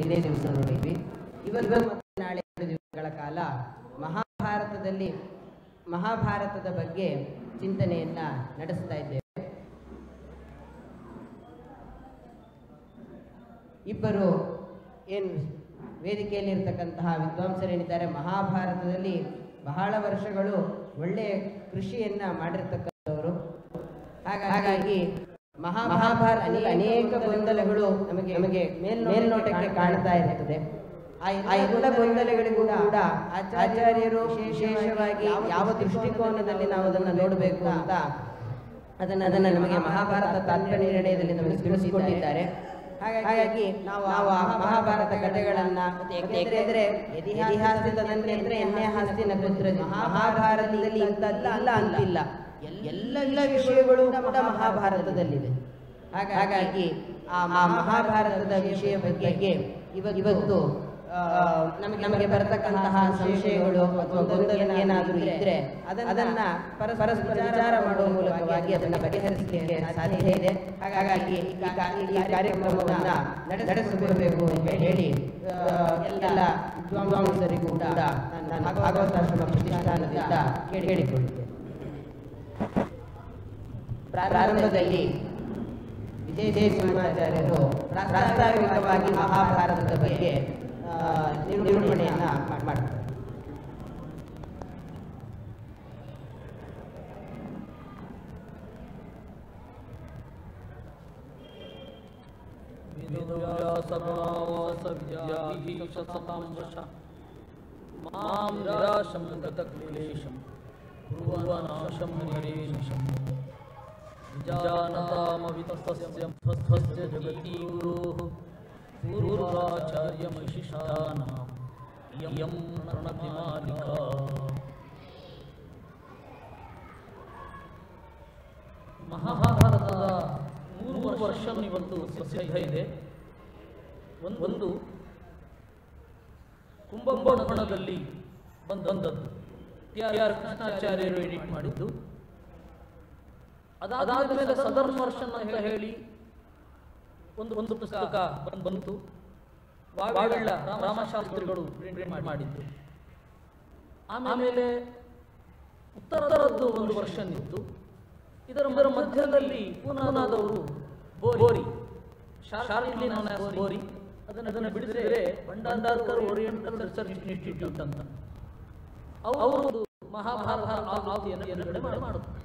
ಇದೇ ದಿವಸ ನೋಡಿದ್ವಿ ಇವತ್ತು ಮತ್ತು ನಾಳೆ ಎರಡು ದಿವಸಗಳ ಕಾಲ ಮಹಾಭಾರತದಲ್ಲಿ ಮಹಾಭಾರತದ ಬಗ್ಗೆ ಚಿಂತನೆಯನ್ನ ನಡೆಸ್ತಾ ಇದ್ದೇವೆ ಇಬ್ಬರು ಏನು ವೇದಿಕೆಯಲ್ಲಿರ್ತಕ್ಕಂತಹ ವಿದ್ವಾಂಸರೇನಿದ್ದಾರೆ ಮಹಾಭಾರತದಲ್ಲಿ ಬಹಳ ವರ್ಷಗಳು ಒಳ್ಳೆಯ ಕೃಷಿಯನ್ನ ಮಾಡಿರ್ತಕ್ಕಂಥವರು ಹಾಗ- ಹಾಗಾಗಿ ಮಹಾ ಮಹಾಭಾರತದಲ್ಲಿ ಅನೇಕ ಗೊಂದಲಗಳು ನಮಗೆ ನಮಗೆ ಮೇಲ್- ಮೇಲ್ನೋಟಕ್ಕೆ ಕಾಣ್ತಾ ಇರ್ತದೆ ಆ ಆ ಎಲ್ಲ ಗೊಂದಲಗಳಿಗೂ ಕೂಡ ಆಚಾರ್ಯರು ವಿಶೇಷವಾಗಿ ಯಾವ ದೃಷ್ಟಿಕೋನದಲ್ಲಿ ನಾವು ಅದನ್ನು ನೋಡಬೇಕು ಅಂತ ಅದನ್ನ ಅದನ್ನ ನಮಗೆ ಮಹಾಭಾರತ ತಾತ್ಪರ್ಯ ನಿರ್ಣಯದಲ್ಲಿ ನಮಗೆ ತಿಳಿಸಿಕೊಟ್ಟಿದ್ದಾರೆ ಹಾಗಾಗಿ ನಾವು ನಾವು ಆ ಮಹಾಭಾರತ ಕಥೆಗಳನ್ನ ಏಕೆಂದ್ರೆ ಇತಿಹಾಸದಲ್ಲಿ ಅಂದ್ರೆ ಎಣ್ಣೆ ಹಾಸ್ತಿನ ಪುತ್ರ ಮಹಾಭಾರತದಲ್ಲಿ ಇಂಥದ್ದಲ್ಲ ಅಲ್ಲ ಅಂತಿಲ್ಲ ಎಲ್ಲ ಎಲ್ಲ ವಿಷಯಗಳು ಕೂಡ ಮಹಾಭಾರತದಲ್ಲಿದೆ ಹಾಗ- ಹಾಗಾಗಿ ಆ ಆ ಮಹಾಭಾರತದ ವಿಷಯ ಬಗ್ಗೆ ಇವತ್ತು ಇವತ್ತು ಆ, ನಮಗೆ ನಮಗೆ ಬರತಕ್ಕಂತಹ ಸಂಶಯಗಳು ಅಥವಾ ಗೊಂದಲ ಏನಾದರೂ ಇದ್ರೆ ಅದನ್ನ ಅದನ್ನ ಪರಸ್- ಪರಸ್ಪರ ವಿಚಾರ ಮಾಡುವ ಮೂಲಕವಾಗಿ ಅದನ್ನ ಬಗೆಹರಿಸಲಿಕ್ಕೆ ಸಾಧ್ಯ ಇದೆ ಹಾಗಾಗಿ ಈ ಕಾ- ಈ ಕಾರ್ಯಕ್ರಮವನ್ನ ನಡೆ- ನಡೆಸಿಕೊಡಬೇಕು ಅಂತ ಹೇಳಿ ಆ, ಎಲ್ಲ ವಿದ್ವಾಂಸರಿಗೂ ಕೂಡ ನಾನು ಭಾಗವತಾಶ್ರಮ ಪ್ರತಿಷ್ಠಾನದಿಂದ ಕೇಳಿ ಕೇಳಿಕೊಳ್ಳಿದ್ದೇನೆ ಪ್ರಾರಂಭದಲ್ಲಿ ವಿಜಯ ಸಿಂಹಾಚಾರ್ಯರು ಪ್ರಾಸ್ತಾವಿಕವಾಗಿ ಮಹಾಭಾರತದ ಬಗ್ಗೆ ಆ, ನಿರೂಪಣೆಯನ್ನ ಮಾಡ್ತಾರೆ ವೇದವ್ಯಾಸಗಣಾವಾಸವಿದ್ಯಾಧೀಶತಾಂಶ ಮಾಂ ನಿರಾಶಂ ಗತಕ್ಲೇಶಂ ಪೂರ್ವನಾಶಂ ಹರೇಶಂ ವಿಜಾನತಾಮವಿತಸ್ತಸ್ಯ ಧ್ವಸ್ಯ ಜಗತಿ ಗುರುಃ ಪೂರ್ವಾಚಾರ್ಯಮಶಿಷಾನಾಂ ಇಯಂ ಪ್ರಣತಿ ಮಾಲಿಕಾ ಮಹಾಭಾರತದ ಮೂರು ವರ್ಷ ಇವತ್ತು ಪ್ರಸಿದ್ಧ ಇದೆ ಒಂದು ಒಂದು ಕುಂಭಕೋಣದಲ್ಲಿ ಬಂದದ್ದು ಟಿ ಆರ್ ಕೃಷ್ಣಾಚಾರ್ಯರು ಎಡಿಟ್ ಮಾಡಿದ್ದು ಅದಾದ ಮೇಲೆ ಸದರ್ನ್ ವರ್ಷನ್ ಅಂತ ಹೇಳಿ ಒಂದು ಒಂದು ಪುಸ್ತಕ ಬಂದ್- ಬಂತು ವಾವೆಳ್ಳ ರಾಮಶಾಸ್ತ್ರಿಗಳು ಪ್ರಿಂಟ್ ಮಾಡಿದ್ದು ಆಮೇಲೆ ಉತ್ತರದದ್ದು ಒಂದು ವರ್ಷನ್ ಇತ್ತು ಇದರ ಇದರ ಮಧ್ಯದಲ್ಲಿ ಪೂನಾದವರು BORI shortly known as BORI ಅದನ್ನು ಅದನ್ನು ಬಿಡಿಸಿದರೆ ಭಂಡಾರ್ಕರ್ ಓರಿಯೆಂಟಲ್ ರಿಸರ್ಚ್ ಇನ್ಸ್ಟಿಟ್ಯೂಟ್ ಅಂತ ಅವರು ಮಹಾಭಾರತ ಆವೃತ್ತಿಯನ್ನು ಎದುರುಗಡೆ ಮಾಡಿ ಮಾಡುತ್ತಾರೆ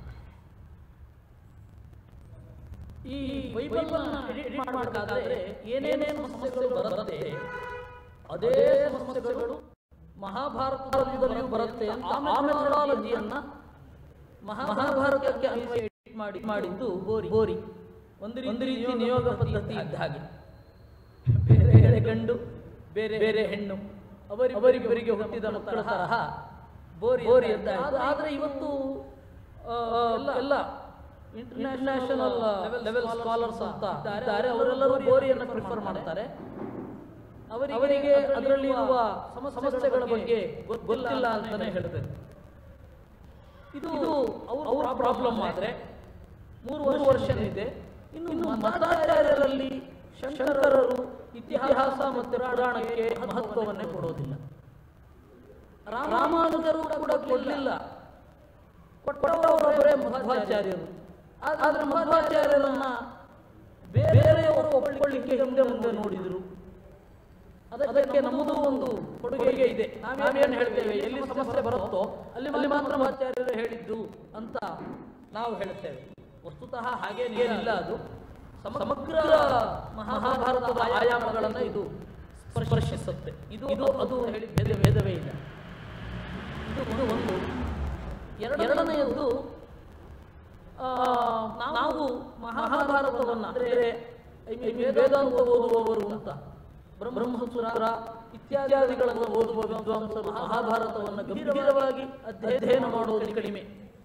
ಈ ಬೈಬಲ್ ಎಡಿಟ್ ಮಾಡಬೇಕಾದ್ರೆ ಏನೇನೇನು ಸಮಸ್ಯೆಗಳು ಬರುತ್ತೆ ಅದೇ ಸಮಸ್ಯೆಗಳು ಮಹಾಭಾರತದಲ್ಲಿಯೂ ಬರುತ್ತೆ ಅಂತ ಆ ಮೆಥಡಾಲಜಿಯನ್ನ ಮಹಾ ಮಹಾಭಾರತಕ್ಕೆ ಅನ್ವಯ ಎಡಿಟ್ ಮಾಡಿ ಮಾಡಿದ್ದು ಬೋರಿ ಬೋರಿ ಒಂದು ರೀತಿ- ಒಂದು ರೀತಿ ನಿಯೋಗ ಪದ್ಧತಿ ಇದ್ದ ಹಾಗೆ ಬೇರೆ ಬೇರೆ ಗಂಡು ಬೇರೆ ಬೇರೆ ಹೆಣ್ಣು ಅವರಿ ಅವರಿಬ್ಬರಿಗೆ ಹುಟ್ಟಿದ ಮಕ್ಕಳ ತರಹ ಬೋರಿ ಬೋರಿ ಅಂತ ಆದ್ರೆ ಇವತ್ತು ಆ, ಎಲ್ಲ ಇಂಟರ್ನ್ಯಾಷನಲ್ ಲೆವೆಲ್ ಸ್ಕಾಲರ್ಸ್ ಅಂತ ಇದ್ದಾರೆ ಅವರೆಲ್ಲರೂ ಬೋರಿಯನ್ನು ಪ್ರಿಫರ್ ಮಾಡ್ತಾರೆ ಅವರಿಗೆ ಅವರಿಗೆ ಅದರಲ್ಲಿ ಇರುವ ಸಮಸ್ಯೆಗಳ ಬಗ್ಗೆ ಗೊತ್- ಗೊತ್ತಿಲ್ಲ ಅಂತಾನೆ ಹೇಳ್ತಾರೆ ಇದು ಅವರ ಪ್ರಾಬ್ಲಮ್ ಆದ್ರೆ ಮೂರು ಮೂರು ವರ್ಷ ಇದೆ ಇನ್ನು ಇನ್ನು ಮತಾಚಾರ್ಯರಲ್ಲಿ ಶಂಕರರು ಇತಿಹಾಸ ಮತ್ತು ಪುರಾಣಕ್ಕೆ ಮಹತ್ವವನ್ನೇ ಕೊಡೋದಿಲ್ಲ ರಾಮಾನುಜರು ಕೂಡ ಕೊಡಲಿಲ್ಲ ಕೊಟ್ಟವರೊಬ್ಬರೇ ಮಧ್ವಾಚಾರ್ಯರು ಆದ್ರೆ ಮಧ್ವಾಚಾರ್ಯರನ್ನ ಬೇರೆಯವರು ಒಪ್ಪಿಕೊಳ್ಳಿಕ್ಕೆ ಹಿಂದೆ ಮುಂದೆ ನೋಡಿದ್ರು ಅದಕ್ಕೆ ನಮ್ಮದು ಒಂದು ಕೊಡುಗೆ ಇದೆ ನಾವೇನು ಹೇಳ್ತೇವೆ ಎಲ್ಲಿ ಸಮಸ್ಯೆ ಬರುತ್ತೋ ಅಲ್ಲಿ ಅಲ್ಲಿ ಮಾತ್ರ ಮಧ್ವಾಚಾರ್ಯರು ಹೇಳಿದ್ದು ಅಂತ ನಾವು ಹೇಳ್ತೇವೆ ವಸ್ತುತಃ ಹಾಗೇನಿಲ್ಲ ಅದು ಸಮ- ಸಮಗ್ರ ಮಹಾಭಾರತದ ಆಯಾಮಗಳನ್ನು ಇದು ಸ್ಪರ್ಶಿಸುತ್ತೆ ಇದು ಇದು ಅದು ಹೇಳಿ ಭೇದ ಭೇದವೇ ಇಲ್ಲ ಇದು ಇದು ಒಂದು ಎರಡು ಎರಡನೆಯದು ಆ, ನಾವು ಮಹಾಭಾರತವನ್ನು ಅಂದರೆ I mean ವೇದಾಂತ ಓದುವವರು ಅಂತ ಬ್ರಹ್ಮ- ಬ್ರಹ್ಮಸೂತ್ರ ಇತ್ಯಾದಿಗಳನ್ನು ಓದುವ ವಿದ್ವಾಂಸರು ಮಹಾಭಾರತವನ್ನು ಗಂಭೀರವಾಗಿ ಅಧ್ಯಯನ ಮಾಡುವುದು ಕಡಿಮೆ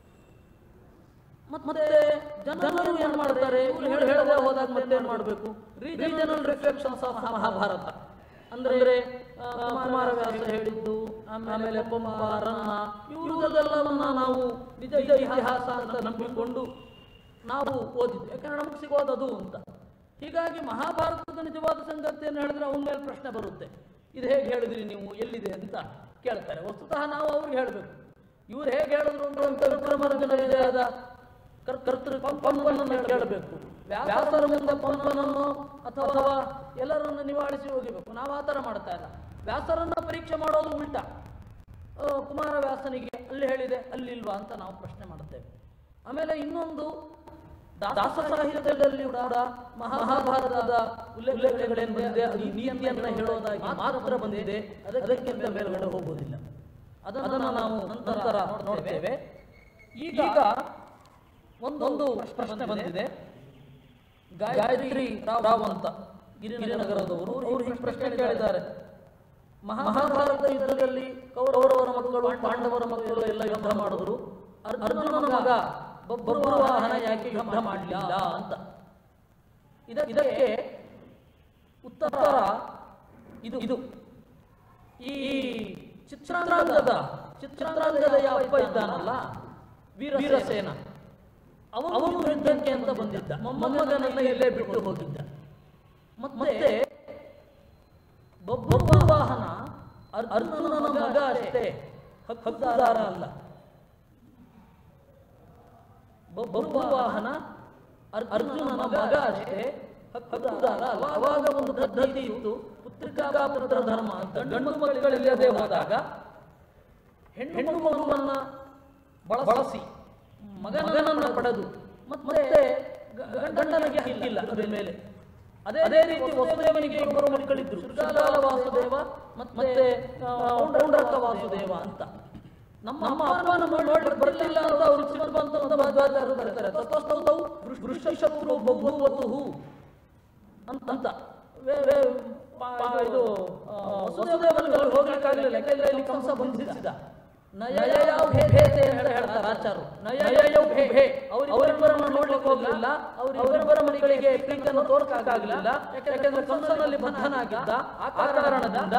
ಮತ್- ಮತ್ತೆ ಜನರು ಏನ್ ಮಾಡ್ತಾರೆ ಇವ್ರು ಹೇಳಿ ಹೇಳದೆ ಹೋದಾಗ ಮತ್ತೆ ಏನ್ ಮಾಡಬೇಕು ರೀಜನಲ್ ರಿಫ್ಲೆಕ್ಷನ್ಸ್ ಆಫ್ ಮಹಾಭಾರತ ಅಂದ್ರೆ ಆ, ಕುಮಾರವ್ಯಾಸ ಹೇಳಿದ್ದು ಆಮೇಲೆ ಪಂಪ ರನ್ನ ಇವುಗಳನ್ನೆಲ್ಲವನ್ನ ನಾವು ನಿಜ ನಿಜ ಇತಿಹಾಸ ಅಂತ ನಂಬಿಕೊಂಡು ನಾವು ಓದಿದ್ವಿ ಯಾಕಂದ್ರೆ ನಮಗೆ ಸಿಗೋದು ಅದು ಅಂತ ಹೀಗಾಗಿ ಮಹಾಭಾರತದ ನಿಜವಾದ ಸಂಗತಿಯನ್ನು ಹೇಳಿದ್ರೆ ಅವನ ಮೇಲೆ ಪ್ರಶ್ನೆ ಬರುತ್ತೆ ಇದು ಹೇಗೆ ಹೇಳಿದ್ರಿ ನೀವು ಎಲ್ಲಿದೆ ಅಂತ ಕೇಳ್ತಾರೆ ವಸ್ತುತಃ ನಾವು ಅವ್ರಿಗೆ ಹೇಳಬೇಕು ಇವ್ರು ಹೇಗೆ ಹೇಳಿದ್ರು ಅಂದ್ರೆ ಅಂತ ವಿಕ್ರಮಾರ್ಜುನ ವಿಜಯದ ಕರ್- ಕರ್ತೃ ಪಂಪನನ್ನು ಕೇಳಬೇಕು ವ್ಯಾಸರ ಮುಂದೆ ಪಂಪನನ್ನು ಅಥವಾ ಎಲ್ಲರನ್ನು ನಿವಾಳಿಸಿ ಹೋಗಿಬೇಕು ನಾವು ಆ ಥರ ಮಾಡ್ತಾ ಇಲ್ಲ ವ್ಯಾಸರನ್ನ ಪರೀಕ್ಷೆ ಮಾಡೋದು ಉಲ್ಟಾ ಆ, ಕುಮಾರವ್ಯಾಸನಿಗೆ ಅಲ್ಲಿ ಹೇಳಿದೆ ಅಲ್ಲಿಲ್ವಾ ಅಂತ ನಾವು ಪ್ರಶ್ನೆ ಮಾಡುತ್ತೇವೆ ಆಮೇಲೆ ಇನ್ನೊಂದು ದಾ- ದಾಸ ಸಾಹಿತ್ಯದಲ್ಲಿ ಕೂಡ ಮಹಾಭಾರತದ ಉಲ್ಲೇಖಗಳೇನು ಬಂದಿದೆ ಅದು ನೀತಿಯನ್ನ ಹೇಳೋದಾಗಿ ಮಾತ್ರ ಬಂದಿದೆ ಅದಕ್ಕಿಂತ ಮೇಲ್ಗಡೆ ಹೋಗುವುದಿಲ್ಲ ಅದನ್ನು ನಾವು ನಂತರ ನೋಡ್ತೇವೆ ಈಗ ಒಂದೊಂದು ಪ್ರಶ್ನೆ ಬಂದಿದೆ ಗಾಯತ್ರಿ ರಾವ್ ಅಂತ ಗಿರಿನಗರದವರು ಅವರು ಹೀಗೆ ಪ್ರಶ್ನೆ ಕೇಳಿದ್ದಾರೆ ಮಹಾಭಾರತ ಯುದ್ಧದಲ್ಲಿ ಕೌರವರ ಮಕ್ಕಳು ಪಾಂಡವರ ಮಕ್ಕಳು ಎಲ್ಲ ಯುದ್ಧ ಮಾಡಿದ್ರು ಅರ್ಜುನನ ಮಗ ಬಬ್ರುವಾಹನ ಯಾಕೆ ಯುದ್ಧ ಮಾಡಲಿಲ್ಲ ಅಂತ ಇದ- ಇದಕ್ಕೆ ಉತ್ತರ ಇದು ಇದು ಈ ಚಿತ್ರಾಂಗದ ಚಿತ್ರಾಂಗದ ಯಾವ ಅಪ್ಪ ಇದ್ದಾನಲ್ಲ ವೀರ ವೀರಸೇನ ಅವನು ಅವನು ಯುದ್ಧಕ್ಕೆ ಅಂತ ಬಂದಿದ್ದ ಮೊಮ್ಮಗನನ್ನ ಇಲ್ಲೇ ಬಿಟ್ಟು ಹೋಗಿದ್ದ ಮತ್ತೆ ಬಬ್ರುವಾಹನ ಅರ್- ಅರ್ಜುನನ ಮಗ ಅಷ್ಟೇ ಹಕ್- ಹಕ್ಕುದಾರ ಅಲ್ಲ ಬಬ್ರುವಾಹನ ಅರ್- ಅರ್ಜುನನ ಮಗ ಅಷ್ಟೇ ಹಕ್- ಹಕ್ಕುದಾರ ಅಲ್ಲ ಅವಾಗ ಒಂದು ಪದ್ಧತಿ ಇತ್ತು ಪುತ್ರಿಕಾ ಪುತ್ರ ಧರ್ಮ ಅಂತ ಗಂಡು ಮಕ್ಕಳಿಲ್ಲದೆ ಹೋದಾಗ ಹೆಣ್ಣು ಮಗುವನ್ನ ಬಳ- ಬಳಸಿ ಮಗನನ್ನ ಪಡೆದು ಮತ್ತೆ ಗ- ಗಂಡನಿಗೆ ಹಕ್ಕಿಲ್ಲ ಅದರ ಮೇಲೆ ಅದೇ ಅದೇ ರೀತಿ ವಸುದೇವನಿಗೆ ಇಬ್ಬರು ಮಕ್ಕಳಿದ್ರು ಶೃಗಾಲ ವಾಸುದೇವ ಮತ್ತೆ ಆ, ಪೌಂಡ್ರಕ ವಾಸುದೇವ ಅಂತ ನಮ್ಮ ನಮ್ಮ ಅಪ್ಪನ ನೋಡ್ಲಿಕ್ಕೆ ಬರ್ತಿಲ್ಲ ಅಂತ ಅವರು ಸಿಟ್ಟು ಬಂತು ಅಂತ ಮಧ್ವಾಚಾರ್ಯರು ಬರ್ತಾರೆ ತತಸ್ತೌ ವೃಷಶತ್ರು ಬಭೂವತುಹು ಅಂತ ಅಂತ ವೇ- ವೇ- ಪಾ- ಇದು ಆ, ವಸುದೇವನಿಗೆ ಹೋಗ್ಲಿಕ್ಕಾಗಲಿಲ್ಲ ಯಾಕೆಂದ್ರೆ ಇಲ್ಲಿ ಕಂಸ ಬಂಧಿಸಿದ ನಯಯೌ ಭೇತೆ ಅಂತ ಹೇಳ್ತಾರೆ ಆಚಾರ್ಯರು ನಯಯೌ ಭೇ ಅವರಿಬ್ಬರನ್ನು ನೋಡ್ಲಿಕ್ಕೆ ಹೋಗಲಿಲ್ಲ ಅವರಿಬ್ಬರ ಮಕ್ಕಳಿಗೆ ಪ್ರೀತಿಯನ್ನು ತೋರ್ಸಕ್ಕಾಗಲಿಲ್ಲ ಯಾಕೆಂದ್ರೆ ಕಂಸನಲ್ಲಿ ಬದ್ಧನಾಗಿದ್ದ ಆ ಕಾರಣದಿಂದ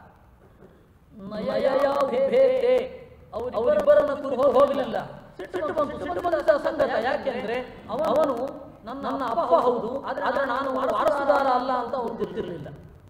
ನಯಯೌ ಭೇತೆ ಅವರಿಬ್ಬರನ್ನ ಕುರಿತು ಹೋಗಲಿಲ್ಲ ಸಿಟ್ಟು ಬಂತು ಸಿಟ್ಟು ಬಂದ ಸಂಗತ ಯಾಕೆಂದ್ರೆ ಅವ- ಅವನು ನನ್ನ ನನ್ನ ಅಪ್ಪ ಹೌದು ಆದ್ರೆ ನಾನು ವಾರಸುದಾರ ಅಲ್ಲ ಅಂತ ಅವ್ರು ಗೊತ್ತಿರಲಿಲ್ಲ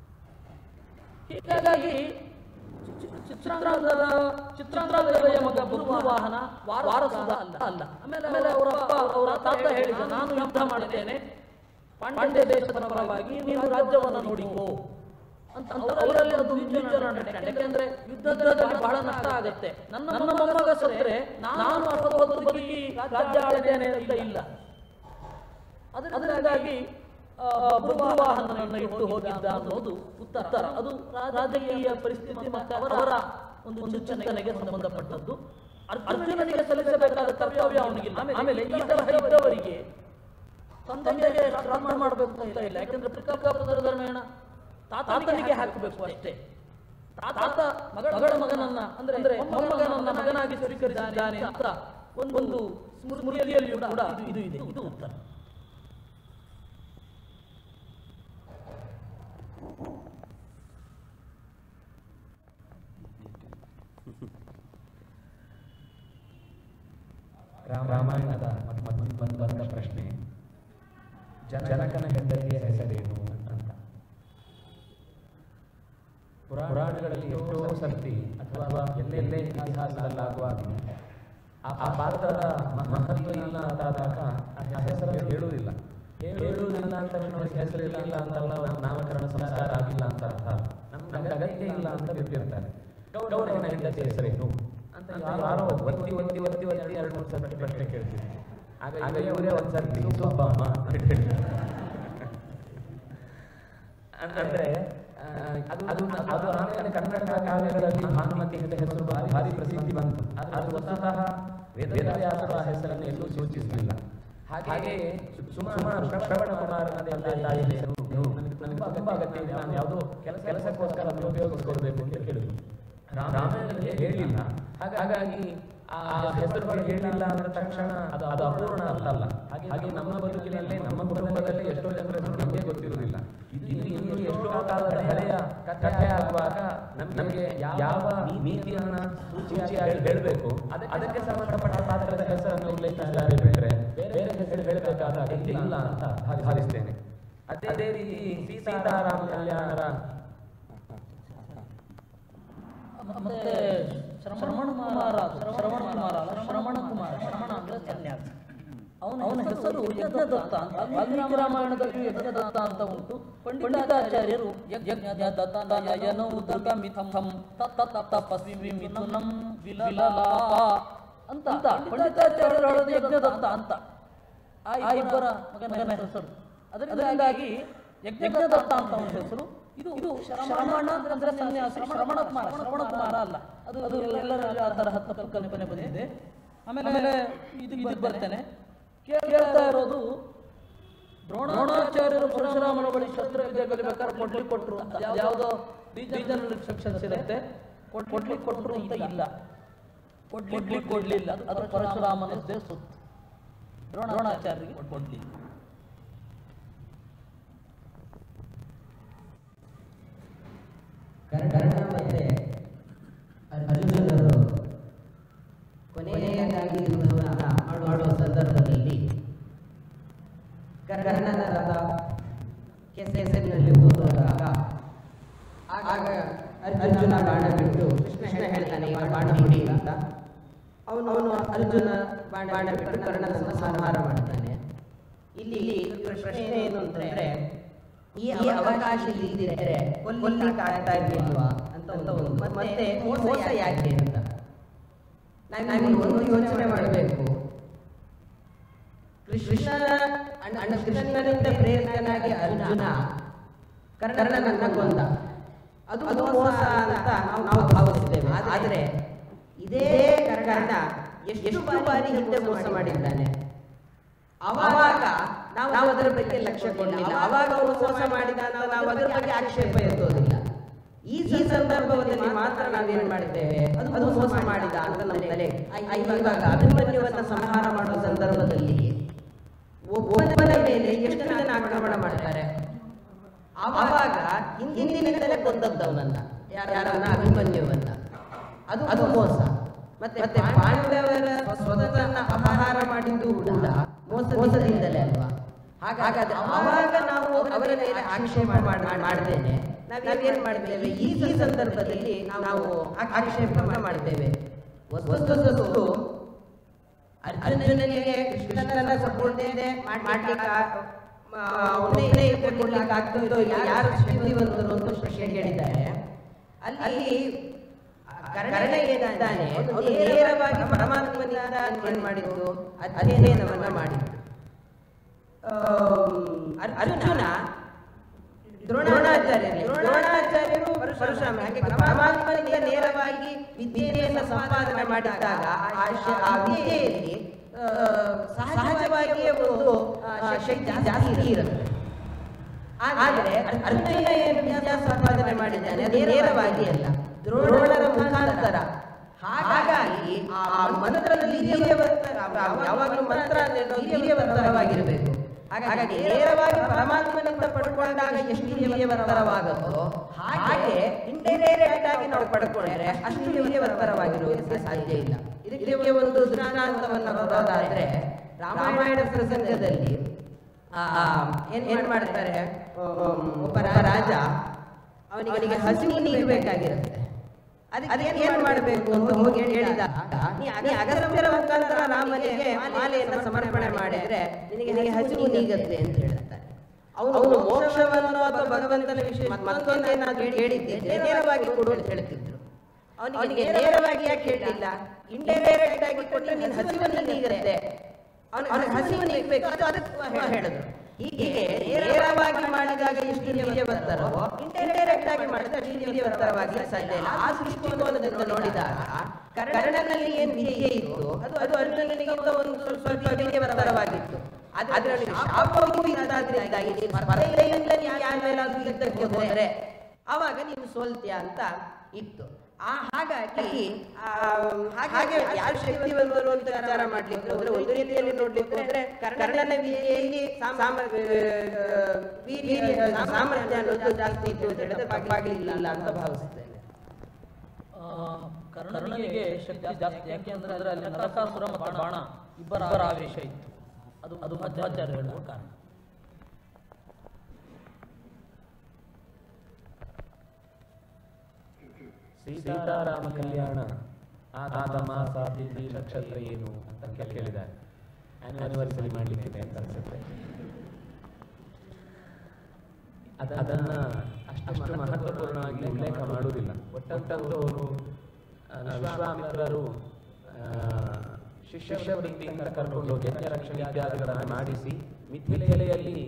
ಹೀಗಾಗಿ ಚಿತ್ರಾಂಗದ ಚಿತ್ರಾಂಗದ ಮಗ ಬುರುವಾಹನ ವಾರಸುದ ಅಲ್ಲ ಅಲ್ಲ ಆಮೇಲೆ ಆಮೇಲೆ ಅವರ ಅಪ್ಪ ಅವರ ತಾತ ಹೇಳಿದ ನಾನು ಯುದ್ಧ ಮಾಡುತ್ತೇನೆ ಪಾಂಡ್ಯ ದೇಶದ ಪರವಾಗಿ ನೀವು ರಾಜ್ಯವನ್ನು ನೋಡಿಕೋ ಅಂತ ಅಂತ ಅವರಲ್ಲಿ ಅದು ಮ್ಯೂಚುವಲ್ ಅಂಡರ್ಸ್ಟ್ಯಾಂಡ್ ಯಾಕೆಂದ್ರೆ ಯುದ್ಧದಲ್ಲಿ ಬಹಳ ನಷ್ಟ ಆಗುತ್ತೆ ನನ್ನ ನನ್ನ ಮೊಮ್ಮಗ ಸತ್ರೆ ನಾನು ಅಥವಾ ಬದುಕಿ ರಾಜ್ಯ ಆಳ್ತೇನೆ ಅಂತ ಇಲ್ಲ ಅದರಿಂದಾಗಿ ಭೂವಾಹನವನ್ನು ಇಟ್ಟು ಹೋಗಿದ್ದ ಅನ್ನೋದು ಉತ್ತರ ಅದು ರಾ- ರಾಜಕೀಯ ಪರಿಸ್ಥಿತಿ ಮತ್ತೆ ಅವರ ಒಂದು ಒಂದು ಚಿಂತನೆಗೆ ಸಂಬಂಧಪಟ್ಟದ್ದು ಅರ್- ಅರ್ಜುನನಿಗೆ ಸಲ್ಲಿಸಬೇಕಾದ ಕರ್ತವ್ಯ ಅವನಿಗಿಲ್ಲ ಆಮೇಲೆ ಈ ತರಹ ಇದ್ದವರಿಗೆ ತಂದೆಗೆ ಶ್ರಾದ್ದ ಮಾಡಬೇಕು ಅಂತ ಇಲ್ಲ ಯಾಕಂದ್ರೆ ಪಿತೃಕರ್ಮೇಣ ತಾತನಿಗೆ ಹಾಕಬೇಕು ಅಷ್ಟೇ ತಾತ ಮಗಳ ಮಗಳ ಮಗನನ್ನ ಅಂದ್ರೆ ಅಂದ್ರೆ ಮೊಮ್ಮಗನನ್ನ ಮಗನಾಗಿ ಸ್ವೀಕರಿಸಿದ್ದಾನೆ ಅಂತ ಒಂದು ಸ್ಮೃತಿಯಲ್ಲಿಯೂ ಕೂಡ ಇದು ಇದು ಇದೆ ಇದು ಉತ್ತರ ರಾಮ- ರಾಮಾಯಣದ ಮತ್- ಮತ್- ಬಂದ ಬಂದ ಪ್ರಶ್ನೆ ಜನ- ಜನಕನ ಹೆಂಡತಿಯ ಹೆಸರೇನು ಅಂತ ಪುರಾ- ಪುರಾಣಗಳಲ್ಲಿ ಎಷ್ಟೋ ಸರ್ತಿ ಅಥವಾ ಎಲ್ಲೆಲ್ಲೇ ಇತಿಹಾಸದಲ್ಲಾಗುವಾಗ ಆ ಆ ಪಾತ್ರದ ಮ- ಮಹತ್ವ ಇಲ್ಲ ಅಂತಾದಾಗ ಆ ಹೆಸರನ್ನು ಹೇಳುವುದಿಲ್ಲ ಹೇಳುವುದಿಲ್ಲ ಅಂತ ಅವರಿಗೆ ಹೆಸರಿಲ್ಲ ಅಂತಲ್ಲ ಅವರ ನಾಮಕರಣ ಸಂಸ್ಕಾರ ಆಗಿಲ್ಲ ಅಂತ ಅರ್ಥ ಅಲ್ಲ. ನಮ್ಗೆ ಅಗತ್ಯ ಇಲ್ಲ ಅಂತ ಬಿಟ್ಟಿರ್ತಾರೆ ಗೌರವನ ಹೆಂಡತಿ ಹೆಸರೇನು ಅಂತ ಯಾರೋ ಒತ್ತಿ ಒತ್ತಿ ಒತ್ತಿ ಒತ್ತಿ ಎರಡು ಮೂರು ಸರ್ತಿ ಪ್ರಶ್ನೆ ಕೇಳ್ತಿದ್ರು ಆಗ ಆಗ ಇವರೇ ಒಂದ್ಸರ್ತಿ ಸುಬ್ಬಮ್ಮ ಅಂತ ಹೇಳಿದ್ರು. ಅಂದ್ರೆ ಆ, ಅದು ಅದು ಅದು ಆಮೇಲೆ ಕನ್ನಡ ಕಾವ್ಯಗಳಲ್ಲಿ ಭಾನುಮತಿ ಅಂತ ಹೆಸರು ಭಾರಿ ಭಾರಿ ಪ್ರಸಿದ್ಧಿ ಬಂತು ಅದು ವಸ್ತುತಃ ವೇದವ್ಯಾಸರ ಹೆಸರನ್ನು ಎಲ್ಲೂ ಸೂಚಿಸಲಿಲ್ಲ ಹಾಗೆ ಸುಮಾರು ಶ್ರವಣ ಕುಮಾರನದೇ ತಾಯಿ ಹೆಸರು ನನಗೆ ನನಗೆ ತುಂಬಾ ಅಗತ್ಯ ಇದೆ ನಾನು ಯಾವುದೋ ಕೆಲಸ ಕೆಲಸಕ್ಕೋಸ್ಕರ ಅದನ್ನು ಉಪಯೋಗಿಸ್ಕೊಳ್ಬೇಕು ಅಂತ ಕೇಳಿದ್ರು ರಾಮಾಯಣದಲ್ಲಿ ಹೇಳಿಲ್ಲ ಹಾಗಾಗಿ ಆ ಹೆಸರುಗಳು ಹೇಳಿಲ್ಲ ಅಂದ ತಕ್ಷಣ ಅದು ಅದು ಅಪೂರ್ಣ ಅಂತಲ್ಲ ಹಾಗೆ ನಮ್ಮ ಬದುಕಿನಲ್ಲಿ ನಮ್ಮ ಕುಟುಂಬದಲ್ಲಿ ಎಷ್ಟೋ ಜನರ ಹೆಸರು ನಮಗೆ ಗೊತ್ತಿರುವುದಿಲ್ಲ ಇದು ಇನ್ನು ಎಷ್ಟೋ ಕಾಲದ ಹಳೆಯ ಕಥೆ ಆಗುವಾಗ ನಮ್- ನಮಗೆ ಯಾವ ನೀತಿಯನ್ನ ಸೂಚಿಯಾಗಿ ಹೇಳಬೇಕು ಅದಕ್ಕೆ ಸಂಬಂಧಪಟ್ಟ ಪಾತ್ರದ ಹೆಸರನ್ನು ಉಲ್ಲೇಖಿಸಿದ್ದಾರೆ ಬಿಟ್ಟರೆ ಬೇರೆ ಹೆಸರು ಹೇಳಬೇಕಾದ ಅಗತ್ಯ ಇಲ್ಲ ಅಂತ ಭಾವಿಸ್ತೇನೆ ಅದೇ ರೀತಿ ಸೀತಾರಾಮ ಕಲ್ಯಾಣರ ಮತ್ತೆ ಶ್ರವಣ ಕುಮಾರ ಶ್ರವಣ ಕುಮಾರ ಅಲ್ಲ ಶ್ರವಣ ಕುಮಾರ ಶ್ರವಣ ಅಂದ್ರೆ ಸನ್ಯಾಸ ಅವನ ಅವನ ಹೆಸರು ಯಜ್ಞದತ್ತ ಅಂತ ವಾಲ್ಮೀಕಿ ರಾಮಾಯಣದಲ್ಲಿ ಯಜ್ಞದತ್ತ ಅಂತ ಉಂಟು ಪಂಡಿತಾಚಾರ್ಯರು ಯಜ್ಞದತ್ತ ಯಯನೌ ದುರ್ಗ ಮಿಥಂ ತತ್ತ ತಪಸ್ವಿ ಮಿಥುನಂ ವಿಲಲಾ ಅಂತ ಪಂಡಿತಾಚಾರ್ಯರು ಹೇಳೋದು ಯಜ್ಞದತ್ತ ಅಂತ ಆ ಇಬ್ಬರ ಮಗನ ಹೆಸರು ಅದರಿಂದಾಗಿ ಯಜ್ಞದತ್ತ ಅಂತ ಅವನ ಹೆಸರು ಇದು ಇದು ಶ್ರವಣ ಅಂದ್ರೆ ಸನ್ಯಾಸಿ ಶ್ರವಣ ಕುಮಾರ ಶ್ರವಣ ಕುಮಾರ ಅಲ್ಲ ಅದು ಅದು ಎಲ್ಲರಲ್ಲಿ ಆ ತರ ಹತ್ತು ಕಲ್ಪನೆ ಬಂದಿದೆ ಆಮೇಲೆ ಇದು ಇದಕ್ಕೆ ಬರ್ತೇನೆ ಕೇಳ್ತಾ ಇರೋದು ದ್ರೋಣಾಚಾರ್ಯರು ಪರಶುರಾಮನ ಬಳಿ ಶಸ್ತ್ರವಿದ್ಯೆ ಕಲಿಬೇಕಾದ್ರೆ ಕೊಡ್ಲಿಕ್ಕೆ ಕೊಟ್ರು ಅಂತ ಯಾವುದೋ ರೀಜನಲ್ ರಿಸ್ಟ್ರಿಕ್ಷನ್ಸ್ ಇರುತ್ತೆ ಕೊಟ್- ಕೊಡ್ಲಿಕ್ಕೆ ಕೊಟ್ರು ಅಂತ ಇಲ್ಲ ಕೊಡ್ಲಿಕ್ಕೆ ಕೊಡ್ಲಿಲ್ಲ ಅದು ಅದು ಪರಶುರಾಮನದ್ದೇ ಸುತ್ತು ದ್ರೋಣಾಚಾರ್ಯರಿಗೆ ಕೊಡ್ಲಿಲ್ಲ ಕರ್ಣ ಮತ್ತೆ ಅರ್ಜುನರು ಕೊನೆಯದಾಗಿ ಯುದ್ಧವನ್ನ ಮಾಡುವ ಸಂದರ್ಭದಲ್ಲಿ ಕರ್ಣನ ರಥ ಕೆಸರಿನಲ್ಲಿ ಹೋದಾಗ ಆಗ ಅರ್ಜುನ ಬಾಣ ಬಿಟ್ಟು ಕೃಷ್ಣ ಹೇಳ್ತಾನೆ ಇವ ಬಾಣ ಬಿಡಿ ಅಂತ ಅವನು ಅವನು ಅರ್ಜುನ ಬಾಣ ಬಾಣ ಬಿಟ್ಟು ಕರ್ಣನ ಸಂಹಾರ ಮಾಡ್ತಾನೆ ಇಲ್ಲಿ ಇಲ್ಲಿ ಪ್ರಶ್ನೆ ಏನು ಅಂತಂದ್ರೆ ಈ ಈ ಅವಕಾಶ ಇದ್ದಿದ್ರೆ ಕೊಲ್ಲಿಕ್ಕೆ ಆಗ್ತಾ ಇರ್ಲಿಲ್ವಾ ಅಂತ ಒಂದು ಮತ್ತೆ ಮೋಸ ಯಾಕೆ ಅಂತ ನಾವು ಒಂದು ಯೋಚನೆ ಮಾಡಬೇಕು ಕೃಷ್ಣನ ಅಣ್ಣ ಅಣ್ಣ ಕೃಷ್ಣನಿಂದ ಪ್ರೇರಿತನಾಗಿ ಅರ್ಜುನ ಕರ್ಣನನ್ನ ಕೊಂದ ಅದು ಅದು ಮೋಸ ಅಂತ ನಾವು ನಾವು ಭಾವಿಸ್ತೇವೆ ಆದರೆ ಇದೇ ಕರ್ಣ ಎಷ್ಟು ಬಾರಿ ಹಿಂದೆ ಮೋಸ ಮಾಡಿದ್ದಾನೆ ಅವಾಗ ನಾವು ನಾವು ಅದರ ಬಗ್ಗೆ ಲಕ್ಷ್ಯ ಕೊಡಲಿಲ್ಲ ಅವಾಗ ಅವನು ಮೋಸ ಮಾಡಿದ ನಾವು ನಾವು ಅದರ ಬಗ್ಗೆ ಆಕ್ಷೇಪ ಎತ್ತೋದಿಲ್ಲ ಈ ಈ ಸಂದರ್ಭದಲ್ಲಿ ಮಾತ್ರ ನಾವೇನು ಮಾಡಿದ್ದೇವೆ ಅದು ಅದು ಮೋಸ ಮಾಡಿದ ಅಂತ ನಮ್ಮ ತಲೆ ಇವಾಗ ಅಭಿಮನ್ಯುವನ್ನ ಸಂಹಾರ ಮಾಡುವ ಸಂದರ್ಭದಲ್ಲಿ ಒಬ್ಬನ ಮೇಲೆ ಎಷ್ಟು ಜನ ಆಕ್ರಮಣ ಮಾಡ್ತಾರೆ ಆವಾಗ ಹಿಂದಿನಿಂದಲೇ ಕೊಂದದ್ದವನನ್ನ ಯಾರನ್ನ ಅಭಿಮನ್ಯುವನ್ನ ಅದು ಅದು ಮೋಸ ಮತ್ತೆ ಮತ್ತೆ ಪಾಂಡವರ ಸ್ವತಂತ್ರ ಅಪಹಾರ ಮಾಡಿದ್ದು ಕೂಡ ಮೋಸ ಮೋಸದಿಂದಲೇ ಅಲ್ವಾ ಹಾಗಾದ್ರೆ ಅವಾಗ ನಾವು ಅವರ ಮೇಲೆ ಆಕ್ಷೇಪ ಮಾಡ್- ಮಾಡ್ತೇನೆ ನಾವೇನ್ ಮಾಡ್ತೇವೆ ಈ ಈ ಸಂದರ್ಭದಲ್ಲಿ ನಾವು ಆ- ಆಕ್ಷೇಪ ಮಾಡ್ತೇವೆ ವಸ್ತು ಅರ್ಜುನನಿಗೆ ಕೃಷ್ಣನ ಸಪೋರ್ಟ್ ಇದೆ ಮಾಡ್ಲಿಕ್ಕೆ ಅವನೇ ಕೊಡ್ಲಿಕ್ಕೆ ಆಗ್ತದೋ ಇಲ್ಲ ಯಾರು ಶಕ್ತಿವಂತರು ಅಂತ ಪ್ರಶ್ನೆ ಕೇಳಿದ್ದಾರೆ ಅಲ್ಲಿ ಅಲ್ಲಿ ಕರ್ಣ ಏನಿದ್ದಾನೆ ಅವನು ನೇರವಾಗಿ ಪರಮಾತ್ಮನಿಂದ ಏನ್ ಮಾಡಿದ್ದು ಅಧ್ಯಯನವನ್ನ ಮಾಡಿದ್ದು ಆಮ್, ಅರ್ಜುನ ದ್ರೋಣಾಚಾರ್ಯರೇ ದ್ರೋಣಾಚಾರ್ಯರು ಪರಶುರಾಮ ಹಾಗೆ ಪರಮಾತ್ಮನಿಂದ ನೇರವಾಗಿ ವಿದ್ಯೆಯನ್ನು ಸಂಪಾದನೆ ಮಾಡಿದಾಗ ಆ ಶ- ಆ ವಿದ್ಯೆಯಲ್ಲಿ ಆ, ಸಹಜವಾಗಿಯೇ ಒಂದು ಆ, ಶಕ್ತಿ ಜಾಸ್ತಿ ಇರುತ್ತೆ ಆದರೆ ಅರ್ಜುನ ಏನು ವಿದ್ಯಾ ಸಂಪಾದನೆ ಮಾಡಿದ್ದಾನೆ ಅದು ನೇರವಾಗಿ ಅಲ್ಲ ದ್ರೋಣರ ಮುಖಾಂತರ ಹಾಗಾಗಿ ಆ ಮಂತ್ರದಲ್ಲಿ ವೀರ್ಯವಂತರ ಯಾವಾಗಲೂ ಮಂತ್ರ ಅನ್ನೋದು ವೀರ್ಯವಂತರವಾಗಿರಬೇಕು ಹಾಗಾಗಿ ನೇರವಾಗಿ ಪರಮಾತ್ಮನಿಂದ ಪಡ್ಕೊಂಡಾಗ ಎಷ್ಟು ವೀರ್ಯವಂತರವಾಗುತ್ತೋ ಹಾಗೆ ಇಂಡೈರೆಕ್ಟ್ ಆಗಿ ನಾವು ಪಡ್ಕೊಂಡ್ರೆ ಅಷ್ಟು ವೀರ್ಯವಂತರವಾಗಿರುವುದಕ್ಕೆ ಸಾಧ್ಯ ಇಲ್ಲ ಇದಕ್ಕೆ ಒಂದು ದೃಷ್ಟಾಂತವನ್ನು ಕೊಡೋದಾದ್ರೆ ರಾಮಾಯಣ ಪ್ರಸಂಗದಲ್ಲಿ ಆ, ಏನ್ ಏನ್ ಮಾಡ್ತಾರೆ ಆಮ್, ಒಬ್ಬ ರಾಜ ಅವನಿಗೆ ಅವನಿಗೆ ಹಸಿವು ನೀಗಬೇಕಾಗಿರುತ್ತೆ ಅದಕ್ಕೆ ಏನ್ ಮಾಡಬೇಕು ಅಂತ ಹೋಗಿ ಹೇಳಿದಾಗ ನೀ ಅಗ- ಅಗಸ್ತ್ಯರ ಮುಖಾಂತರ ರಾಮನಿಗೆ ಮಾಲೆಯನ್ನು ಸಮರ್ಪಣೆ ಮಾಡಿದ್ರೆ ನಿನಗೆ ನಿನಗೆ ಹಸಿವು ನೀಗತ್ತೆ ಅಂತ ಹೇಳ್ತಾರೆ ಅವನು ಮೋಕ್ಷವನ್ನು ಅಥವಾ ಭಗವಂತನ ವಿಷಯ ಮತ್ತೊಂದೇನಾದ್ರೂ ಹೇಳಿದ್ದಿದ್ರೆ ನೇರವಾಗಿ ಕೊಡು ಅಂತ ಹೇಳ್ತಿದ್ರು ಅವನಿಗೆ ನೇರವಾಗಿ ಯಾಕೆ ಹೇಳಿಲ್ಲ ಇಂಡೈರೆಕ್ಟ್ ಆಗಿ ಕೊಟ್ಟರೆ ನೀನು ಹಸಿವನ್ನು ನೀಗತ್ತೆ ಅವನು ಅವನಿಗೆ ಹಸಿವು ನೀಗಬೇಕು ಅದು ಅದಕ್ಕೆ ಹೇಳಿದ್ರು ಹೀಗೆ ನೇರವಾಗಿ ಮಾಡಿದಾಗ ಎಷ್ಟು ವೀರ್ಯವಂತರೋ ಇಂಡೈರೆಕ್ಟ್ ಆಗಿ ಮಾಡಿದ್ರೆ ಅಷ್ಟು ವೀರ್ಯವಂತರವಾಗಿ ಸಾಧ್ಯ ಇಲ್ಲ ಆ ದೃಷ್ಟಿಕೋನದಿಂದ ನೋಡಿದಾಗ ಕರ್ಣನಲ್ಲಿ ಏನು ವಿದ್ಯೆ ಇತ್ತು ಅದು ಅದು ಅರ್ಜುನನಿಗಿಂತ ಒಂದು ಸ್ವಲ್ಪ ಸ್ವಲ್ಪ ವೀರ್ಯವಂತರವಾಗಿತ್ತು ಅದು ಅದರಲ್ಲಿ ಶಾಪವೂ ಇರೋದ್ರಿಂದಾಗಿ ನೀನು ಸ್ಪರ್ಧೆಯಿಂದ ನೀನು ಯಾರ ಮೇಲಾದ್ರೂ ಯುದ್ಧಕ್ಕೆ ಹೋದರೆ ಆವಾಗ ನೀನು ಸೋಲ್ತೀಯ ಅಂತ ಇತ್ತು ಆ ಹಾಗಾಗಿ ಆ, ಹಾಗೆ ಯಾರು ಶಕ್ತಿವಂತರು ಅಂತ ವಿಚಾರ ಮಾಡ್ಲಿಕ್ಕೆ ಹೋದ್ರೆ ಒಂದು ರೀತಿಯಲ್ಲಿ ನೋಡ್ಲಿಕ್ಕೆ ಹೋದ್ರೆ ಕರ್ಣನ ವಿದ್ಯೆಯಲ್ಲಿ ಸಾಮ- ಆ, ವೀರ್ಯ ಸಾಮರ್ಥ್ಯ ಅನ್ನೋದು ಜಾಸ್ತಿ ಇತ್ತು ಅಂತ ಹೇಳಿದ್ರೆ ತಪ್ಪಾಗ್ಲಿಲ್ಲ ಅಂತ ಭಾವಿಸ್ತೇನೆ ಆ, ಕರ್ಣನಿಗೆ ಶಕ್ತಿ ಜಾಸ್ತಿ ಯಾಕೆ ಅಂದ್ರೆ ಅದರಲ್ಲಿ ನರಕಾಸುರ ಮತ್ತು ಬಾಣ ಇಬ್ಬರ ಆವೇಶ ಇತ್ತು ಅದು ಅದು ಮಧ್ವಾಚಾರ್ಯ ಹೇಳುವ ಕಾರಣ ಸೀತಾರಾಮ ಕಲ್ಯಾಣ ಆದ ಮಾಸ ತಿಥಿ ನಕ್ಷತ್ರ ಏನು ಅಂತ ಕೇಳಿದ್ದಾರೆ ಆನಿವರ್ಸರಿ ಮಾಡ್ಲಿಕ್ಕಿದೆ ಅಂತ ಅನ್ಸುತ್ತೆ ಅದ- ಅದನ್ನ ಅಷ್ಟು ಮಹತ್ವಪೂರ್ಣವಾಗಿ ಉಲ್ಲೇಖ ಮಾಡುವುದಿಲ್ಲ ಒಟ್ಟಂತಂದು ಅವರು ಆ, ವಿಶ್ವಾಮಿತ್ರರು ಆ, ಶಿಷ್ಯವೃತ್ತಿಯಿಂದ ಕರ್ಕೊಂಡು ಹೋಗಿ ಯಜ್ಞ ರಕ್ಷಣೆ ಇತ್ಯಾದಿಗಳನ್ನು ಮಾಡಿಸಿ ಮಿಥಿಲೆಯಲ್ಲಿ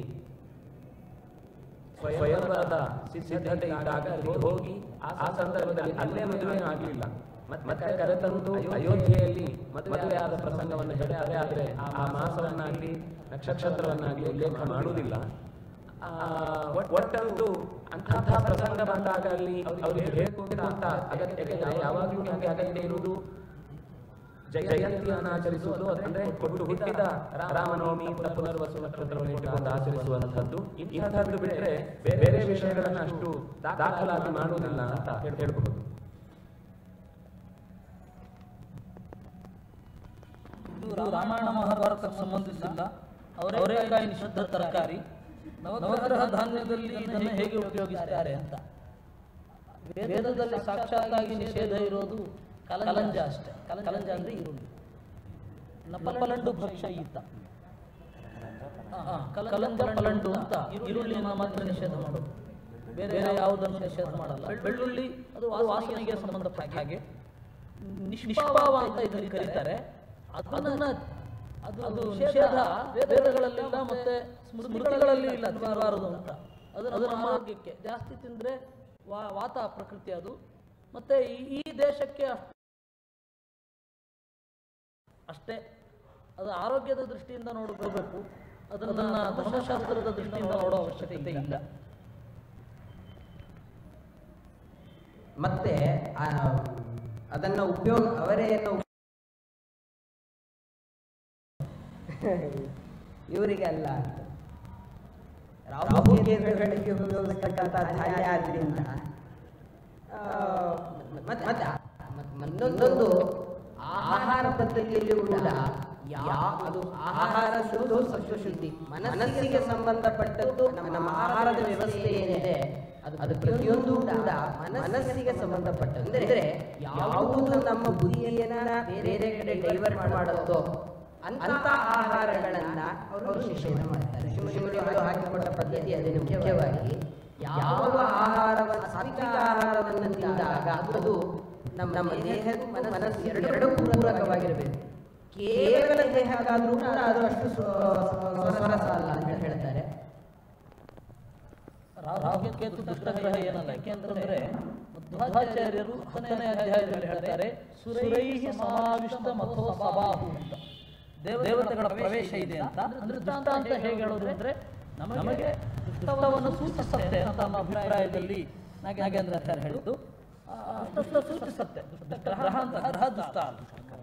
ಸ್ವಯಂವರದ ಸಿದ್ಧತೆ ಇದ್ದಾಗ ಅಲ್ಲಿ ಹೋಗಿ ಆ ಆ ಸಂದರ್ಭದಲ್ಲಿ ಅಲ್ಲೇ ಮದುವೆ ಆಗಲಿಲ್ಲ ಮತ್ತೆ ಕರೆತಂದು ಅಯೋಧ್ಯೆಯಲ್ಲಿ ಮದುವೆಯಾದ ಪ್ರಸಂಗವನ್ನು ಹೇಳ್ತಾರೆ ಆದರೆ ಆ ಮಾಸವನ್ನಾಗಲಿ ನಕ್ಷತ್ರವನ್ನಾಗಲಿ ಉಲ್ಲೇಖ ಮಾಡುವುದಿಲ್ಲ ಆ, ಒಟ್- ಒಟ್ಟಂತೂ ಅಂತಹ ಪ್ರಸಂಗ ಬಂದಾಗ ಅಲ್ಲಿ ಅವರಿಗೆ ಹೇಳ್ಕೊಂತ ಅಗತ್ಯ ಯಾವಾಗಲೂ ನಮಗೆ ಅಗತ್ಯ ಇರುವುದು ಜಯ ಜಯಂತಿಯನ್ನು ಆಚರಿಸುವುದು ಅಂದ್ರೆ ಕೊಟ್ಟು ಹುಟ್ಟಿದ ರಾಮನವಮಿ ಅಂತ ಪುನರ್ವಸು ನಕ್ಷತ್ರವನ್ನು ಇಟ್ಟುಕೊಂಡು ಆಚರಿಸುವಂತಹದ್ದು ಇಂತಹದ್ದು ಬಿಟ್ಟರೆ ಬೇರೆ ಬೇರೆ ವಿಷಯಗಳನ್ನು ಅಷ್ಟು ದಾಖಲಾತಿ ಮಾಡುವುದಿಲ್ಲ ಅಂತ ಹೇಳ್- ಹೇಳ್ಬಹುದು ಇದು ರಾಮಾಯಣ ಮಹಾಭಾರತಕ್ಕೆ ಸಂಬಂಧಿಸಿಲ್ಲ ಅವರೇಕಾಯಿ ನಿಷಿದ್ಧ ತರಕಾರಿ ನವಗ್ರಹ ಧಾನ್ಯದಲ್ಲಿ ಇದನ್ನು ಹೇಗೆ ಉಪಯೋಗಿಸ್ತಾರೆ ಅಂತ ವೇದದಲ್ಲಿ ಸಾಕ್ಷಾತ್ತಾಗಿ ನಿಷೇಧ ಇರೋದು ಕಲಂಜ ಅಷ್ಟೇ ಕಲಂಜ ಅಂದ್ರೆ ಈರುಳ್ಳಿ ನಪಲಂಡು ಭಕ್ಷ್ಯ ಈತ ಕಲಂಜ ಪಲಂಡು ಅಂತ ಈರುಳ್ಳಿನ ಮಾತ್ರ ನಿಷೇಧ ಮಾಡೋದು ಬೇರೆ ಯಾವುದನ್ನು ನಿಷೇಧ ಮಾಡಲ್ಲ ಬೆಳ್ಳುಳ್ಳಿ ಅದು ವಾಸನೆಗೆ ಸಂಬಂಧಪಟ್ಟ ಹಾಗೆ ನಿಷ್ಪಾವ ಅಂತ ಇದನ್ನು ಕರೀತಾರೆ ಅದನ್ನ ಅದು ಅದು ನಿಷೇಧ ವೇದಗಳಲ್ಲಿಲ್ಲ ಮತ್ತೆ ಸ್ಮೃತಿಗಳಲ್ಲಿ ಇಲ್ಲ ತಿನ್ನಬಾರದು ಅಂತ ಅದು ಅದು ನಮ್ಮ ಆರೋಗ್ಯಕ್ಕೆ ಜಾಸ್ತಿ ತಿಂದ್ರೆ ವಾ- ವಾತ ಪ್ರಕೃತಿ ಅದು ಮತ್ತೆ ಈ- ಈ ದೇಶಕ್ಕೆ ಅಷ್ಟ್- ಅಷ್ಟೇ ಅದು ಆರೋಗ್ಯದ ದೃಷ್ಟಿಯಿಂದ ನೋಡಬೇಕು ಅದನ್ನ ಧರ್ಮಶಾಸ್ತ್ರದ ದೃಷ್ಟಿಯಿಂದ ನೋಡೋ ಅವಶ್ಯಕತೆ ಇಲ್ಲ ಮತ್ತೆ ಆ, ಅದನ್ನ ಉಪಯೋಗ ಅವರೇನು ಇವರಿಗೆ ಅಲ್ಲ ರಾಹುಕೇಂದ್ರಗಳಿಗೆ ಉಪಯೋಗಿಸ್ತಕ್ಕಂಥ ಧಾನ್ಯ ಆದ್ರಿಂದ ಆ, ಮತ್ತೆ ಮತ್ತೆ ಮತ್ತೊಂದು ಆಹಾರ ಪದ್ಧತಿಯಲ್ಲಿ ಕೂಡ ಯಾ- ಅದು ಆಹಾರ ಶುದ್ಧ ಸಸ್ಯ ಶುದ್ಧಿ ಮನಸ್ಸಿಗೆ ಸಂಬಂಧಪಟ್ಟದ್ದು ನಮ್ಮ ನಮ್ಮ ಆಹಾರದ ವ್ಯವಸ್ಥೆ ಏನಿದೆ ಅದು ಅದು ಪ್ರತಿಯೊಂದು ಕೂಡ ಮನಸ್ಸಿಗೆ ಸಂಬಂಧಪಟ್ಟದ್ದು ಅಂದ್ರೆ ಯಾವುದು ನಮ್ಮ ಬುದ್ಧಿಯನ್ನ ಬೇರೆ ಕಡೆ ಡೈವರ್ಟ್ ಮಾಡುತ್ತೋ ಅಂತ ಆಹಾರಗಳನ್ನ ಅವರು ನಿಷೇಧ ಮಾಡ್ತಾರೆ ಶಿವಶಿವರುಗಳು ಹಾಕಿಕೊಟ್ಟ ಪದ್ಧತಿ ಅದೇನು ಮುಖ್ಯವಾಗಿ ಯಾವ ಆಹಾರವನ್ನು ಸಾತ್ವಿಕ ಆಹಾರವನ್ನು ತಿಂದಾಗ ಅದು ನಮ್ಮ ನಮ್ಮ ದೇಹದ ಮನಸ್ಸು ಎರಡೆರಡು ಪೂರಕವಾಗಿರಬೇಕು ಕೇವಲ ದೇಹಕ್ಕಾದ್ರೂ ಕೂಡ ಅದು ಅಷ್ಟು ಸ್ವ- ಸ್ವರಸ ಅಲ್ಲ ಅಂತ ಹೇಳ್ತಾರೆ ರಾಹುಕೇತು ದುಷ್ಟಗ್ರಹ ಏನಲ್ಲ ಯಾಕೆಂತಂದ್ರೆ ಮಧ್ವಾಚಾರ್ಯರು ಹತ್ತನೇ ಅಧ್ಯಾಯದಲ್ಲಿ ಹೇಳ್ತಾರೆ ಸುರೈಹಿ ಸಮಾವಿಷ್ಟ ಮಥೋ ಸಭಾಹು ಅಂತ ದೇವ- ದೇವತೆಗಳ ಪ್ರವೇಶ ಇದೆ ಅಂತ ಅಂದ್ರೆ ದುಷ್ಟ ಅಂತ ಹೇಗೆ ಹೇಳೋದು ಅಂದ್ರೆ ನಮಗೆ ದುಷ್ಟವನ್ನು ಸೂಚಿಸುತ್ತೆ ಅಂತ ನಮ್ಮ ಅಭಿಪ್ರಾಯದಲ್ಲಿ ನಾಗೇಂದ್ರಾಚಾರ್ಯ ಹೇಳಿದ್ದು ಆ, ದುಷ್ಟ ಸೂಚಿಸುತ್ತೆ ದುಷ್ಟ ಗ್ರಹ ಅಂತ ಗ್ರಹ ದುಷ್ಟ ಅಲ್ಲ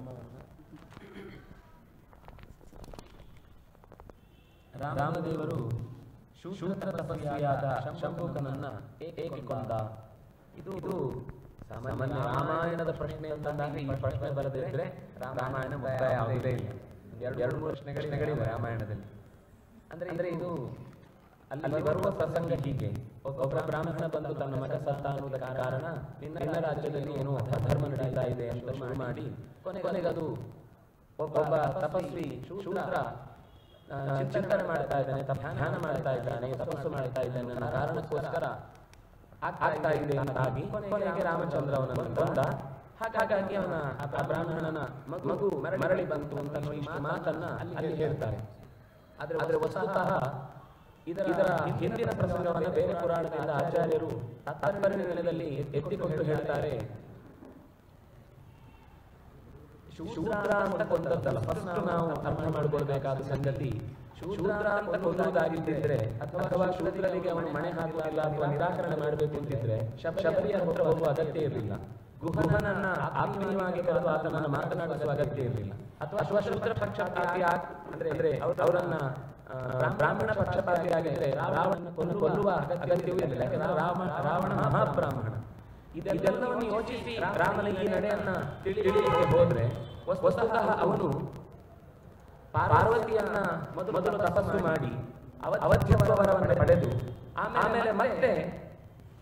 ರಾಮದೇವರು ಶೂದ್ರ ತಪಸ್ವಿಯಾದ ಶಂಭುಕನನ್ನ ಏಕೆ ಕೊಂದ ಇದು ಇದು ಸಾಮಾನ್ಯ ರಾಮಾಯಣದ ಪ್ರಶ್ನೆ ಅಂತಂದಾಗ ಈ ಪ್ರಶ್ನೆ ಬರದಿದ್ರೆ ರಾಮಾಯಣ ಮುಕ್ತಾಯ ಆಗುವುದೇ ಇಲ್ಲ ಎರಡು ಎರಡು ಮೂರು ಪ್ರಶ್ನೆಗಳಿವೆ ರಾಮಾಯಣದಲ್ಲಿ ಅಂದ್ರೆ ಅಂದ್ರೆ ಇದು ಅಲ್ಲಿ ಬರುವ ಪ್ರಸಂಗ ಹೀಗೆ ಒಬ್ಬ ಒಬ್ಬ ಬ್ರಾಹ್ಮಣ ಬಂದು ತನ್ನ ಮಗ ಸತ್ತ ಅನ್ನುವುದ ಕಾರಣ ನಿನ್ನ ನಿನ್ನ ರಾಜ್ಯದಲ್ಲಿ ಏನೋ ಅಧರ್ಮ ನಡೀತಾ ಇದೆ ಅಂತ ಶುರು ಮಾಡಿ ಕೊನೆಗೆ ಅದು ಒಬ್ಬ ತಪಸ್ವಿ ಶೂದ್ರ ಆ, ಚಿಂತನೆ ಮಾಡ್ತಾ ಇದ್ದಾನೆ ತಪ- ಧ್ಯಾನ ಮಾಡ್ತಾ ಇದ್ದಾನೆ ತಪಸ್ಸು ಮಾಡ್ತಾ ಇದ್ದಾನೆ ಅನ್ನೋ ಕಾರಣಕ್ಕೋಸ್ಕರ ಆಗ್ತಾ ಇದೆ ಅಂತಾಗಿ ಕೊನೆಗೆ ರಾಮಚಂದ್ರ ಅವನನ್ನು ಬಂದ ಹಾಗಾಗಿ ಅವನ ಆ ಬ್ರಾಹ್ಮಣನ ಮಗು- ಮಗು ಮರಳಿ ಬಂತು ಅಂತ ಇಷ್ಟು ಮಾತನ್ನ ಅಲ್ಲಿ ಹೇಳ್ತಾರೆ ಆದ್ರೆ ವಸ್ತುತಃ ಇದರ ಇದರ ಹಿಂದಿನ ಪ್ರಸಂಗವನ್ನ ಬೇರೆ ಪುರಾಣದಿಂದ ಆಚಾರ್ಯರು ತಾತ್ಪರ್ಯ ನೆಲೆಯಲ್ಲಿ ಎತ್ತಿಕೊಂಡು ಹೇಳ್ತಾರೆ ಶೂದ್ರ ಅಂತ ಕೊಂದದ್ದಲ್ಲ ಫಸ್ಟ್ ನಾವು ಅರ್ಥ ಮಾಡ್ಕೊಳ್ಬೇಕಾದ ಸಂಗತಿ ಶೂದ್ರ ಅಂತ ಕೊಂದದ್ದಾಗಿದ್ದಿದ್ರೆ ಅಥವಾ ಶೂದ್ರರಿಗೆ ಅವನು ಮಣೆ ಹಾಕುವುದಿಲ್ಲ ಅಥವಾ ನಿರಾಕರಣೆ ಮಾಡಬೇಕು ಅಂತಿದ್ರೆ ಶಬ- ಶಬರಿಯ ಹತ್ರ ಹೋಗುವ ಅಗತ್ಯ ಇರಲಿಲ್ಲ ಗುಹನನ್ನ ಆತ್ಮೀಯವಾಗಿ ಕರೆದು ಆತನನ್ನ ಮಾತನಾಡಿಸುವ ಅಗತ್ಯ ಇರಲಿಲ್ಲ ಅಥವಾ ಅಥವಾ ಶೂದ್ರ ಪಕ್ಷಪಾತಿ ಆಗ್- ಅಂದ್ರೆ ಅಂದ್ರೆ ಅವರನ್ನ ಆ, ಬ್ರಾಹ್ಮಣ ಪಕ್ಷಪಾತಿಯಾಗಿದ್ರೆ ರಾವಣನ ಕೊಲ್ಲು ಕೊಲ್ಲುವ ಅಗತ್ಯವೂ ಇರಲಿಲ್ಲ ಯಾಕಂದ್ರೆ ರಾಮ ರಾವಣ ಮಹಾಬ್ರಾಹ್ಮಣ ಇದೆಲ್ಲವನ್ನು ಯೋಚಿಸಿ ರಾಮನ ಈ ನಡೆಯನ್ನ ತಿಳಿ- ತಿಳಿಲಿಕ್ಕೆ ಹೋದ್ರೆ ವಸ್ತುತಃ ಅವನು ಪಾರ್ವತಿಯನ್ನ ಮೊದಲು ಮೊದಲು ತಪಸ್ಸು ಮಾಡಿ ಅವ- ಅವಧ್ಯತ್ವವರವನ್ನು ಪಡೆದು ಆಮೇಲೆ ಮತ್ತೆ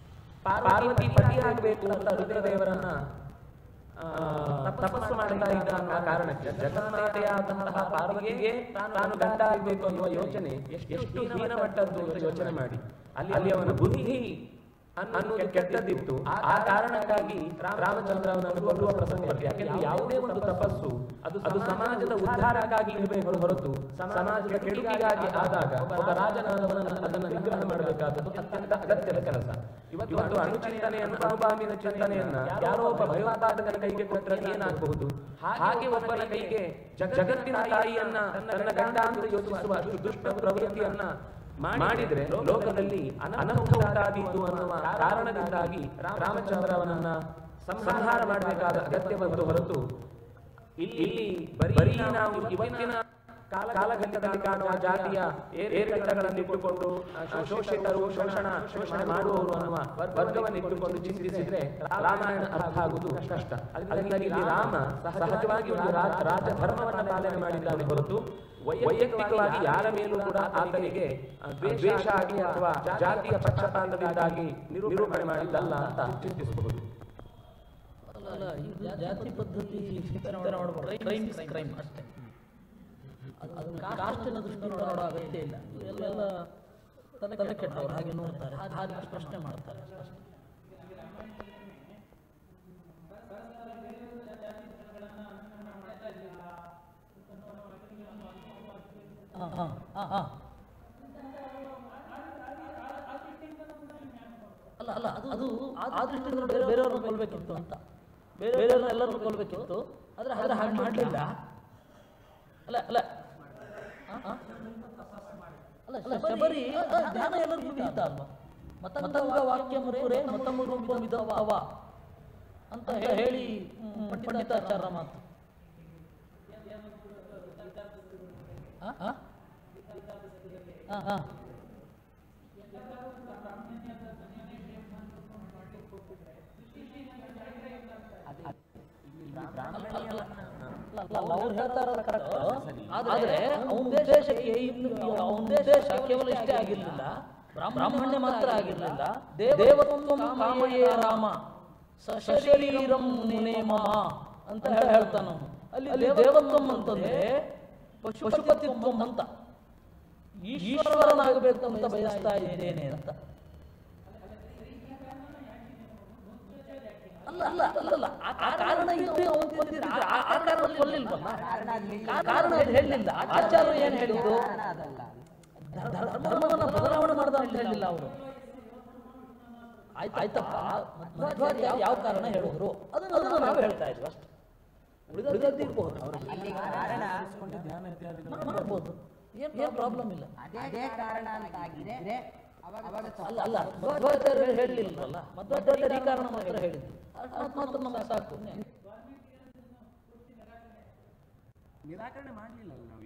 ಪಾರ್ವತಿ ಪತಿ ಆಗಬೇಕು ಅಂತ ರುದ್ರದೇವರನ್ನ ಆ, ತಪಸ್ಸು ಮಾಡ್ತಾ ಇದ್ದ ಅನ್ನೋ ಕಾರಣಕ್ಕೆ ಜಗನ್ಮಾತೆಯಾದಂತಹ ಪಾರ್ವತಿಗೆ ತಾನು ಗಂಡ ಆಗಬೇಕು ಅನ್ನುವ ಯೋಚನೆ ಎಷ್ಟು ಹೀನ ಮಟ್ಟದ್ದು ಅಂತ ಯೋಚನೆ ಮಾಡಿ ಅಲ್ಲಿ ಅಲ್ಲಿ ಅವನ ಬುದ್ಧಿ ಅನ್- ಅನ್ನೋದು ಕೆಟ್ಟದ್ದಿತ್ತು ಆ ಆ ಕಾರಣಕ್ಕಾಗಿ ರಾಮಚಂದ್ರ ಅವನನ್ನು ಕೊಲ್ಲುವ ಪ್ರಸಂಗ ಬರ್ತದೆ ಯಾಕೆಂದ್ರೆ ಯಾವುದೇ ಒಂದು ತಪಸ್ಸು ಅದು ಅದು ಸಮಾಜದ ಉದ್ಧಾರಕ್ಕಾಗಿ ಇರಬೇಕು ಹೊರತು ಸಮಾಜದ ಕೆಡುಕಿಗಾಗಿ ಆದಾಗ ಒಬ್ಬ ರಾಜನಾದವನನ್ನು ಅದನ್ನು ನಿಗ್ರಹ ಮಾಡಬೇಕಾದದ್ದು ಅತ್ಯಂತ ಅಗತ್ಯದ ಕೆಲಸ ಇವತ್ತು ಅಣುಚಿಂತನೆಯನ್ನು ಅನುಭಾವಿನ ಚಿಂತನೆಯನ್ನ ಯಾರೋ ಒಬ್ಬ ಭಯೋತ್ಪಾದಕನ ಕೈಗೆ ಕೊಟ್ಟರೆ ಏನಾಗಬಹುದು ಹಾಗೆ ಒಬ್ಬನ ಕೈಗೆ ಜಗ- ಜಗತ್ತಿನ ತಾಯಿಯನ್ನ ತನ್ನ ಗಂಡ ಅಂತ ಯೋಚಿಸುವ ಅಷ್ಟು ದುಷ್ಟ ಪ್ರವೃತ್ತಿಯನ್ನ ಮಾಡಿದ್ರೆ ಲೋಕದಲ್ಲಿ ಅನ- ಅನರ್ಥ ಉಂಟಾದೀತು ಅನ್ನುವ ಕಾರಣದಿಂದಾಗಿ ರಾಮಚಂದ್ರ ಅವನನ್ನ ಸಂಹಾರ ಮಾಡಬೇಕಾದ ಅಗತ್ಯ ಬಂತು ಹೊರತು ಇಲ್ಲಿ ಬರೀ ನಾವು ಇವತ್ತಿನ ಕಾಲ- ಕಾಲಘಟ್ಟದಲ್ಲಿ ಕಾಣುವ ಜಾತಿಯ ಏರ್- ಏರಿಳಿತಗಳನ್ನು ಇಟ್ಟುಕೊಂಡು ಆ, ಶೋಷಿತರು ಶೋಷಣ ಶೋಷಣೆ ಮಾಡುವವರು ಅನ್ನುವ ವರ್ಗವನ್ನು ಇಟ್ಟುಕೊಂಡು ಚಿಂತಿಸಿದ್ರೆ ರಾಮಾಯಣ ಅರ್ಥ ಆಗುವುದು ಕಷ್ಟ ಅದರಿಂದ ಇಲ್ಲಿ ರಾಮ ಸಹಜವಾಗಿ ಒಂದು ರಾ- ರಾಜಧರ್ಮವನ್ನ ಪಾಲನೆ ಮಾಡಿದ್ದಾನೆ ಹೊರತು ವೈಯಕ್ತಿಕವಾಗಿ ಯಾರ ಮೇಲೂ ಕೂಡ ಆತನಿಗೆ ಆ, ದ್ವೇಷ ಆಗಿ ಅಥವಾ ಜಾತಿಯ ಪಕ್ಷಪಾತದಿಂದಾಗಿ ನಿರೂಪಣೆ ಮಾಡಿದ್ದಲ್ಲ ಅಂತ ಚಿಂತಿಸಬಹುದು ಅಲ್ಲ ಅಲ್ಲ ಇದು ಜಾತಿ ಪದ್ಧತಿ ಚಿಂತನೆ ಮಾಡಬಾರ್ದು ಕ್ರೈಮ್ ಕ್ರೈಮ್ ಅಷ್ಟೇ ಅದು ಅದು ಕಾಸ್ಟಿನ ದೃಷ್ಟಿ ನೋಡೋ ಅಗತ್ಯ ಇಲ್ಲ ಎಲ್ಲ ತಲೆ ತಲೆ ಕೆಟ್ಟವ್ರು ಹಾಗೆ ನೋಡ್ತಾರೆ ಹಾಗೆ ಪ್ರಶ್ನೆ ಮಾಡ್ತಾರೆ ಅಷ್ಟೇ ಹಾಂ ಹಾಂ ಹಾಂ ಹಾಂ ಅಲ್ಲ ಅಲ್ಲ ಅದು ಅದು ಆ ದೃಷ್ಟಿಯಿಂದ ಬೇರೆ ಬೇರೆಯವ್ರನ್ನ ಕೊಲ್ಬೇಕಿತ್ತು ಅಂತ ಬೇರೆ ಬೇರೆಯವ್ರನ್ನ ಎಲ್ಲರನ್ನು ಕೊಲ್ಬೇಕಿತ್ತು ಆದರೆ ಆದರೆ ಹಾಗೆ ಮಾಡಲಿಲ್ಲ ಅಲ್ಲ ಅಲ್ಲ ಆ, ಆ? ಅಲ್ಲ ಅಲ್ಲ ಶಬರಿ ಆ, ಜ್ಞಾನ ಎಲ್ಲರಿಗೂ ವಿಹಿತ ಅಲ್ವಾ ಮತಂಗ ವಾಕ್ಯ ಮುರೆ ಮತಮುರು ಮಿದವ ಅವ ಅಂತ ಹೇ- ಹೇಳಿ ಹ್ಮ್, ಪಂಡಿತಾಚಾರ್ಯ ಮಾತು ಆ, ಆ? ಆ, ಆ. ಅವ್ರು ಹೇಳ್ತಾರ ಕರೆಕ್ಟ್ ಆದ್ರೆ ಅವನ ಉದ್ದೇಶಕ್ಕೆ ಇನ್ನು ಅವನ ಉದ್ದೇಶ ಕೇವಲ ಇಷ್ಟೇ ಆಗಿರ್ಲಿಲ್ಲ ಬ್ರಾಹ್ಮಣ್ಯ ಮಾತ್ರ ಆಗಿರ್ಲಿಲ್ಲ ದೇವತ್ವಂ ಕಾಮಯೇ ರಾಮ ಸಶರೀರಂ ಮುನೇ ಮಮ ಅಂತ ಹೇಳಿ ಹೇಳ್ತಾನ ಅವನು. ಅಲ್ಲಿ ದೇವತ್ವಂ ಅಂತಂದ್ರೆ ಪಶುಪತಿತ್ವಂ ಅಂತ ಈಶ್ವರನಾಗಬೇಕು ಅಂತ ಬಯಸ್ತಾ ಇದ್ದೇನೆ ಅಂತ ಅಲ್ಲ ಅಲ್ಲ ಅಲ್ಲ ಅಲ್ಲ ಆ ಆ ಕಾರಣ ಇದ್ದು ಅವನು ಕೊಂದಿದ್ರೆ ಆ ಆ ಕಾರಣ ಕೊಲ್ಲಿಲ್ವಲ್ಲ ಕಾರಣ ಅದು ಹೇಳಲಿಲ್ಲ ಆಚಾರ್ಯರು ಏನು ಹೇಳಿದ್ದು ಅದಲ್ಲ ಧರ್- ಧರ್ಮವನ್ನ ಬದಲಾವಣೆ ಮಾಡ್ದ ಅಂತ ಹೇಳಿಲ್ಲ ಅವರು ಆಯ್ತಪ್ಪ ಮಧ್ವಾಚಾರ್ಯ ಯಾವ ಕಾರಣ ಹೇಳಿದ್ರು ಅದನ್ನು ಅದನ್ನು ನಾವು ಹೇಳ್ತಾ ಇದ್ವಿ ಅಷ್ಟೇ ಉಳಿದದ್ದು ಇರ್ಬೋದು ಅವ್ರಿಗೆ ಅಲ್ಲಿ ಕಾರಣ ಮಾಡ್ಬೋದು ಏನು ಪ್ರಾಬ್ಲಮ್ ಇಲ್ಲ ಅದೇ ಕಾರಣ ಅಂತ ಆಗಿದ್ರೆ ಅವಾಗ ಅವಾಗ ಅಲ್ಲ ಅಲ್ಲ ಮಧ್ವಾಚಾರ್ಯರು ಹೇಳಲಿಲ್ವಲ್ಲ ಮಧ್ವಾಚಾರ್ಯರು ಈ ಕಾರಣ ಮಾತ್ರ ಹೇಳಿದ್ದು ಅಷ್ಟು ಮಾತ್ರ ನಮಗೆ ಸಾಕು ನಿರಾಕರಣೆ ಮಾಡಲಿಲ್ಲ ನಾವೀಗ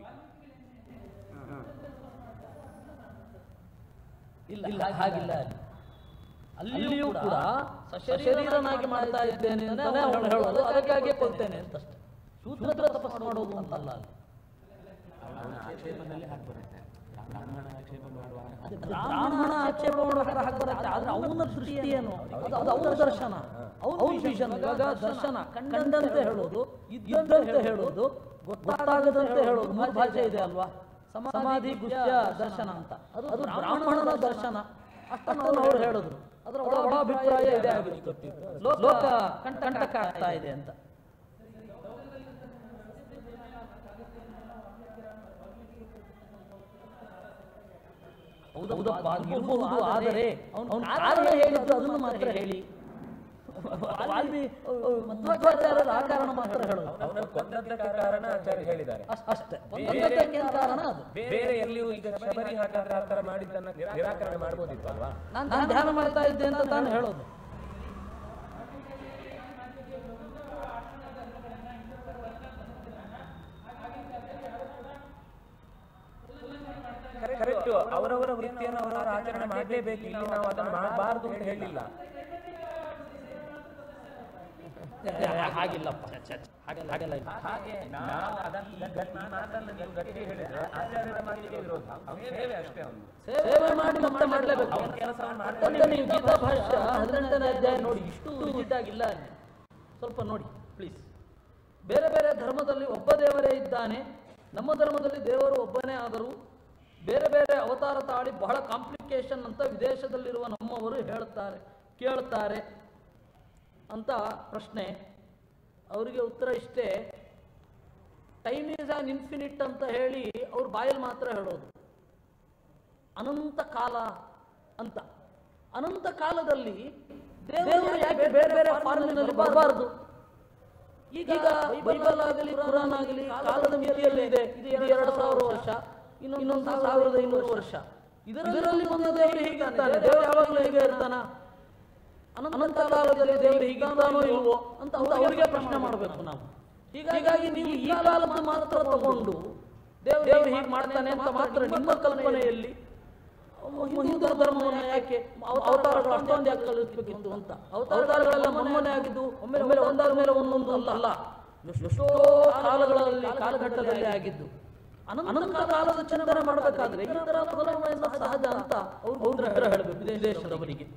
ಇಲ್ಲ ಇಲ್ಲ ಹಾಗಿಲ್ಲ ಅಲ್ಲಿ ಅಲ್ಲಿಯೂ ಕೂಡ ಸಶರೀರನಾಗಿ ಮಾಡ್ತಾ ಇದ್ದೇನೆ ಅಂತಾನೆ ಅವನು ಹೇಳೋದು ಅದಕ್ಕಾಗಿ ಕೊಲ್ತೇನೆ ಅಂತಷ್ಟೇ ಶೂದ್ರ ತಪಸ್ಸು ಮಾಡೋದು ಅಂತಲ್ಲ ಅಲ್ಲಿ ಅವನ ಆಕ್ಷೇಪದಲ್ಲಿ ಹಾಗೆ ಬರುತ್ತೆ ಬ್ರಾಹ್ಮಣ ಆಕ್ಷೇಪ ಮಾಡುವಾಗ ಅದು ಬ್ರಾಹ್ಮಣ ಆಕ್ಷೇಪ ಮಾಡುವಾಗ ಹಾಗೆ ಬರುತ್ತೆ ಆದ್ರೆ ಅವನ ದೃಷ್ಟಿ ಏನು ಅದು ಅದು ಅವನ ದರ್ಶನ ಅವನ ವಿಷನ್ ಇವಾಗ ದರ್ಶನ ಕಂಡಂತೆ ಹೇಳೋದು ಇದ್ದಂತೆ ಹೇಳೋದು ಗೊತ್ತಾಗದಂತೆ ಹೇಳೋದು ಮೂರು ಭಾಷೆ ಇದೆ ಅಲ್ವಾ ಸಮಾಧಿ ಗುಹ್ಯ ದರ್ಶನ ಅಂತ ಅದು ಅದು ಬ್ರಾಹ್ಮಣನ ದರ್ಶನ ಅಷ್ಟನ್ನು ಅವರು ಹೇಳಿದ್ರು ಅದರ ಒಳ ಒಳಾಭಿಪ್ರಾಯ ಇದೆ ಆಗಿತ್ತು ಲೋಕ ಕಂಟಕ ಆಗ್ತಾ ಇದೆ ಅಂತ ಹೌದಪ್ಪ ಇರಬಹುದು ಆದರೆ ಅವನು ಕಾರಣ ಹೇಳಿದ್ದು ಅದನ್ನು ಮಾತ್ರ ಹೇಳಿ ವಾಲ್ಮಿ ಮಧ್ವಾಚಾರ್ಯರು ಆ ಕಾರಣ ಮಾತ್ರ ಹೇಳೋದು ಅವನ ಕೊಂದದ್ದಕ್ಕೆ ಕಾರಣ ಆಚಾರ್ಯ ಹೇಳಿದ್ದಾರೆ ಅಷ್ಟ್- ಅಷ್ಟೇ ಒಂದೊಂದಕ್ಕೆ ಏನ್ ಕಾರಣ ಅದು ಬೇರೆ ಎಲ್ಲಿಯೂ ಈಗ ಶಬರಿ ಹಾಗಾದ್ರೆ ಆ ಥರ ಮಾಡಿದ್ದನ್ನ ನಿರಾಕರಣೆ ಮಾಡ್ಬೋದಿತ್ತು ಅಲ್ವಾ ನಾನು ಧ್ಯಾನ ಮಾಡ್ತಾ ಇದ್ದೆ ಅಂತ ತಾನು ಹೇಳೋದು ಕರೆಕ್ಟ್ ಅವರವರ ವೃತ್ತಿಯನ್ನು ಅವರವರ ಆಚರಣೆ ಮಾಡಲೇಬೇಕು ಇಲ್ಲಿ ನಾವು ಅದನ್ನು ಮಾಡಬಾರದು ಅಂತ ಹೇಳಿಲ್ಲ ಹಾಗಿಲ್ಲಪ್ಪ ಛೆ, ಛೆ, ಛೆ, ಹಾಗೆಲ್ಲ ಹಾಗೆಲ್ಲ ಇಲ್ಲ ಹಾಗೆ ನಾವು ಅದನ್ನು ಈ ಗಟ್ಟಿ ಮಾತನ್ನು ನೀವು ಗಟ್ಟಿ ಹೇಳಿದ್ರೆ ಆಚಾರ್ಯರ ಮಾತಿಗೆ ವಿರೋಧ ಅವ್ನು ಸೇವೆ ಅಷ್ಟೇ ಅವನು ಸೇವೆ ಮಾಡಿ ಮತ್ತೆ ಮಾಡಲೇಬೇಕು ಅವನ ಕೆಲಸವನ್ನು ಮತ್ತೆ ನೀವು ಗೀತಾ ಭಾಷ್ಯ ಹದಿನೆಂಟನೇ ಅಧ್ಯಾಯ ನೋಡಿ ಇಷ್ಟು ರಿಜಿಡ್ ಆಗಿಲ್ಲ ಅಲ್ಲಿ. ಸ್ವಲ್ಪ ನೋಡಿ ಪ್ಲೀಸ್ ಬೇರೆ ಬೇರೆ ಧರ್ಮದಲ್ಲಿ ಒಬ್ಬ ದೇವರೇ ಇದ್ದಾನೆ ನಮ್ಮ ಧರ್ಮದಲ್ಲಿ ದೇವರು ಒಬ್ಬನೇ ಆದರೂ ಬೇರೆ ಬೇರೆ ಅವತಾರ ತಾಳಿ ಬಹಳ ಕಾಂಪ್ಲಿಕೇಶನ್ ಅಂತ ವಿದೇಶದಲ್ಲಿರುವ ನಮ್ಮವರು ಹೇಳ್ತಾರೆ ಕೇಳ್ತಾರೆ ಅಂತ ಪ್ರಶ್ನೆ ಅವರಿಗೆ ಉತ್ತರ ಇಷ್ಟೇ ಟೈಮ್ ಈಸ್ ಆನ್ ಇನ್ಫಿನಿಟ್ ಅಂತ ಹೇಳಿ ಅವ್ರು ಬಾಯಲ್ಲಿ ಮಾತ್ರ ಹೇಳೋದು ಅನಂತ ಕಾಲ ಅಂತ ಅನಂತ ಕಾಲದಲ್ಲಿ ದೇವರು ಯಾಕೆ ಬೇರೆ ಬೇರೆ ಫಾರ್ಮಿನಲ್ಲಿ ಬರಬಾರದು ಈಗ ಬೈಬಲ್ ಆಗಲಿ ಕುರಾನ್ ಆಗಲಿ ಕಾಲದ ಮಿತಿಯಲ್ಲಿ ಇದೆ ಇದು ಎರಡು ಸಾವಿರ ವರ್ಷ ಇನ್ನು ಇನ್ನೊಂದು ಸಾವಿರದ ಐನೂರು ವರ್ಷ ಇದರಲ್ಲಿ ಒಂದು ದೇವರು ಹೀಗಿರ್ತಾನೆ ದೇವರು ಯಾವಾಗಲೂ ಹೇಗೆ ಇರ್ತಾನ ಅನಂತ ಕಾಲದಲ್ಲಿ ದೇವರು ಹೀಗಿರ್ತಾನೋ ಇಲ್ವೋ ಅಂತ ಅವ್ರು ಅವರಿಗೆ ಪ್ರಶ್ನೆ ಮಾಡಬೇಕು ನಾವು ಹೀಗಾಗಿ ನೀವು ಈ ಕಾಲದ ಮಾತ್ರ ತಗೊಂಡು ದೇವರು ಹೀಗೆ ಮಾಡ್ತಾನೆ ಅಂತ ಮಾತ್ರ ನಿಮ್ಮ ಕಲ್ಪನೆಯಲ್ಲಿ ಹಿಂದೂ ಧರ್ಮವನ್ನು ಯಾಕೆ ಅವ- ಅವತಾರಗಳು ಅಷ್ಟೊಂದು ಯಾಕೆ ಕಲಿಸ್ಬೇಕಿತ್ತು ಅಂತ ಅವತಾರಗಳೆಲ್ಲ ಮೊನ್ನೆ ಆಗಿದ್ದು ಒಮ್ಮೆ ಒಮ್ಮೆ ಒಂದಾದ ಮೇಲೆ ಒಂದೊಂದು ಅಂತ ಅಲ್ಲ ಎಷ್ಟೋ ಕಾಲಗಳಲ್ಲಿ ಕಾಲಘಟ್ಟದಲ್ಲಿ ಆಗಿದ್ದು ಅನಂತ ಅನಂತ ಕಾಲದ ಚಿಂತನೆ ಮಾಡಬೇಕಾದ್ರೆ ಈ ತರ ಬದಲಾವಣೆಯಿಂದ ಸಹಜ ಅಂತ ಅವ್ರು ಉತ್ತರ ಹೇಳಬೇಕು ವಿದೇಶದವರಿಗೆ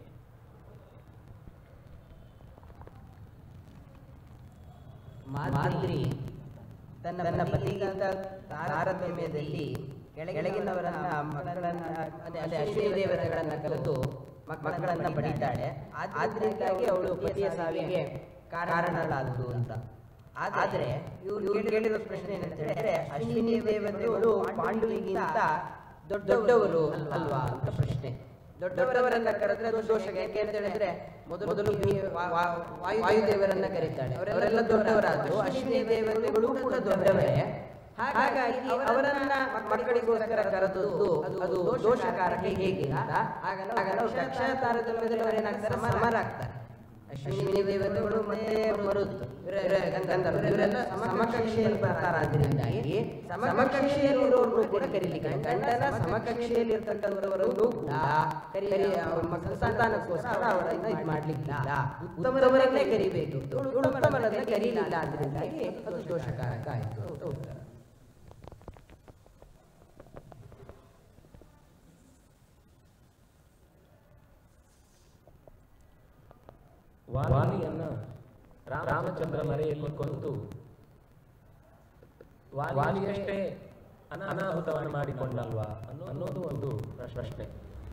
ಮಾದ್ರಿ ತನ್ನ ತನ್ನ ಪತಿಗಿಂತ ತಾರತಮ್ಯದಲ್ಲಿ ಕೆಳಗಿನವರನ್ನ ಮಕ್ಕಳನ್ನ ಅದೇ ಅದೇ ಅಶ್ವಿನಿ ದೇವತೆಗಳನ್ನ ಕಲಿತು ಮಕ್ಕಳನ್ನ ಪಡಿತಾಳೆ ಆದ್- ಆದ್ರಿಂದಾಗಿ ಅವಳು ಪತಿಯ ಸಾವಿಗೆ ಕಾರಣಗಳಾದದು ಅಂತ ಆದ್ರೆ ಇವ್ರು ಇವ್ರು ಕೇಳಿರೋ ಪ್ರಶ್ನೆ ಏನಂತ ಹೇಳಿದ್ರೆ ಅಶ್ವಿನಿ ದೇವತೆಗಳು ಪಾಂಡುವಿಗಿಂತ ದೊಡ್ಡವರು ಅಲ್ವಾ ಅಂತ ಪ್ರಶ್ನೆ ದೊಡ್ಡವರನ್ನ ಕರೆದ್ರೆ ಅದು ದೋಷ ಯಾಕೆ ಅಂತ ಹೇಳಿದ್ರೆ ಮೊದಲು ಈ ವಾ- ವಾ- ವಾಯುದೇವರನ್ನ ಕರೀತಾಳೆ ಅವರೆಲ್ಲ ದೊಡ್ಡವರಾದ್ರು ಅಶ್ವಿನಿ ದೇವತೆಗಳು ಕೂಡ ದೊಡ್ಡವರೇ ಹಾಗಾಗಿ ಅವರನ್ನ ಮಕ್ಕಳಿಗೋಸ್ಕರ ಕರೆದದ್ದು ಅದು ಅದು ದೋಷಕಾರಕ ಹೇಗಿಲ್ಲ ಆಗಲ್ಲ ಆಗಲ್ಲ ದಕ್ಷ ತಾರತಮ್ಯದಲ್ಲಿ ಅವರೇನಾಗ್ತಾರೆ ಸಮರಾಗ್ತಾರೆ ಅಶ್ವಿನಿ ದೇವತೆಗಳು ಮತ್ತೆ ಮರುತ್ ಇವ್ರ- ಇವ್ರ ಗಂಧರ್ವರು ಇವರೆಲ್ಲ ಸಮಕಕ್ಷೆಯಲ್ಲಿ ಬರ್ತಾರಾದ್ರಿಂದಾಗಿ ಸಮಕಕ್ಷೆಯಲ್ಲಿ ಇರೋರ್ನು ಕೂಡ ಕರೀಲಿಕ್ಕೆ ಗಂಡನ ಸಮಕಕ್ಷೆಯಲ್ಲಿ ಇರ್ತಕ್ಕಂಥವರನ್ನು ಕೂಡ ಕರಿ ಅವ್ರ ಮಕ್ಕಳ ಸಂತಾನಕ್ಕೋಸ್ಕರ ಅವರನ್ನ ಇದು ಮಾಡ್ಲಿಕ್ಕಿಲ್ಲ ಉತ್ತಮರವರನ್ನೇ ಕರಿಬೇಕು ಇವಳು ಉತ್ತಮರನ್ನ ಕರೀಲಿಲ್ಲ ಆದ್ರಿಂದಾಗಿ ಅದು ದೋಷಕಾರಕ ಆಯ್ತು ಅಂತ ಉತ್ತರ ವಾಲಿಯನ್ನ ರಾಮಚಂದ್ರ ಮರೆಯಲ್ಲಿ ಕೊಂದು ವಾಲಿಯಷ್ಟೇ ಅನ- ಅನಾಹುತವನ್ನು ಮಾಡಿಕೊಂಡಲ್ವಾ ಅನ್ನೋ- ಅನ್ನೋದು ಒಂದು ಪ್ರಶ್ನೆ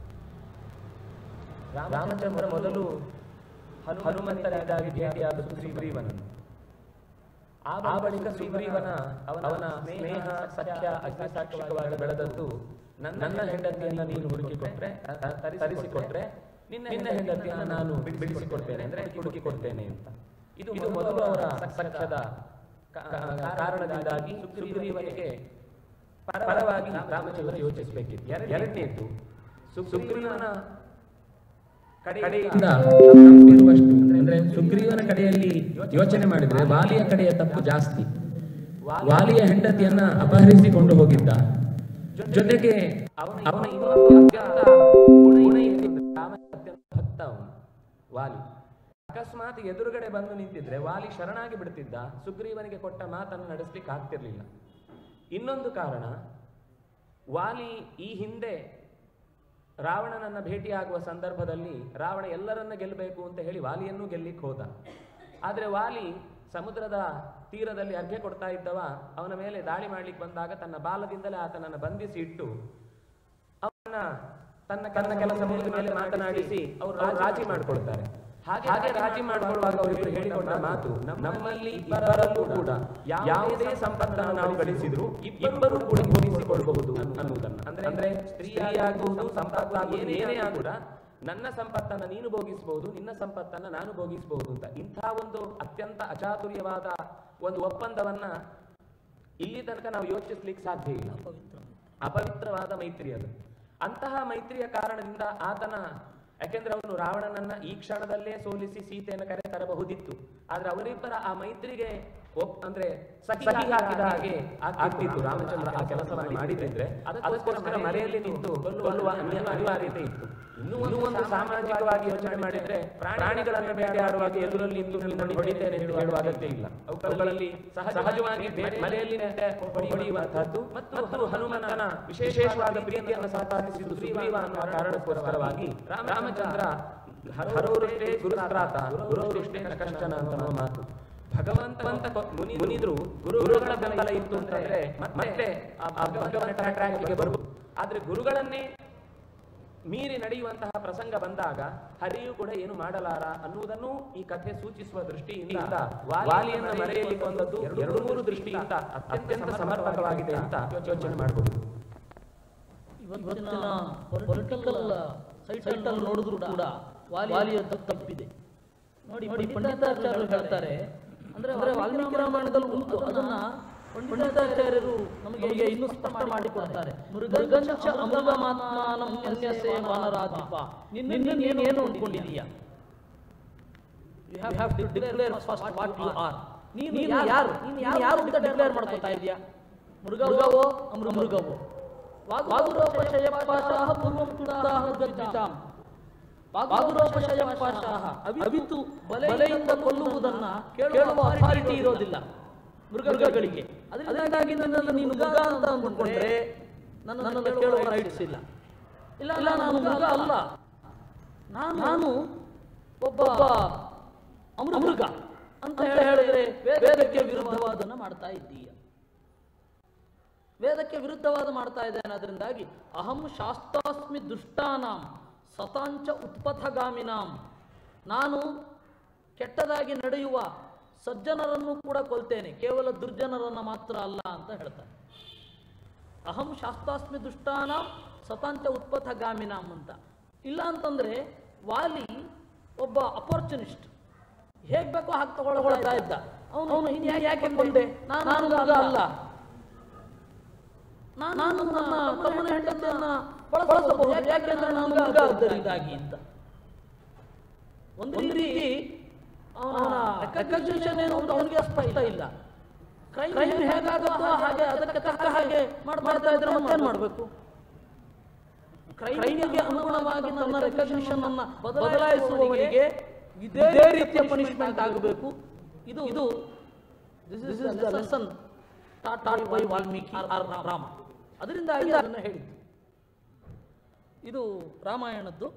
ರಾಮಚಂದ್ರ ಮೊದಲು ಹನು- ಹನುಮಂತನಿಗಾಗಿ ಭೇಟಿಯಾದ ಸುಗ್ರೀವನನ್ನು ಆ ಆ ಬಳಿಕ ಸುಗ್ರೀವನ ಅವನ ಅವನ ಸ್ನೇಹ ಸತ್ಯ ಅಗ್ನಿಸಾಕ್ಷಿಕವಾಗಿ ಬೆಳೆದದ್ದು ನನ್ನ ನನ್ನ ಹೆಂಡತಿಯನ್ನ ನೀನು ಹುಡುಕಿಕೊಟ್ರೆ ಅ- ಅ- ತರಿಸಿಕೊಟ್ರೆ ನಿನ್ನ ನಿನ್ನ ಹೆಂಡತಿಯನ್ನ ನಾನು ಬಿಡ್- ಬಿಡಿಸಿಕೊಡ್ತೇನೆ ಅಂದ್ರೆ ಹುಡುಕಿ ಕೊಡ್ತೇನೆ ಅಂತ ಇದು ಇದು ಮೊದಲು ಅವರ ಸಖ್ಯದ ಕ- ಕ- ಕಾರಣದಿಂದಾಗಿ ಸುಗ್ರೀವನಿಗೆ ಪರ- ಪರವಾಗಿ ರಾಮಚಂದ್ರ ಯೋಚಿಸಬೇಕಿತ್ತು ಎರ- ಎರಡನೇದ್ದು ಸು- ಸುಗ್ರೀವನ ಕಡೆಯಿಂದ ತಪ್ಪಿರುವಷ್ಟು ಅಂದ್ರೆ ಸುಗ್ರೀವನ ಕಡೆಯಲ್ಲಿ ಯೋಚನೆ ಮಾಡಿದ್ರೆ ವಾಲಿಯ ಕಡೆಯ ತಪ್ಪು ಜಾಸ್ತಿ ವಾಲಿಯ ಹೆಂಡತಿಯನ್ನ ಅಪಹರಿಸಿಕೊಂಡು ಹೋಗಿದ್ದ ಜೊತೆಗೆ ಅವನ ಅವನ ಇನ್ನೊಂದು ಅತ್ಯಂತ ಗುಣ ಏನಿತ್ತು ರಾಮನ ಅತ್ಯಂತ ಭಕ್ತ ಅವನು ವಾಲಿ ಅಕಸ್ಮಾತ್ ಎದುರುಗಡೆ ಬಂದು ನಿಂತಿದ್ರೆ ವಾಲಿ ಶರಣಾಗಿ ಬಿಡ್ತಿದ್ದ ಸುಗ್ರೀವನಿಗೆ ಕೊಟ್ಟ ಮಾತನ್ನು ನಡೆಸ್ಲಿಕ್ಕೆ ಆಗ್ತಿರ್ಲಿಲ್ಲ ಇನ್ನೊಂದು ಕಾರಣ ವಾಲಿ ಈ ಹಿಂದೆ ರಾವಣನನ್ನ ಭೇಟಿಯಾಗುವ ಸಂದರ್ಭದಲ್ಲಿ ರಾವಣ ಎಲ್ಲರನ್ನ ಗೆಲ್ಲಬೇಕು ಅಂತ ಹೇಳಿ ವಾಲಿಯನ್ನು ಗೆಲ್ಲಿಕ್ಕೆ ಹೋದ ಆದ್ರೆ ವಾಲಿ ಸಮುದ್ರದ ತೀರದಲ್ಲಿ ಅರ್ಘ್ಯ ಕೊಡ್ತಾ ಇದ್ದವ ಅವನ ಮೇಲೆ ದಾಳಿ ಮಾಡ್ಲಿಕ್ಕೆ ಬಂದಾಗ ತನ್ನ ಬಾಲದಿಂದಲೇ ಆತನನ್ನು ಬಂಧಿಸಿ ಇಟ್ಟು ಅವನ ತನ್ನ ತನ್ನ ಕೆಲಸ ಮುಗಿದ ಮೇಲೆ ಮಾತನಾಡಿಸಿ ಅವರು ರಾಜಿ ಮಾಡ್ಕೊಳ್ತಾರೆ ಹಾಗೆ ಹಾಗೆ ರಾಜಿ ಮಾಡಿಕೊಳ್ಳುವಾಗ ಅವರಿಬ್ಬರು ಹೇಳಿಕೊಂಡ ಮಾತು ನಮ್ಮಲ್ಲಿ ಇಬ್ಬರಲ್ಲೂ ಕೂಡ ಯಾವುದೇ ಸಂಪತ್ತನ್ನು ನಾವು ಗಳಿಸಿದ್ರು ಇಬ್ಬರು ಕೂಡ ಭೋಗಿಸಿಕೊಳ್ಳಬಹುದು ಅನ್ನುವುದನ್ನ ಅಂದ್ರೆ ಅಂದ್ರೆ ಸ್ತ್ರೀಯಾಗಬಹುದು ಸಂಪತ್ತಾಗುವುದು ಏನೇ ಕೂಡ ನನ್ನ ಸಂಪತ್ತನ್ನ ನೀನು ಭೋಗಿಸಬಹುದು ನಿನ್ನ ಸಂಪತ್ತನ್ನ ನಾನು ಭೋಗಿಸಬಹುದು ಅಂತ ಇಂಥ ಒಂದು ಅತ್ಯಂತ ಅಚಾತುರ್ಯವಾದ ಒಂದು ಒಪ್ಪಂದವನ್ನ ಇಲ್ಲಿ ತನಕ ನಾವು ಯೋಚಿಸ್ಲಿಕ್ಕೆ ಸಾಧ್ಯ ಇಲ್ಲ ಅಪವಿತ್ರವಾದ ಮೈತ್ರಿ ಅದು ಅಂತಹ ಮೈತ್ರಿಯ ಕಾರಣದಿಂದ ಆತನ ಯಾಕೆಂದ್ರೆ ಅವನು ರಾವಣನನ್ನ ಈ ಕ್ಷಣದಲ್ಲೇ ಸೋಲಿಸಿ ಸೀತೆಯನ್ನು ಕರೆ ತರಬಹುದಿತ್ತು ಆದ್ರೆ ಅವರಿಬ್ಬರ ಆ ಮೈತ್ರಿಗೆ ಒಪ್- ಅಂದ್ರೆ ಸಹಿ ಹಾಕಿದ ಹಾಗೆ ಆಗ್ತಿತ್ತು ರಾಮಚಂದ್ರ ಆ ಕೆಲಸವನ್ನು ಮಾಡಿದ್ರೆ ಅದಕ್ಕೋಸ್ಕರ ಮರೆಯಲ್ಲಿ ನಿಂತು ಕೊಲ್ಲುವ ಅನ್ಯ- ಅನಿವಾರ್ಯತೆ ಇತ್ತು ಇನ್ನೂ ಇನ್ನೂ ಒಂದು ಸಾಮಾಜಿಕವಾಗಿ ಯೋಚನೆ ಮಾಡಿದ್ರೆ ಪ್ರಾಣಿಗಳನ್ನು ಬೇಟೆಯಾಡುವಾಗ ಎದುರಲ್ಲಿ ಇಂದು ನಿನ್ನನ್ನು ಹೊಡಿತೇನೆ ಎಂದು ಹೇಳುವ ಅಗತ್ಯ ಇಲ್ಲ ಅವುಗಳಲ್ಲಿ ಸಹ- ಸಹಜವಾಗಿ ಬೇ- ಮನೆಯಲ್ಲಿ ನಿಂತೆ ಹೊಡೆಯುವಂತಹದ್ದು ಮತ್ತು ಹನುಮಂತನ ವಿಶೇಷವಾದ ಪ್ರೀತಿಯನ್ನು ಸಂಪಾದಿಸಿದ್ದು ಸುಗ್ರೀವ ಅನ್ನುವ ಕಾರಣಕ್ಕೋಸ್ಕರವಾಗಿ ರಾಮಚಂದ್ರ ಹರವೃಷ್ಟೇ ಗುರುಸ್ತ್ರಾತ ಗುರುವೃಷ್ಟೇ ಕಷ್ಟನ ಅನ್ನುವ ಮಾತು ಭಗವಂತ ಮುನಿ ಮುನಿದ್ರು ಗುರುಗಳ ಬೆಂಬಲ ಇತ್ತು ಅಂತಂದ್ರೆ ಮತ್ತೆ ಆ ಆ ಭಗವಂತನ ಟ್ರ್ಯಾಕ್ಗೆ ಬರ್ಬೋದು ಆದ್ರೆ ಗುರುಗಳನ್ನೇ ಮೀರಿ ನಡೆಯುವಂತಹ ಪ್ರಸಂಗ ಬಂದಾಗ ಹರಿಯು ಕೂಡ ಏನು ಮಾಡಲಾರ ಅನ್ನುವುದನ್ನು ಈ ಕಥೆ ಸೂಚಿಸುವ ದೃಷ್ಟಿಯಿಂದ ವಾಲಿಯನ್ನ ಮರೆಯಲ್ಲಿ ಕೊಂದದ್ದು ಎರಡು ಮೂರು ದೃಷ್ಟಿಯಿಂದ ಅತ್ಯಂತ ಸಮರ್ಪಕವಾಗಿದೆ ಅಂತ ಯೋಚನೆ ಮಾಡಬಹುದು ಇವತ್ತಿನ ಪೊಲಿಟಿಕಲ್ ಸೈಟ್ ಅಲ್ಲಿ ನೋಡಿದ್ರು ಕೂಡ ವಾಲಿಯ ತಪ್ಪಿದೆ ನೋಡಿ ನೋಡಿ ಪಂಡಿತಾಚಾರ್ಯರು ಹೇಳ್ತಾರೆ ಅಂದ್ರೆ ಅಂದ್ರೆ ವಾಲ್ಮೀಕಿ ರಾಮಾಯಣದಲ್ಲಿ ಉಂಟು ಅದನ್ನ ಪಂಡಿತಾಚಾರ್ಯರು ನಮಗೆ ಇನ್ನೂ ಸ್ಪಷ್ಟ ಮಾಡಿಕೊಡ್ತಾರೆ ಮೃಗಂಚ ಅಮೃತ ಮಾತ್ಮಾನಂ ಯಸ್ಯಸೇ ವಾನರಾಧಿಪ ನಿನ್ನ ನೀನು ಏನು ಅಂದ್ಕೊಂಡಿದೀಯ you have to declare first what you are ನೀನು ಯಾರು ನೀನು ಯಾರು ಅಂತ ಡಿಕ್ಲೇರ್ ಮಾಡ್ಕೊತಾ ಇದೀಯಾ ಮೃಗವೋ ಅಮೃ ಮೃಗವೋ ವಾಗುರೋಪಶಯಪಾಶಾಹ ಪೂರ್ವಂ ಕೃತಾಹ ಗರ್ಭಿತಾಂ ವಾಗುರೋಪಶಯಪಾಶಾಹ ಅವಿತು ಬಲೆಯಿಂದ ಕೊಲ್ಲುವುದನ್ನ ಕೇಳುವ ಅಥಾರಿಟಿ ಇರೋದಿಲ್ಲ ಮೃಗಗಳಿಗೆ ಅದರಿಂದಾಗಿ ನನ್ನನ್ನು ನೀನು ಮೃಗ ಅಂತ ಅಂದ್ಕೊಂಡ್ರೆ ನನ್ನನ್ನು ಕೇಳುವ ರೈಟ್ಸ್ ಇಲ್ಲ ಇಲ್ಲ ಇಲ್ಲ ನಾನು ಮೃಗ ಅಲ್ಲ ನಾನು ನಾನು ಒಬ್ಬ ಅಮೃಗ ಅಂತ ಹೇಳಿದ್ರೆ ವೇದಕ್ಕೆ ವಿರುದ್ಧವಾದನ್ನ ಮಾಡ್ತಾ ಇದ್ದೀಯ ವೇದಕ್ಕೆ ವಿರುದ್ಧವಾದ ಮಾಡ್ತಾ ಇದ್ದೇನೆ ಅದರಿಂದಾಗಿ ಅಹಂ ಶಾಸ್ತಾಸ್ಮಿ ದುಷ್ಟಾನಾಂ ಸತಾಂಚ ಉತ್ಪಥಗಾಮಿನಾಂ ನಾನು ಕೆಟ್ಟದಾಗಿ ನಡೆಯುವ ಸಜ್ಜನರನ್ನು ಕೂಡ ಕೊಲ್ತೇನೆ ಕೇವಲ ದುರ್ಜನರನ್ನು ಮಾತ್ರ ಅಲ್ಲ ಅಂತ ಹೇಳ್ತಾರೆ ಅಹಂ ಶಾಸ್ತಾಸ್ಮಿ ದುಷ್ಟಾನಾಂ ಸತಾಂಚ ಉತ್ಪಥಗಾಮಿನಾಂ ಅಂತ ಇಲ್ಲ ಅಂತಂದ್ರೆ ವಾಲಿ ಒಬ್ಬ ಅಪೋರ್ಚುನಿಸ್ಟ್ ಹೇಗ್ ಬೇಕೋ ಹಾಗೆ ತಗೊಳ್ಕೊಳ್ತಾ ಇದ್ದ ಅವನು ಅವನು ಯಾಕೆ ಕೊಂದೆ ನಾನು ಮೃಗ ಅಲ್ಲ ನಾನು ನನ್ನ ತಮ್ಮನ ಹೆಂಡತಿಯನ್ನ ಬಳಸಬಹುದು ಯಾಕೆಂದ್ರೆ ನಾನು ಮೃಗ ಆದ್ದರಿಂದಾಗಿ ಅಂತ ಒಂದು ರೀತಿ ಅವನ ರೆಕಗ್ನಿಷನ್ ಏನು ಅಂತ ಅವನಿಗೆ ಸ್ಪಷ್ಟ ಇಲ್ಲ ಕ್ರೈಮ್ ಹೇಗಾಗುತ್ತೋ ಹಾಗೆ ಅದಕ್ಕೆ ತಕ್ಕ ಹಾಗೆ ಮಾಡ್- ಮಾಡ್ತಾ ಇದ್ರೆ ಮತ್ತೇನ್ ಮಾಡಬೇಕು ಕ್ರೈಮ್ಗೆ ಅನುಗುಣವಾಗಿ ತನ್ನ ರೆಕಗ್ನಿಷನ್ ಅನ್ನ ಬದಲಾಯಿಸುವವನಿಗೆ ಇದೇ ರೀತಿಯ ಪನಿಷ್ಮೆಂಟ್ ಆಗಬೇಕು ಇದು ಇದು this is the lesson taught by Valmiki or Rama ಅದರಿಂದಾಗಿ ಅದನ್ನು ಹೇಳಿದ್ದು ಇದು ರಾಮಾಯಣದ್ದು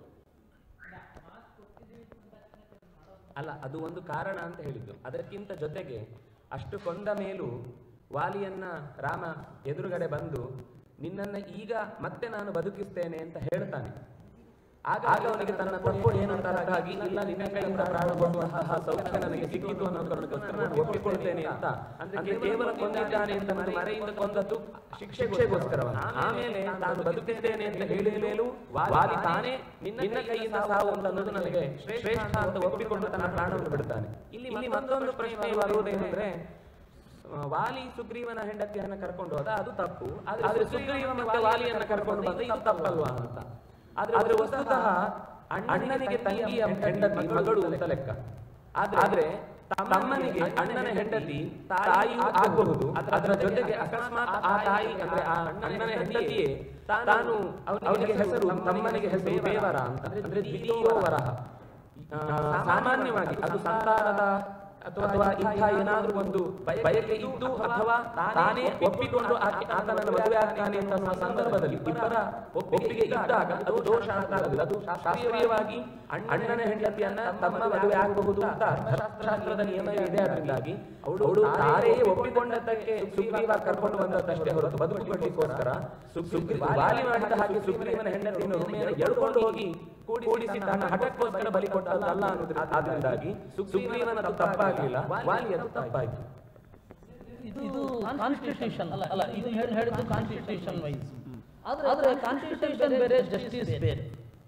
ಅಲ್ಲ ಅದು ಒಂದು ಕಾರಣ ಅಂತ ಹೇಳಿದ್ದು ಅದಕ್ಕಿಂತ ಜೊತೆಗೆ ಅಷ್ಟು ಕೊಂದ ಮೇಲೂ ವಾಲಿಯನ್ನ ರಾಮ ಎದುರುಗಡೆ ಬಂದು ನಿನ್ನನ್ನ ಈಗ ಮತ್ತೆ ನಾನು ಬದುಕಿಸ್ತೇನೆ ಅಂತ ಹೇಳ್ತಾನೆ ಆಗ ಆಗ ಅವನಿಗೆ ತನ್ನ ತಪ್ಪು ಏನು ಅಂತ ಅರ್ಥ ಆಗಿ ಇಲ್ಲ ನಿನ್ನ ಕೈಯಿಂದ ಪ್ರಾಣಗೊಳ್ಳುವಂತಹ ಸೌಖ್ಯ ನನಗೆ ಸಿಕ್ಕಿತು ಅನ್ನೋ ಕಾರಣಕ್ಕೋಸ್ಕರ ನಾನು ಒಪ್ಪಿಕೊಳ್ತೇನೆ ಅಂತ ಅಂದ್ರೆ ಕೇವಲ ಕೊಂದಿದ್ದಾನೆ ಅಂತ ನಾನು ಮರೆಯಿಂದ ಕೊಂದದ್ದು ಶಿಕ್ಷೆಗೋಸ್ಕರ ಆಮೇಲೆ ನಾನು ಬದುಕಿದ್ದೇನೆ ಅಂತ ಹೇಳಿದ ಮೇಲೂ ವಾಲಿ ತಾನೇ ನಿನ್ನ ಕೈಯಿಂದ ಸಾವು ಅಂತ ಅನ್ನೋದು ನನಗೆ ಶ್ರೇಷ್ಠ ಅಂತ ಒಪ್ಪಿಕೊಂಡು ತನ್ನ ಪ್ರಾಣವನ್ನು ಬಿಡ್ತಾನೆ ಇಲ್ಲಿ ಇಲ್ಲಿ ಮತ್ತೊಂದು ಪ್ರಶ್ನೆ ಬರುವುದೇನೆಂದ್ರೆ ಆ, ವಾಲಿ ಸುಗ್ರೀವನ ಹೆಂಡತಿಯನ್ನ ಕರ್ಕೊಂಡು ಹೋದ ಅದು ತಪ್ಪು ಆದ್ರೆ ಸುಗ್ರೀವ ಮತ್ತೆ ವಾಲಿಯನ್ನ ಕರ್ಕೊಂಡು ಬಂದ ಇದು ತಪ್ಪಲ್ವಾ ಅಂತ ಆದ್ರೆ ವಸ್ತುತಃ ಅಣ್ಣನಿಗೆ ತಂಗಿಯ ಹೆಂಡತಿ ಮಗಳು ಅಂತ ಲೆಕ್ಕ ಆದ್ರೆ ತಮ್ಮನಿಗೆ ಅಣ್ಣನ ಹೆಂಡತಿ ತಾಯಿಯೂ ಆಗಬಹುದು ಅದರ ಜೊತೆಗೆ ಅಕಸ್ಮಾತ್ ಆ ತಾಯಿ ಅಂದ್ರೆ ಆ ಅಣ್ಣನ ಹೆಂಡತಿಯೇ ತಾನು ಅವನಿಗೆ ಹೆಸರು ತಮ್ಮನಿಗೆ ಹೆಸರು ದೇವರ ಅಂತ ಅಂದ್ರೆ ದ್ವಿತೀಯೋ ವರಹ ಆ, ಸಾಮಾನ್ಯವಾಗಿ ಅದು ಸಂತಾನದ ಅಥವಾ ಅಥವಾ ಇಂಥ ಏನಾದ್ರೂ ಒಂದು ಬಯಕೆ ಇದ್ದು ಅಥವಾ ತಾನೇ ಒಪ್ಪಿಕೊಂಡು ಆಕೆ- ಆತನನ್ನು ಮದುವೆ ಆಗ್ತಾನೆ ಅಂತ ಅನ್ನುವ ಸಂದರ್ಭದಲ್ಲಿ ಇಬ್ಬರ ಒಪ್ಪಿಗೆ ಇದ್ದಾಗ ಅದು ದೋಷ ಅಂತ ಆಗುದಿಲ್ಲ ಅದು ಶಾಸ್ತ್ರೀಯವಾಗಿ ಅಣ್ಣನ ಹೆಂಡತಿಯನ್ನ ತಮ್ಮ ಮದುವೆ ಆಗಬಹುದು ಅಂತ ಅರ್ಥಶಾಸ್ತ್ರದ ನಿಯಮ ಇದೆ ಅದರಿಂದಾಗಿ ಅವಳು ಅವಳು ತಾರೇ ಒಪ್ಪಿಕೊಂಡದ್ದಕ್ಕೆ ಸುಗ್ರೀವ ಕರ್ಕೊಂಡು ಬಂದದ್ದಷ್ಟೇ ಹೊರತು ಬದುಕುಗೊಳಿಗೋಸ್ಕರ ಸುಗ್ರೀವ ವಾಲಿ ಮಾಡಿದ ಹಾಗೆ ಸುಗ್ರೀವನ ಹೆಂಡತಿಯನ್ನು ಮೇಲೆ ಎಳ್ಕೊಂಡು ಹೋಗಿ ಕೂಡಿಸಿ ತನ್ನ ಹಠಕ್ಕೋಸ್ಕರ ಬಲಿ ಕೊಟ್ಟಲ್ಲ ಅನ್ನೋದ್ರ ಆದ್ರಿಂದಾಗಿ ಸುಗ್ರೀವನ ತಪ್ಪಾಗಲಿಲ್ಲ ವಾಲಿಯದು ತಪ್ಪಾಯ್ತು ಇದು ಇದು ಕಾನ್ಸ್ಟಿಟ್ಯೂಷನ್ ಅಲ್ಲ ಅಲ್ಲ ಇದು ಹೇಳಿ ಹೇಳಿದ್ದು ಕಾನ್ಸ್ಟಿಟ್ಯೂಷನ್ ವೈಸ್ ಆದ್ರೆ ಕಾನ್ಸ್ಟಿಟ್ಯೂಷನ್ ಬೇರೆ ಜಸ್ಟಿಸ್ ಬೇರೆ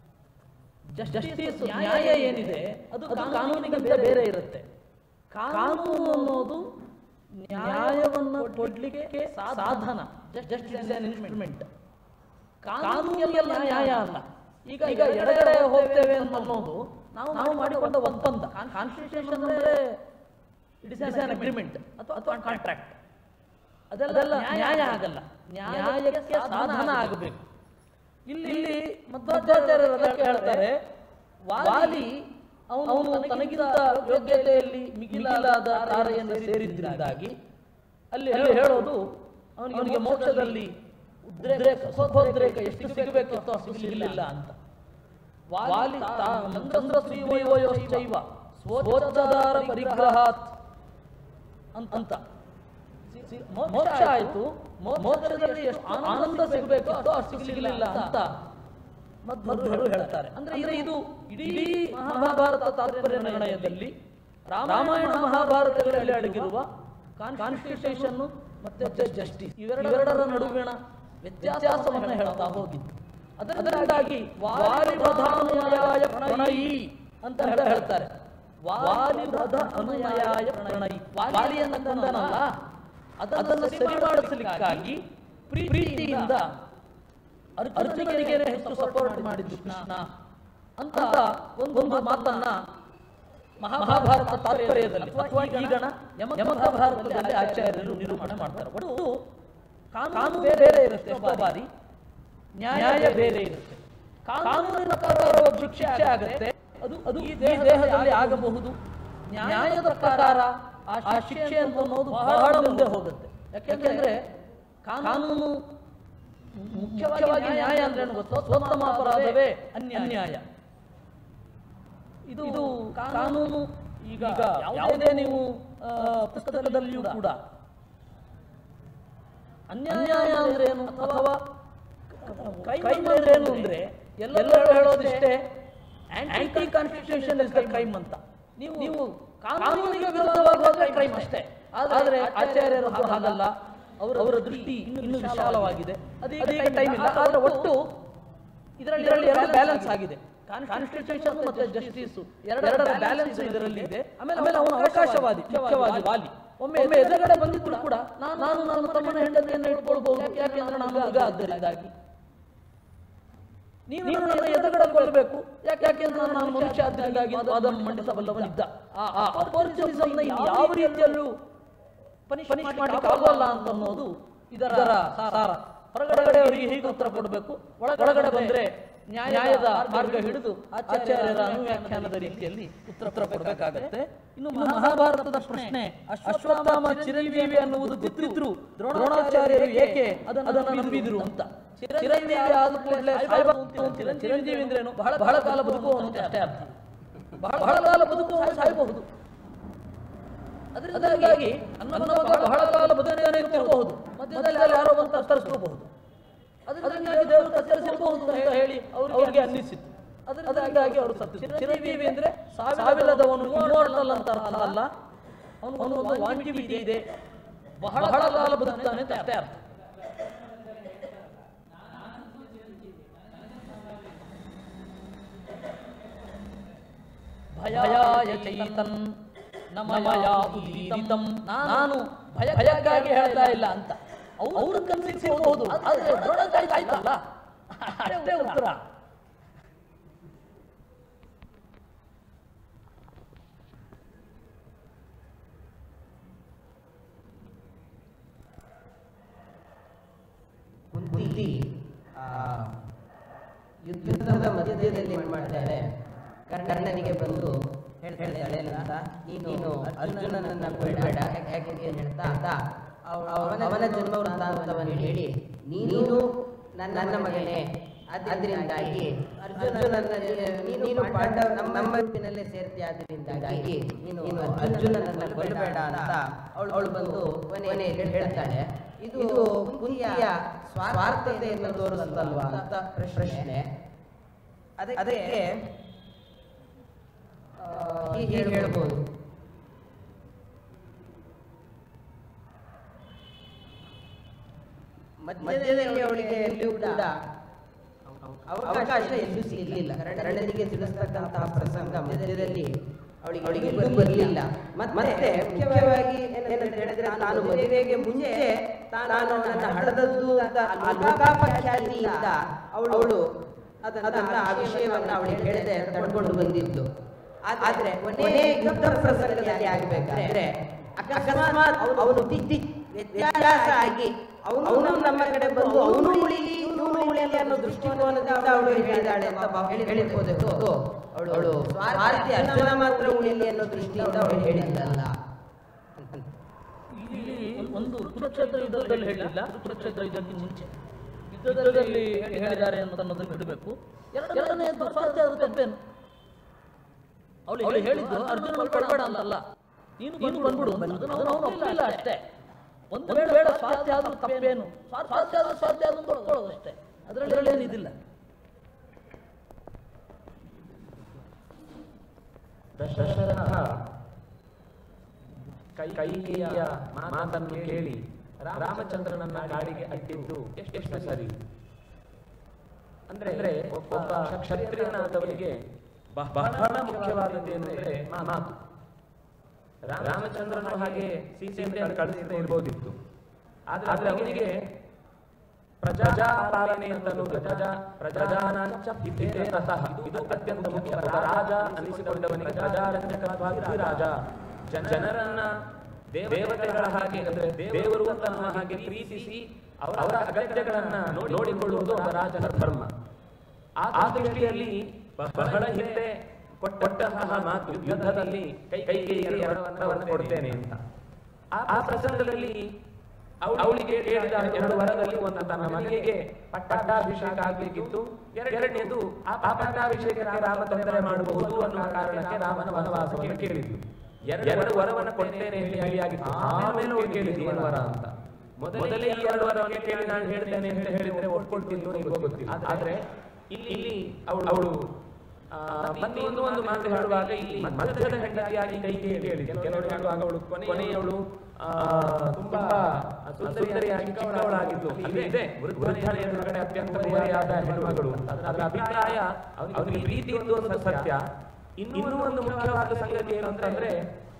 ಜಸ್ಟಿಸ್ ನ್ಯಾಯ ಏನಿದೆ ಅದು ಕಾನೂನಿಗಿಂತ ಬೇರೆ ಇರುತ್ತೆ ಕಾನೂನು ಅನ್ನೋದು ನ್ಯಾಯವನ್ನು ಕೊಡ್ಲಿಕ್ಕೆ ಸಾಧನ ಜಸ್ಟಿಸ್ ಆನ್ ಇನ್ಸ್ಟ್ರೂಮೆಂಟ್ ಕಾನೂನಿಗೆಲ್ಲ ನ್ಯಾಯ ಅಲ್ಲ ಈಗ ಈಗ ಎಡಗಡೆ ಹೋಗ್ತೇವೆ ಅಂತ ಅನ್ನೋದು ನಾವು ನಾವು ಮಾಡಿಕೊಂಡ ಒಪ್ಪಂದ ಕಾನ್ಸ್ಟಿಟ್ಯೂಷನ್ ಅಂದ್ರೆ ಇಟ್ ಇಸ್ ಆನ್ ಅಗ್ರಿಮೆಂಟ್ ಅಥವಾ ಅಥವಾ ಕಾಂಟ್ರಾಕ್ಟ್ ಅದೆಲ್ಲ ನ್ಯಾಯ ಆಗಲ್ಲ ನ್ಯಾಯಕ್ಕೆ ಸಾಧನ ಆಗಬೇಕು ಇಲ್ಲಿ ಇಲ್ಲಿ ಮಧ್ವಾಚಾರ್ಯರು ಅದಕ್ಕೆ ಹೇಳ್ತಾರೆ ವಾಲಿ ಅವನು ತನಗಿಂತ ಯೋಗ್ಯತೆಯಲ್ಲಿ ಮಿಗಿಲಾದ ತಾರೆಯನ್ನು ಸೇರಿದ್ದರಿಂದಾಗಿ ಅಲ್ಲಿ ಅಲ್ಲಿ ಹೇಳೋದು ಅವನಿಗೆ ಮೋಕ್ಷದಲ್ಲಿ ಉದ್ರೇಕ ಸ್ವೋದ್ರೇಕ ಎಷ್ಟು ಸಿಗಬೇಕಿತ್ತೋ ಅಷ್ಟು ಸಿಗಲಿಲ್ಲ ಅಂತ ವಾಲಿ ಮಂದ್ರ ಶ್ರೀವಯೋಶ್ಚೈವ ಸ್ವೋಚ್ಚದಾರ ಪರಿಗ್ರಹಾತ್ ಅಂತ ಅಂತ ಸಿ- ಮೋಕ್ಷ ಆಯ್ತು ಮೋ- ಮೋಕ್ಷದಲ್ಲಿ ಎಷ್ಟು ಆನಂದ ಸಿಗಬೇಕಿತ್ತೋ ಅಷ್ಟು ಸಿಗಲಿಲ್ಲ ಅಂತ ಮಧ್ವರು ಹೇಳ್ತಾರೆ ಅಂದ್ರೆ ಇದು ಇದು ಇಡೀ ಮಹಾಭಾರತ ತಾತ್ಪರ್ಯ ನಿರ್ಣಯದಲ್ಲಿ ರಾಮಾಯಣ ಮಹಾಭಾರತಗಳಲ್ಲಿ ಅಡಗಿರುವ ಕಾನ್ಸ್ಟಿಟ್ಯೂಷನ್ ಮತ್ತೆ ಜಸ್ಟಿಸ್ ಇವೆರಡರ ನಡುವಿನ ವ್ಯತ್ಯಾಸವನ್ನ ಹೇಳ್ತಾ ಹೋಗಿದ್ದು ಅದರಿಂದಾಗಿ ವಾಲಿಬಧಾನುಯಾಯ ಪ್ರಣಯಿ ಅಂತ ಹೇಳ್ತಾ ಹೇಳ್ತಾರೆ ವಾಲಿಬಧ ಅನುಯಾಯ ಪ್ರಣಯಿ ವಾಲಿಯನ್ನು ತಂದನಲ್ಲ ಅದನ್ನು ಸರಿ ಮಾಡಿಸಲಿಕ್ಕಾಗಿ ಪ್ರೀತಿಯಿಂದ ಅರ್- ಅರ್ಜುನನಿಗೆ ಹೆಚ್ಚು ಸಪೋರ್ಟ್ ಮಾಡಿದ್ದು ಕೃಷ್ಣ ಅಂತ ಒಂದು ಒಂದು ಮಾತನ್ನ ಮಹಾ- ಮಹಾಭಾರತ ತಾತ್ಪರ್ಯದಲ್ಲಿ ಅಥವಾ ಈಗಣ ಯಮ ಯಮಭಾರತದಲ್ಲಿ ಆಚಾರ್ಯರು ನಿರೂಪಣೆ ಮಾಡ್ತಾರೆ ಒಟ್ಟು ಕಾನೂನು ಬೇರೆ ಇರುತ್ತೆ ಎಷ್ಟೋ ಬಾರಿ ನ್ಯಾಯ ಬೇರೆ ಇರುತ್ತೆ ಕಾನೂನಿನ ಪ್ರಕಾರ ಒಬ್ಬ ಶಿಕ್ಷೆ ಆಗುತ್ತೆ ಅದು ಅದು ಈ ದೇಹದಲ್ಲಿ ಆಗಬಹುದು ನ್ಯಾಯದ ಪ್ರಕಾರ ಆ ಶಿಕ್ಷೆ ಅಂತ ಅನ್ನೋದು ಬಹಳ ಮುಂದೆ ಹೋಗುತ್ತೆ ಯಾಕೆಂದ್ರೆ ಕಾನೂನು ಮುಖ್ಯವಾಗಿ ನ್ಯಾಯ ಅಂದ್ರೆ ಏನು ಗೊತ್ತೋ ಸ್ವೋತ್ತಮ ಅಪರಾಧವೇ ಅನ್ಯಾಯ ಇದು ಇದು ಕಾನೂನು ಈಗ ಯಾವುದೇ ನೀವು ಆ, ಪುಸ್ತಕದಲ್ಲಿಯೂ ಕೂಡ ಅನ್ಯಾಯ ಅಂದ್ರೆ ಏನು ಅಥವಾ ಕ್ರೈಮ್ ಅಂದ್ರೆ ಏನು ಅಂದ್ರೆ ಎಲ್ಲರೂ ಹೇಳೋದಿಷ್ಟೇ anti constitution is the crime ಅಂತ ನೀವು ನೀವು ಕಾನೂನಿಗೆ ವಿರುದ್ಧವಾಗಿ ಹೋದ್ರೆ ಕ್ರೈಮ್ ಅಷ್ಟೇ ಆದ್ರೆ ಆಚಾರ್ಯರು ಹಾಗೆ ಹಾಗಲ್ಲ ಅವರ ಅವರ ದೃಷ್ಟಿ ಇನ್ನು ವಿಶಾಲವಾಗಿದೆ ಅದೀಗ ಟೈಮ್ ಇಲ್ಲ ಆದ್ರೆ ಒಟ್ಟು ಇದರಲ್ಲಿ ಇದರಲ್ಲಿ ಎರಡು ಬ್ಯಾಲೆನ್ಸ್ ಆಗಿದೆ ಕಾನ್ಸ್ಟಿಟ್ಯೂಷನ್ ಮತ್ತೆ ಜಸ್ಟಿಸ್ ಎರಡರ ಬ್ಯಾಲೆನ್ಸ್ ಇದರಲ್ಲಿ ಇದೆ ಆಮೇಲೆ ಆಮೇಲೆ ಅವನು ಅವಕಾಶವಾದಿ ಮುಖ್ಯವಾಗಿ ವಾಲಿ ಒಮ್ಮೆ ಒಮ್ಮೆ ಎದುರುಗಡೆ ಬಂದಿದ್ರು ಕೂಡ ನಾನು ನಾನು ನನ್ನ ತಮ್ಮನ ಹೆಂಡತಿಯನ್ನು ಇಟ್ಕೊಳ್ಬಹುದು ಯಾಕೆಂದ್ರೆ ನಾನು ಮಗ ಆದ್ದರಿಂದಾಗಿ ನೀವು ನನ್ನ ಎದುರುಗಡೆ ಕೊಲ್ಲಬೇಕು ಯಾಕೆ ಯಾಕೆಂದ್ರೆ ನಾನು ಮನುಷ್ಯ ಆದ್ದರಿಂದಾಗಿ ವಾದ ಮಂಡಿಸಬಲ್ಲವನಿದ್ದ ಆ ಆ ಅಪೋರ್ಚುನಿಸಮ್ನ ಯಾವ ರೀತಿಯಲ್ಲೂ ಪನಿಷ್ ಮಾಡಲಿಕ್ಕೆ ಆಗೋಲ್ಲ ಅಂತ ಅನ್ನೋದು ಇದರ ಸಾರ ಹೊರಗಡೆ ಅವರಿಗೆ ಹೀಗೆ ಉತ್ತರ ಕೊಡಬೇಕು ಒಳಗಡೆ ಬಂದ್ರೆ ನ್ಯಾಯದ ಮಾರ್ಗ ಹಿಡಿದು ಆಚಾರ್ಯರ ಅನುವ್ಯಾಖ್ಯಾನದ ರೀತಿಯಲ್ಲಿ ಉತ್ತರ ಕೊಡಬೇಕಾಗತ್ತೆ ಇನ್ನು ಮಹಾಭಾರತದ ಪ್ರಶ್ನೆ ಅಶ್ವತ್ಥಾಮ ಚಿರಂಜೀವಿ ಅನ್ನುವುದು ಗೊತ್ತಿದ್ರು ದ್ರೋಣಾಚಾರ್ಯರು ಏಕೆ ಅದನ್ನು ನಂಬಿದ್ರು ಅಂತ ಚಿರಂಜೀವಿ ಆದ ಕೂಡಲೇ ಸಾಯ್ಬಾರ್ದು ಅಂತಿಲ್ಲ. ಚಿರಂಜೀವಿ ಅಂದ್ರೇನು ಬಹಳ ಬಹಳ ಕಾಲ ಬದುಕುವವನು ಅಂತ ಅಷ್ಟೇ ಅರ್ಥ ಬಹಳ ಬಹಳ ಕಾಲ ಬದುಕುವವನು ಸಾಯಬಹುದು ಅದರಿಂದಾಗಿ ನನ್ನ ಮಗ ಬಹಳ ಕಾಲ ಬದುಕನೇ ಇರಬಹುದು ಮಧ್ಯದಲ್ಲಿ ಯಾರೋ ಬಂದು ಕತ್ತರಿಸ್ಕೋಬಹುದು ಅದರಿಂದಾಗಿ ದೇವರು ಕತ್ತರಿಸಿರಬಹುದು ಅಂತ ಹೇಳಿ ಅವರಿಗೆ ಅನ್ನಿಸಿತು ಅದರಿಂದಾಗಿ ಅವರು ಸತ್ತು ಚಿರಂಜೀವಿ ಅಂದ್ರೆ ಸಾವಿಲ್ಲದವನು ಇಮ್ಮೋರ್ಟಲ್ ಅಂತ ಅರ್ಥ ಅಲ್ಲ ಅವನು ಒಂದು ವಾಂಟಿವಿಟಿ ಇದೆ ಬಹಳ ಬಹಳ ಕಾಲ ಬದುಕ್ತಾನೆ ಅಂತ ಅಷ್ಟೇ ಅರ್ಥ ಭಯಾಯ ಚೈತನ್ ನಮಯ ಉದೀರಿತಂ ನಾನು ಭಯ ಭಯಕ್ಕಾಗಿ ಹೇಳ್ತಾ ಇಲ್ಲ ಅಂತ ಅವರು ಕನ್ಸಿರ್ಬಹುದು ಆದ್ರೆ ದ್ರೋಣಾಚಾರ್ಯ ಆಯ್ತಲ್ಲ ಅಷ್ಟೇ ಉತ್ತರ ಕುಂತಿ ಆ, ಯುದ್ಧದ ಮಧ್ಯದಲ್ಲಿ ಏನ್ ಮಾಡ್ತಾಳೆ ಕರ್ಣನಿಗೆ ಬಂದು ಹೇಳ್ತಾಳೆ ಅಂತ ನೀನು ಅರ್ಜುನನನ್ನ ಕೊಡಬೇಡ ಯಾಕೆ ಅಂತ ಹೇಳ್ತಾ ಅಂತ ಅವ- ಅವನ ಅವನ ಜನ್ಮ ವೃತ್ತಾಂತವನ್ನು ಹೇಳಿ ನೀನು ನನ್ನ ನನ್ನ ಮಗನೇ ಅದರಿಂದಾಗಿ ಅರ್ಜುನನನ್ನ ನೀ- ನೀನು ಪಾಂಡವ ನಮ್ಮ ನಮ್ಮ ಗುಂಪಿನಲ್ಲೇ ಸೇರ್ತಿ ಆದ್ರಿಂದಾಗಿ ನೀನು ನೀನು ಅರ್ಜುನನನ್ನ ಕೊಲ್ಲಬೇಡ ಅಂತ ಅವಳು ಅವಳು ಬಂದು ಕೊನೆ ಹೇಳ್ತಾಳೆ ಇದು ಕುಂತಿಯ ಸ್ವಾರ್ಥತೆಯನ್ನು ತೋರಿಸುತ್ತಲ್ವಾ ಅಂತ ಪ್ರಶ್ನೆ ಅದಕ್ಕೆ ಅದಕ್ಕೆ ಆ, ಹೀಗೆ ಹೇಳ್ಬೋದು ಮಧ್ಯದಲ್ಲಿ ಅವಳಿಗೆ ಎಲ್ಲಿಯೂ ಕೂಡ ಅವಕಾಶ ಎಲ್ಲೂ ಸಿಗಲಿಲ್ಲ ಕರ್ಣನಿಗೆ ತಿಳಿಸ್ತಕ್ಕಂತಹ ಪ್ರಸಂಗ ಮಧ್ಯದಲ್ಲಿ ಅವಳಿಗೆ ಅವಳಿಗೆ ಬರಲಿಲ್ಲ ಮತ್ತೆ ಮುಖ್ಯವಾಗಿ ಏನಂತ ಹೇಳಿದ್ರೆ ನಾನು ಮದುವೆಗೆ ಮುಂಚೆ ನಾನು ನನ್ನ ಹಡದದ್ದು ಅಂತ ಆ ಲೋಕಾಪಖ್ಯಾತಿಯಿಂದ ಅವಳು ಅವಳು ಅದನ್ನ ಆ ವಿಷಯವನ್ನ ಅವಳಿಗೆ ಹೇಳದೆ ತಡ್ಕೊಂಡು ಬಂದಿದ್ದು ಆದ್ರೆ ಕೊನೆ ಯುದ್ಧ ಪ್ರಸಂಗದಲ್ಲಿ ಆಗ್ಬೇಕಾದ್ರೆ ಅಕಸ್ಮಾತ್ ಅವನು ತಿದ್ದಿ ವ್ಯತ್ಯಾಸ ಆಗಿ ಅವನು ನಮ್ಮ ಕಡೆ ಬಂದು ಅವನು ಉಳಿಲಿ ಇವನು ನೀನು ಉಳಿಯಲಿ ಅನ್ನೋ ದೃಷ್ಟಿಕೋನದಿಂದ ಅವಳು ಹೇಳಿದಾಳೆ ಅಂತ ಭಾವ ಹೇಳಿರ್ಬೋದೇ ಹೊರತು ಅವಳು ಸ್ವಾರ್ಥಿ ಅರ್ಜುನ ಮಾತ್ರ ಉಳಿಯಲಿ ಅನ್ನೋ ದೃಷ್ಟಿಯಿಂದ ಅವಳು ಹೇಳಿದ್ದಲ್ಲ ಇಲ್ಲಿ ಒಂದು ಕುರುಕ್ಷೇತ್ರ ಯುದ್ಧದಲ್ಲಿ ಹೇಳಿಲ್ಲ ಕುರುಕ್ಷೇತ್ರ ಯುದ್ಧಕ್ಕೆ ಮುಂಚೆ ಯುದ್ಧದಲ್ಲಿ ಹೇಳಿದ್ದಾರೆ ಅಂತ ಅನ್ನೋದನ್ನು ಬಿಡಬೇಕು ಎರಡನೆಯದ್ದು ಸ್ವಾರ್ಥ ಅದು ತಪ್ಪೇನು ಅವಳು ಹೇಳಿ ಹೇಳಿದ್ದು ಅರ್ಜುನ ಕೊಡಬೇಡ ಅಂತಲ್ಲ ನೀನು ನೀನು ಬಂದ್ಬಿಡು ಅದನ್ನು ಅವನು ಒಪ್ಪಲಿಲ್ಲ ಅಷ್ಟೇ ಒಂದು ವೇಳೆ ಬೇಡ ಸ್ವಾರ್ಥ ಆದ್ರೂ ತಪ್ಪೇನು ಸ್ವಾರ್ಥ ಆದ್ರೂ ಸ್ವಾರ್ಥ ಆದ್ರೂ ಕೊಡ್ಕೊಳ್ಳೋದು ಅಷ್ಟೇ ಅದರಲ್ಲಿ ಏನಿದಿಲ್ಲ ದಶರಥ ಕೈ ಕೈಕೇಯಿಯ ಮಾತನ್ನು ಕೇಳಿ ರಾಮಚಂದ್ರನನ್ನ ಕಾಡಿಗೆ ಅಟ್ಟಿದ್ದು ಎಷ್ಟು ಸರಿ ಅಂದ್ರೆ ಅಂದ್ರೆ ಒಬ್ಬ ಕ್ಷತ್ರಿಯನಾದವನಿಗೆ ಬ- ಬಹಳ ಮುಖ್ಯವಾದದ್ದೇನೆಂದ್ರೆ ಮಾ- ಮಾತು ರಾ- ರಾಮಚಂದ್ರನು ಹಾಗೆ ಸೀತೆಯನ್ನು ಕಳಿಸದೇ ಇರ್ಬೋದಿತ್ತು ಆದ್ರೆ ಅವನಿಗೆ ಪ್ರಜಾ ಪಾಲನೆ ಅಂತ ಅನ್ನೋದು ಪ್ರಜಾ ಪ್ರಜಾನಾಂಚ ಹಿತೇರತಃ ಇದು ಅತ್ಯಂತ ಮುಖ್ಯ ರಾಜ ಅನಿಸಿಕೊಂಡವನಿಗೆ ಪ್ರಜಾರಂಜಕತ್ವಾದಿ ರಾಜ ಜನ- ಜನರನ್ನ ದೇವ- ದೇವತೆಗಳ ಹಾಗೆ ಅಂದ್ರೆ ದೇವರು ಅಂತ ಅನ್ನೋ ಹಾಗೆ ಪ್ರೀತಿಸಿ ಅವರ ಅವರ ಅಗತ್ಯಗಳನ್ನ ನೋಡಿ- ನೋಡಿಕೊಳ್ಳುವುದು ಒಬ್ಬ ರಾಜನ ಧರ್ಮ ಆ ಆ ದೃಷ್ಟಿಯಲ್ಲಿ ಬ- ಬಹಳ ಹಿಂದೆ ಕೊಟ್ಟ- ಕೊಟ್ಟಂತಹ ಮಾತು ಯುದ್ಧದಲ್ಲಿ ಕೈ ಕೈಗೆ ಎರಡು ವರವನ್ನು ಕೊಡ್ತೇನೆ ಅಂತ ಆ- ಆ ಪ್ರಸಂಗದಲ್ಲಿ ಅವಳು- ಅವಳಿಗೆ ಹೇಳಿದ ಎರಡು ವರದಲ್ಲಿ ಒಂದು ತನ್ನ ಮಗನಿಗೆ ಪಟ್ಟ- ಪಟ್ಟಾಭಿಷೇಕ ಆಗ್ಬೇಕಿತ್ತು ಎರಡನೇದು ಆ ಆ ಪಟ್ಟಾಭಿಷೇಕಕ್ಕೆ ರಾಮ ತೊಂದರೆ ಮಾಡಬಹುದು ಅನ್ನುವ ಕಾರಣಕ್ಕೆ ರಾಮನ ವನವಾಸವನ್ನು ಕೇಳಿದ್ಲು ಎರಡು ಎರಡು ವರವನ್ನು ಕೊಡ್ತೇನೆ ಹೇಳಿ ಹೇಳಿಯಾಗಿತ್ತು ಆಮೇಲೆ ಅವಳು ಕೇಳಿದ್ಲು ಏನು ವರ ಅಂತ ಮೊದಲೇ ಈ ಎರಡು ವರವನ್ನು ಕೇಳಿ ನಾನು ಹೇಳ್ತೇನೆ ಅಂತ ಹೇಳಿದ್ರೆ ಒಪ್ಕೊಳ್ತೀನಿ ನಿಮಗೆ ಗೊತ್ತಿಲ್ಲ ಆದ್ರೆ ಇಲ್ಲಿ ಇಲ್ಲಿ ಅವಳು ಅವಳು ಆ, ಮತ್ತೆ ಇನ್ನೂ ಒಂದು ಮಾತು ಹೇಳುವಾಗ ಇಲ್ಲಿ ಮಧ್ಯದ ಹೆಂಡತಿಯಾಗಿ ಕೈಗೆ ಹೇಳಿದೆ ಕೆಲವರು ಹೇಳುವಾಗ ಅವಳು ಕೊನೆಯವಳು ಆ, ತುಂಬಾ ಸುಂದರಿಯಾಗಿ ಚಿಕ್ಕವಳಾಗಿದ್ದು ಅಲ್ಲಿ ಇದೆ ವೃದ್ಧನ ಎದುರುಗಡೆ ಅತ್ಯಂತ ಗೋರೆಯಾದ ಹೆಣ್ಣುಮಗಳು ಅದರ ಅಭಿಪ್ರಾಯ ಅವನಿಗೆ ಅವನಿಗೆ ಪ್ರೀತಿ ಒಂದು ಒಂದು ಸತ್ಯ ಇನ್ನೂ ಒಂದು ಮುಖ್ಯವಾದ ಸಂಗತಿ ಏನು ಅಂತಂದ್ರೆ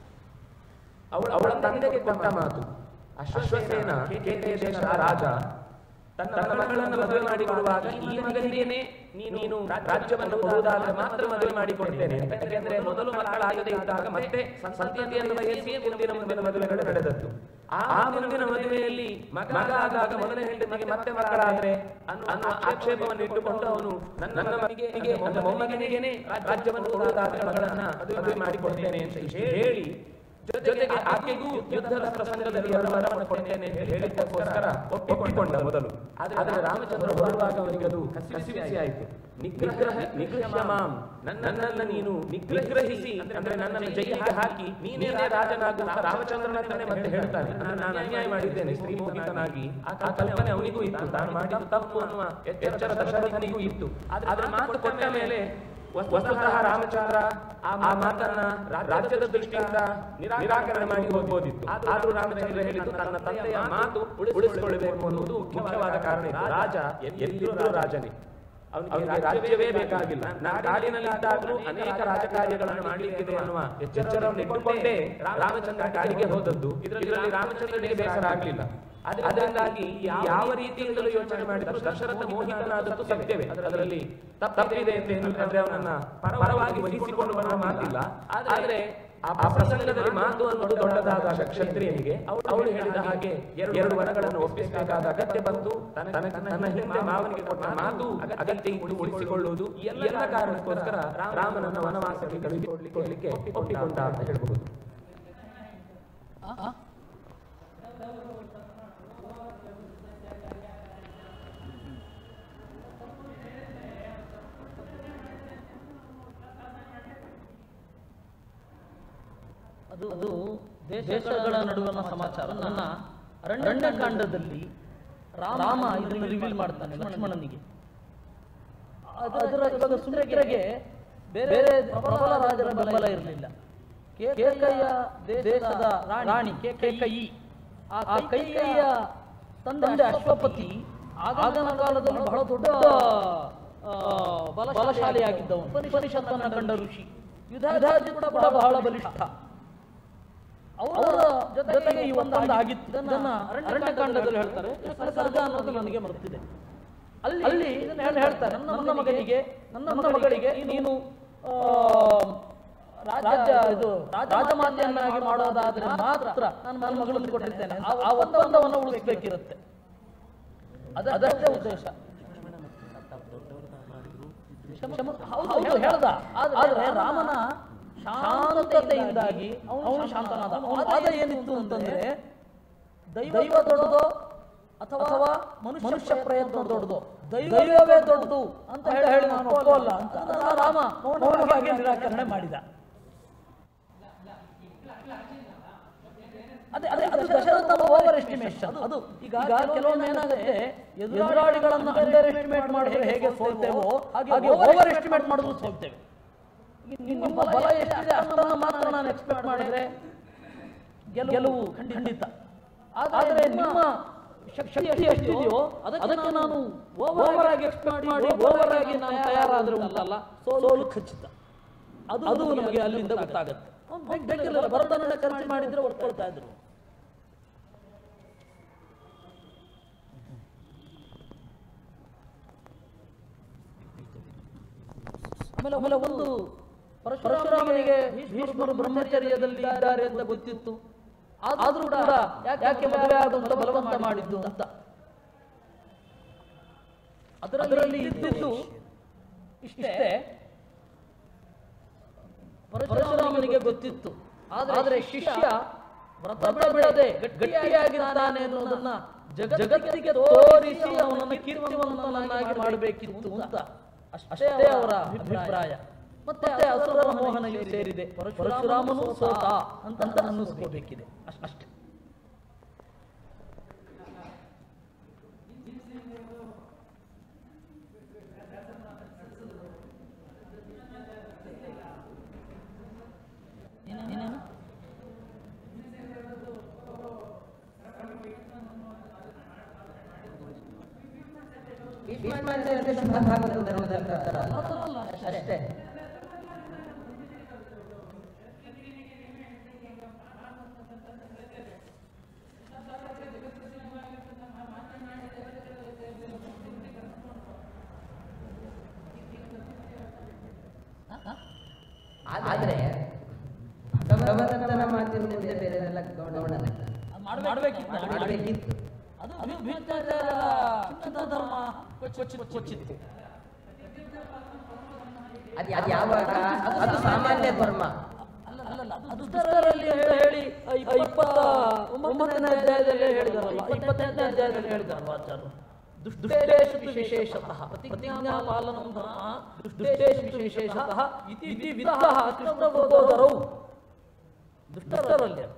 ಅವಳ ಅವಳ ತಂದೆಗೆ ಕೊಟ್ಟ ಮಾತು ಅಶ್ವಸೇನ ಕೇಕೆಯ ದೇಶದ ರಾಜ ತನ್ನ ತನ್ನ ಮಗಳನ್ನು ಮದುವೆ ಮಾಡಿಕೊಡುವಾಗ ಈ ಮಗನಿಗೇನೆ ನೀನು ನೀನು ರಾಜ್ಯವನ್ನು ಕೊಡುವುದಾದರೆ ಮಾತ್ರ ಮದುವೆ ಮಾಡಿಕೊಡ್ತೇನೆ ಅಂತ. ಯಾಕೆಂದ್ರೆ ಮೊದಲು ಮಕ್ಕಳಾಗದೇ ಇದ್ದಾಗ ಮತ್ತೆ ಸಂತತಿಯನ್ನು ಬಯಸಿ ಮುಂದಿನ ಮುಂದಿನ ಮದುವೆಗಳು ನಡೆದದ್ದು ಆ ಆ ಮುಂದಿನ ಮದುವೆಯಲ್ಲಿ ಮಗ ಮಗ ಆದಾಗ ಮೊದಲನೇ ಹೆಂಡತಿಗೆ ಮತ್ತೆ ಮಕ್ಕಳಾದ್ರೆ ಅನ್ನೋ ಅನ್ನೋ ಆಕ್ಷೇಪವನ್ನು ಇಟ್ಟುಕೊಂಡು ಅವನು ನನ್ನ ನನ್ನ ಮಗನಿಗೆ ನನ್ನ ಮೊಮ್ಮಗನಿಗೇನೆ ರಾಜ್ಯವನ್ನು ಕೊಡುವುದಾದರೆ ಮಗಳನ್ನ ಮದುವೆ ಮಾಡಿಕೊಡ್ತೇನೆ ಅಂತ ಹೇಳಿ ಜೊ- ಜೊತೆಗೆ ಆಕೆಗೂ ಯುದ್ಧದ ಪ್ರಸಂಗದಲ್ಲಿ ಎರಡು ವರವನ್ನು ಕೊಡ್ತೇನೆ ಅಂತ ಹೇಳಿದ್ದಕ್ಕೋಸ್ಕರ ಒಪ್ಪಿಕೊಂಡ ಮೊದಲು ಆದರೆ ರಾಮಚಂದ್ರ ಹೊರಡುವಾಗ ಅವನಿಗೆ ಅದು ಕಸಿ ಬಿಸಿ ಆಯಿತು ನಿಗ್ರಹ ನಿಗ್ರಹ ಮಾಂ ನನ್ನನ್ನ ನೀನು ನಿಗ್ರಹಿಸಿ ಅಂದ್ರೆ ನನ್ನನ್ನು ಜೈಲಿಗೆ ಹಾಕಿ ನೀನೇ ರಾಜನಾಗು ಅಂತ ರಾಮಚಂದ್ರನ ಹತ್ರನೇ ಮತ್ತೆ ಹೇಳ್ತಾನೆ ಅಂದ್ರೆ ನಾನು ಅನ್ಯಾಯ ಮಾಡಿದ್ದೇನೆ ಸ್ತ್ರೀ ಮೋಹಿತನಾಗಿ ಆ ಆ ಕಲ್ಪನೆ ಅವನಿಗೂ ಇತ್ತು ತಾನು ಮಾಡಿದ್ದು ತಪ್ಪು ಅನ್ನುವ ಎಚ್ಚರ ದಶರಥನಿಗೂ ಇತ್ತು ಆದ್ರೆ ಮಾತು ಕೊಟ್ಟ ಮೇಲೆ ವಸ್ತುತಃ ರಾಮಚಂದ್ರ ಆ ಆ ಮಾತನ್ನ ರಾ- ರಾಜ್ಯದ ದೃಷ್ಟಿಯಿಂದ ನಿರಾ- ನಿರಾಕರಣೆ ಮಾಡಿ ಹೋಗ್ಬೋದಿತ್ತು ಆದ್ರೂ ರಾಮಚಂದ್ರ ಹೇಳಿದ್ದು ತನ್ನ ತಂದೆಯ ಮಾತು ಉಳಿಸ್- ಉಳಿಸಿಕೊಳ್ಳಬೇಕು ಅನ್ನುವುದು ಮುಖ್ಯವಾದ ಕಾರಣ ಇತ್ತು. ರಾಜ ಎಲ್ಲಿದ್ರೂ ರಾಜನೇ ಅವನಿಗೆ ರಾಜ್ಯವೇ ಬೇಕಾಗಿಲ್ಲ ನಾನು ಕಾಡಿನಲ್ಲಿ ಇದ್ದಾಗಲೂ ಅನೇಕ ರಾಜಕಾರ್ಯಗಳನ್ನು ಮಾಡಲಿಕ್ಕಿದೆ ಅನ್ನುವ ಎಚ್ಚರವನ್ನು ಇಟ್ಟುಕೊಂಡೇ ರಾಮಚಂದ್ರ ಕಾಡಿಗೆ ಹೋದದ್ದು ಇದರಲ್ಲಿ ರಾಮಚಂದ್ರನಿಗೆ ಬೇಸರ ಆಗಲಿಲ್ಲ ಅದರಿಂದಾಗಿ ಯಾವ ರೀತಿಯಿಂದಲೂ ಯೋಚನೆ ಮಾಡಿದ ದಶರಥ ಮೋಹಿತನಾದದ್ದು ಸತ್ಯವೇ ಅದರಲ್ಲಿ ತಪ್ಪ್- ತಪ್ಪಿದೆ ಅಂತ ಏನಂದ್ರೆ ಅವನನ್ನ ಪರವಾಗಿ ವಹಿಸಿಕೊಂಡು ಬರುವ ಮಾತಿಲ್ಲ ಆದ್ರೆ ಆ ಆ ಪ್ರಸಂಗದಲ್ಲಿ ಮಾತು ಅನ್ನೋದು ದೊಡ್ಡದಾದ ಕ್ಷತ್ರಿಯನಿಗೆ ಅವಳು ಅವಳು ಹೇಳಿದ ಹಾಗೆ ಎರಡು ಎರಡು ವರಗಳನ್ನು ಒಪ್ಪಿಸಬೇಕಾದ ಅಗತ್ಯ ಬಂತು ತನ್ನ ತನ್ನ- ತನ್ನ ಹಿಂದೆ ಮಾವನಿಗೆ ಕೊಟ್ಟ ಮಾತು ಅಗತ್ಯ ಇಟ್ಟು ಉಳಿಸಿಕೊಳ್ಳುವುದು ಈ ಎಲ್ಲ ಕಾರಣಕ್ಕೋಸ್ಕರ ರಾಮನನ್ನ ವನವಾಸಕ್ಕೆ ಕಳುಹಿಸಿಕೊಡ್ಲಿಕ್ಕೆ ಒಪ್ಪಿಕೊಂಡ ಅಂತ ಹೇಳ್ಬಹುದು ಆ? ಅದು ಅದು ದೇಶಗಳ ನಡುವಣ ಸಮಾಚಾರ ನನ್ನ ಅರಣ್ಯಕಾಂಡದಲ್ಲಿ ರಾಮ ಇದನ್ನು ರಿವೀಲ್ ಮಾಡ್ತಾನೆ ಲಕ್ಷ್ಮಣನಿಗೆ ಅದರ ಇವಾಗ ಸುಮಿತ್ರೆಗೆ ಬೇರೆ ಪ್ರಬಲ ರಾಜರ ಬೆಂಬಲ ಇರಲಿಲ್ಲ ಕೇಕಯ್ಯ ದೇಶದ ರಾಣಿ ಕೇಕಯಿ ಆ ಕೈಕಯ್ಯ ತಂದೆ ಅಶ್ವಪತಿ ಆಗನ ಕಾಲದಲ್ಲಿ ಬಹಳ ದೊಡ್ಡ ಆ, ಬಲಶಾಲಿಯಾಗಿದ್ದವನು ಉಪನಿಷತ್ತನ್ನು ಕಂಡ ಋಷಿ ಯುಧಾಜಿ ಕೂಡ ಬಹಳ ಬಹಳ ಬಲಿಷ್ಠ ಅವರ ಜೊತೆಗೆ ಈ ಒಪ್ಪಂದ ಆಗಿತ್ತು ಇದನ್ನ ಅರಣ್ಯಕಾಂಡದಲ್ಲಿ ಹೇಳ್ತಾರೆ ಸರ್ಗ ಅನ್ನೋದು ನನಗೆ ಮರೆತಿದೆ ಅಲ್ಲಿ ಅಲ್ಲಿ ಇದನ್ನ ಹೇಳ್ತಾರೆ ನನ್ನ ಮಗನಿಗೆ ನನ್ನ ಮಗಳಿಗೆ ನೀನು ಆ, ರಾಜ್ಯ ಇದು ರಾಜಮಾತೆಯನ್ನಾಗಿ ಮಾಡೋದಾದ್ರೆ ಮಾತ್ರ ನಾನು ನನ್ನ ಮಗಳನ್ನು ಕೊಟ್ಟಿರ್ತೇನೆ ಆ- ಆ ಒಪ್ಪಂದವನ್ನು ಉಳಿಸಬೇಕಿರುತ್ತೆ ಅದ ಅದಷ್ಟೇ ಉದ್ದೇಶ ಶಮ- ಶಮ- ಹೌದು ಹೇಳ್ದ ಆದ್ರೆ ರಾಮನ ಶಾಂತತೆಯಿಂದಾಗಿ ಅವನು ಶಾಂತನಾದ ಅವನ ವಾದ ಏನಿತ್ತು ಅಂತಂದ್ರೆ ದೈವ ದೊಡ್ಡದೋ ಅಥವಾ ಮನುಷ್ಯ ಪ್ರಯತ್ನ ದೊಡ್ಡದು ದೈವವೇ ದೊಡ್ಡದು ಅಂತ ಹೇಳಿ ಹೇಳಿ ನಾನು ಒಪ್ಪಲ್ಲ ಅಂತ ಅದನ್ನ ರಾಮ ಮೌನವಾಗಿ ನಿರಾಕರಣೆ ಮಾಡಿದ ಅದೇ ಅದೇ ಅದು ದಶರಥನ ಓವರ್ ಎಸ್ಟಿಮೇಷನ್ ಅದು ಈಗ ಕೆಲವೊಮ್ಮೆ ಏನಾಗುತ್ತೆ ಎದುರಾಳಿಗಳನ್ನ ಅಂಡರ್ ಎಸ್ಟಿಮೇಟ್ ಮಾಡಿದ್ರೆ ಹೇಗೆ ಸೋಲ್ತೇವೋ ಹಾಗೆ ಓವರ್ ಎಸ್ಟಿಮೇಟ್ ಮಾಡಿದ್ರು ಸೋಲ್ತೇವೆ ನಿಮ್ಮ ಬಲ ಎಷ್ಟಿದೆ ಅಷ್ಟನ್ನು ಮಾತ್ರ ನಾನು ಎಕ್ಸ್ಪೆಕ್ಟ್ ಮಾಡಿದ್ರೆ ಗೆಲುವು ಖಂಡಿತ ಆದರೆ ನಿಮ್ಮ ಶಕ್ತಿ ಎಷ್ಟಿದೆಯೋ ಅದಕ್ಕೆ ನಾನು ಓವರ್ ಆಗಿ ಎಕ್ಸ್ಪೆಕ್ಟ್ ಮಾಡಿ ಓವರ್ ಆಗಿ ನಾನು ತಯಾರಾದ್ರೆ ಉಂಟಲ್ಲ ಸೋಲು ಖಚಿತ ಅದು ಅದು ನಮಗೆ ಅಲ್ಲಿಂದ ಗೊತ್ತಾಗುತ್ತೆ ಬೇಕಿಲ್ಲ ಭರತನನ್ನ ಖರ್ಚು ಮಾಡಿದ್ರೆ ಒಪ್ಕೊಳ್ತಾ ಇದ್ರು ಆಮೇಲೆ ಆಮೇಲೆ ಒಂದು ಪರಶುರಾಮನಿಗೆ ಭೀಷ್ಮರು ಬ್ರಹ್ಮಚರ್ಯದಲ್ಲಿ ಇದ್ದಾರೆ ಅಂತ ಗೊತ್ತಿತ್ತು ಆದ್ರೂ ಕೂಡ ಯಾಕೆ ಮದುವೆ ಆಗುವಂತ ಬಲವಂತ ಮಾಡಿದ್ದು ಅಂತ ಅದರಲ್ಲಿ ಇದ್ದಿದ್ದು ಇಷ್ಟೇ ಪರಶುರಾಮನಿಗೆ ಗೊತ್ತಿತ್ತು ಆದ್ರೆ ಶಿಷ್ಯ ವ್ರತ ಬಿಡದೆ ಗಟ್ಟಿಯಾಗಿದ್ದಾನೆ ಅನ್ನೋದನ್ನ ಜಗ- ಜಗತ್ತಿಗೆ ತೋರಿಸಿ ಅವನನ್ನು ಕೀರ್ತಿವಂತನನ್ನಾಗಿ ಮಾಡಬೇಕಿತ್ತು ಅಂತ ಅಷ್ಟೇ ಅವರ ಅಭಿಪ್ರಾಯ ಮತ್ತೆ ಅಸುರರ ಮೋಹನೆಯು ಸೇರಿದೆ ಪರಶುರಾಮನು ಸೋತ ಅಂತ ಅಂತ ಅನ್ನಿಸ್ಕೋಬೇಕಿದೆ ಅಷ್ಟ್- ಅಷ್ಟೇ ಏನೇನು ಭೀಷ್ಮಾಚಾರ್ಯರ ಶುಭ ಭಾಗವತ ಧರ್ಮದರ್ಥ ಅಷ್ಟೇ ಆದ್ರೆ ಭಗವಂತನ ಮಾತಿನ ಮುಂದೆ ಬೇರೆದೆಲ್ಲ ಗೌಣ ಮಾಡಬೇಕಿತ್ತು ಮಾಡಬೇಕಿತ್ತು ಅದು ಅದು ಭೀಷ್ಮಾಚಾರ್ಯರ ಚಿಂತನ ಧರ್ಮ ಕೊಚ್ಚಿ- ಕೊಚ್ಚಿತ್ತು ಅದು ಅದು ಯಾವಾಗ ಅದು ಸಾಮಾನ್ಯ ಧರ್ಮ ಅಲ್ಲ ಅಲ್ಲ ಅದು ದುಷ್ಟರಲ್ಲಿ ಹೇಳಿ ಹೇಳಿ ಆ ಇಪ್ಪತ್ತ ಒಂಬತ್ತನೇ ಅಧ್ಯಾಯದಲ್ಲಿ ಹೇಳಿದಾರಲ್ಲ ಇಪ್ಪತ್ತೆಂಟನೇ ಅಧ್ಯಾಯದಲ್ಲಿ ಹೇಳಿದಾರಲ್ಲ ಆಚಾರ್ಯರು ದುಷ್ಟೇಶು ವಿಶೇಷತಃ ಪ್ರತಿಜ್ಞಾ ಪಾಲನಂ ಧರ್ಮ ದುಷ್ಟೇಶು ವಿಶೇಷತಃ ಇತಿ ಇತಿ ವಿತ್ತಃ ಕೃಷ್ಣಬೋಧರೌ ದುಷ್ಟರಲ್ಲಿ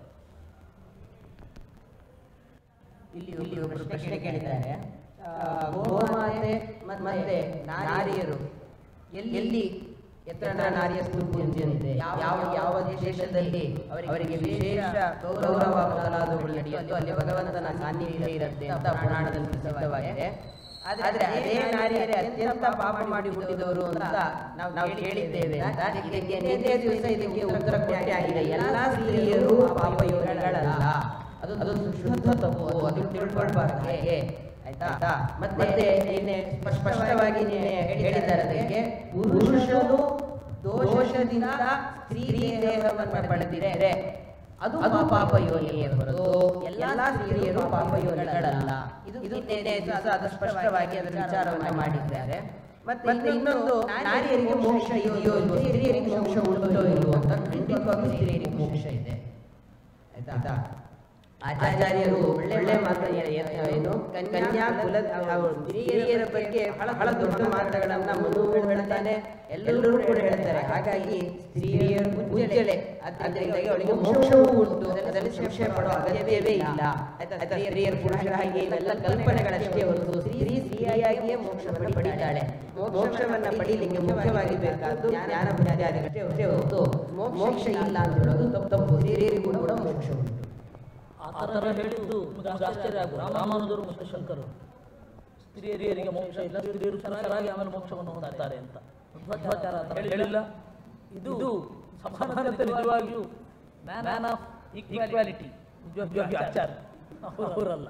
ಇಲ್ಲಿ ಇಲ್ಲಿ ಒಬ್ಬರು ಪ್ರಶ್ನೆ ಕೇಳಿದ್ದಾರೆ ಆ, ಗೋಮಾತೆ ಮತ್- ಮತ್ತೆ ನಾರಿಯರು ಎಲ್ಲಿ ಎಲ್ಲಿ ಎತ್ತರ ನಾರಿಯ ಸ್ತುತಿಯಂತೆ ಯಾವ ಯಾವ ದೇಶದಲ್ಲಿ ಅವರಿಗೆ ವಿಶೇಷ ಗೌರವ ಮೊದಲಾದವುಗಳು ನಡೆಯುತ್ತೋ ಅಲ್ಲಿ ಭಗವಂತನ ಸಾನ್ನಿಧ್ಯ ಇರುತ್ತೆ ಅಂತ ಪುರಾಣದಲ್ಲಿ ಪ್ರಸಿದ್ಧವಾಗಿದೆ ಆದ್ರೆ ಅದೇ ನಾರಿಯರೇ ಅತ್ಯಂತ ಪಾಪ ಮಾಡಿ ಹುಟ್ಟಿದವರು ಅಂತ ನಾವು ನಾವು ಕೇಳಿದ್ದೇವೆ ಅಂತ ಇದಕ್ಕೆ ನಿನ್ನೆ ದಿವಸ ಇದಕ್ಕೆ ಉತ್ತರ ಕೊಟ್ಟೆ ಆಗಿದೆ ಎಲ್ಲಾ ಸ್ತ್ರೀಯರು ಪಾಪಯೋಗಿಗಳಲ್ಲ ಅದು ಅದು ಶುದ್ಧ ತಪ್ಪು ಅದು ತಿಳ್ಕೊಳ್ಬಾರ್ದು ಹಾಗೆ ಆಯ್ತಾ ಮತ್ತೆ ನಿನ್ನೆ ಸ್ಪಷ್ಟವಾಗಿ ನಿನ್ನೆ ಹೇಳಿದ್ದಾರೆ ಅದಕ್ಕೆ ಪುರುಷನು ದೋಷದಿಂದ ಸ್ತ್ರೀ ದೇಹವನ್ನು ಪಡೆದಿರೆ ಅದು ಪಾಪ ಯೋನಿಯೇ ಹೊರತು ಎಲ್ಲಾ ಸ್ತ್ರೀಯರು ಪಾಪ ಯೋನಿಗಳಲ್ಲ ಇದು ಇದು ನಿನ್ನೆ ದಿವಸ ಅದು ಸ್ಪಷ್ಟವಾಗಿ ಅದರ ವಿಚಾರವನ್ನು ಮಾಡಿದ್ದಾರೆ ಮತ್ತೆ ಇನ್ನೊಂದು ನಾರಿಯರಿಗೆ ಮೋಕ್ಷ ಇದೆಯೋ ಇಲ್ವೋ ಸ್ತ್ರೀಯರಿಗೆ ಮೋಕ್ಷ ಉಂಟೋ ಇಲ್ವೋ ಅಂತ ಖಂಡಿತವಾಗ್ಲೂ ಸ್ತ್ರೀಯರಿಗೆ ಮೋಕ್ಷ ಇದೆ ಆಯ್ತಾ ಆಚಾರ್ಯರು ಒಳ್ಳೆ ಮಾತು ಏನು ಕನ್ಯಾ ಕುಲ ಅವ್ರು ಹಿರಿಯರ ಬಗ್ಗೆ ಬಹಳ ಬಹಳ ದೊಡ್ಡ ಮಾತುಗಳನ್ನ ಮನುಗಳು ಹೇಳ್ತಾನೆ ಎಲ್ಲರೂ ಕೂಡ ಹೇಳ್ತಾರೆ ಹಾಗಾಗಿ ಸ್ತ್ರೀಯರು ಪೂಜ್ಯಳೆ ಅದರಿಂದಾಗಿ ಅವಳಿಗೆ ಮೋಕ್ಷವೂ ಉಂಟು ಅದರಲ್ಲಿ ಸಂಶಯ ಪಡೋ ಅಗತ್ಯವೇ ಇಲ್ಲ ಆಯ್ತಾ ಸ್ತ್ರೀಯರು ಪುರುಷರಾಗಿ ಇವೆಲ್ಲ ಕಲ್ಪನೆಗಳಷ್ಟೇ ಹೊರತು ಸ್ತ್ರೀ ಸ್ತ್ರೀಯಾಗಿಯೇ ಮೋಕ್ಷ ಪಡಿ ಪಡಿತಾಳೆ ಮೋಕ್ಷವನ್ನ ಪಡೀಲಿಕ್ಕೆ ಮುಖ್ಯವಾಗಿ ಬೇಕಾದ್ದು ಜ್ಞಾನ ಬುದ್ಧಾದಿಗಳಷ್ಟೇ ಅಷ್ಟೇ ಹೊರತು ಮೋಕ್ಷ ಇಲ್ಲ ಅಂತ ಹೇಳೋದು ತಪ್ಪು ತಪ್ಪು ಸ್ತ್ರೀಯರಿಗೂ ಕೂಡ ಮೋಕ್ಷ ಉಂಟು ಆ ಥರ ಹೇಳಿದ್ದು ನಿಮ್ಗೆ ಆಶ್ಚರ್ಯ ಆಗುದು ರಾಮಾನುಜರು ಮತ್ತು ಶಂಕರರು ಸ್ತ್ರೀಯರಿಗೆ ಮೋಕ್ಷ ಇಲ್ಲ ಸ್ತ್ರೀಯರು ಪುರುಷರಾಗಿ ಆಮೇಲೆ ಮೋಕ್ಷವನ್ನು ಹೊಂದುತ್ತಾರೆ ಅಂತ ಮಧ್ವಾಚಾರ ಆ ಥರ ಹೇಳಿಲ್ಲ ಇದು ಇದು ಸಮಾನತೆ ನಿಜವಾಗಿಯೂ ಮ್ಯಾನ್ ಆಫ್ ಈಕ್ವಾಲಿಟಿ ನಿಜವಾಗಿಯೂ ಆಚಾರ್ಯ ಅವರಲ್ಲ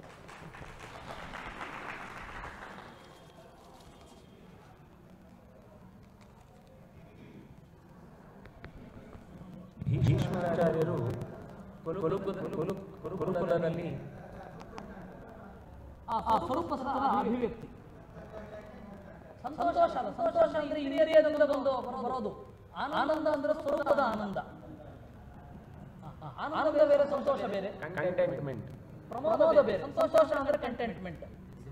ಭೀಷ್ಮಾಚಾರ್ಯರು ಗುರುಕುಲ- ಗುರು- ಗುರುಕುಲದಲ್ಲಿ ಆ ಆ ಸ್ವರೂಪ ಸತ್ವದ ಅಭಿವ್ಯಕ್ತಿ ಸಂತೋಷ ಅಲ್ಲ ಸಂತೋಷ ಅಂದ್ರೆ ಇಂದ್ರಿಯದಿಂದ ಬಂದು ಬರೋದು ಆನಂದ ಅಂದ್ರೆ ಸ್ವರೂಪದ ಆನಂದ ಆ, ಆ, ಆನಂದ ಬೇರೆ ಸಂತೋಷ ಬೇರೆ ಕಂಟೆಂಟ್ಮೆಂಟ್ ಪ್ರಮೋದ ಬೇರೆ ಸಂತೋಷ ಅಂದ್ರೆ ಕಂಟೆಂಟ್ಮೆಂಟ್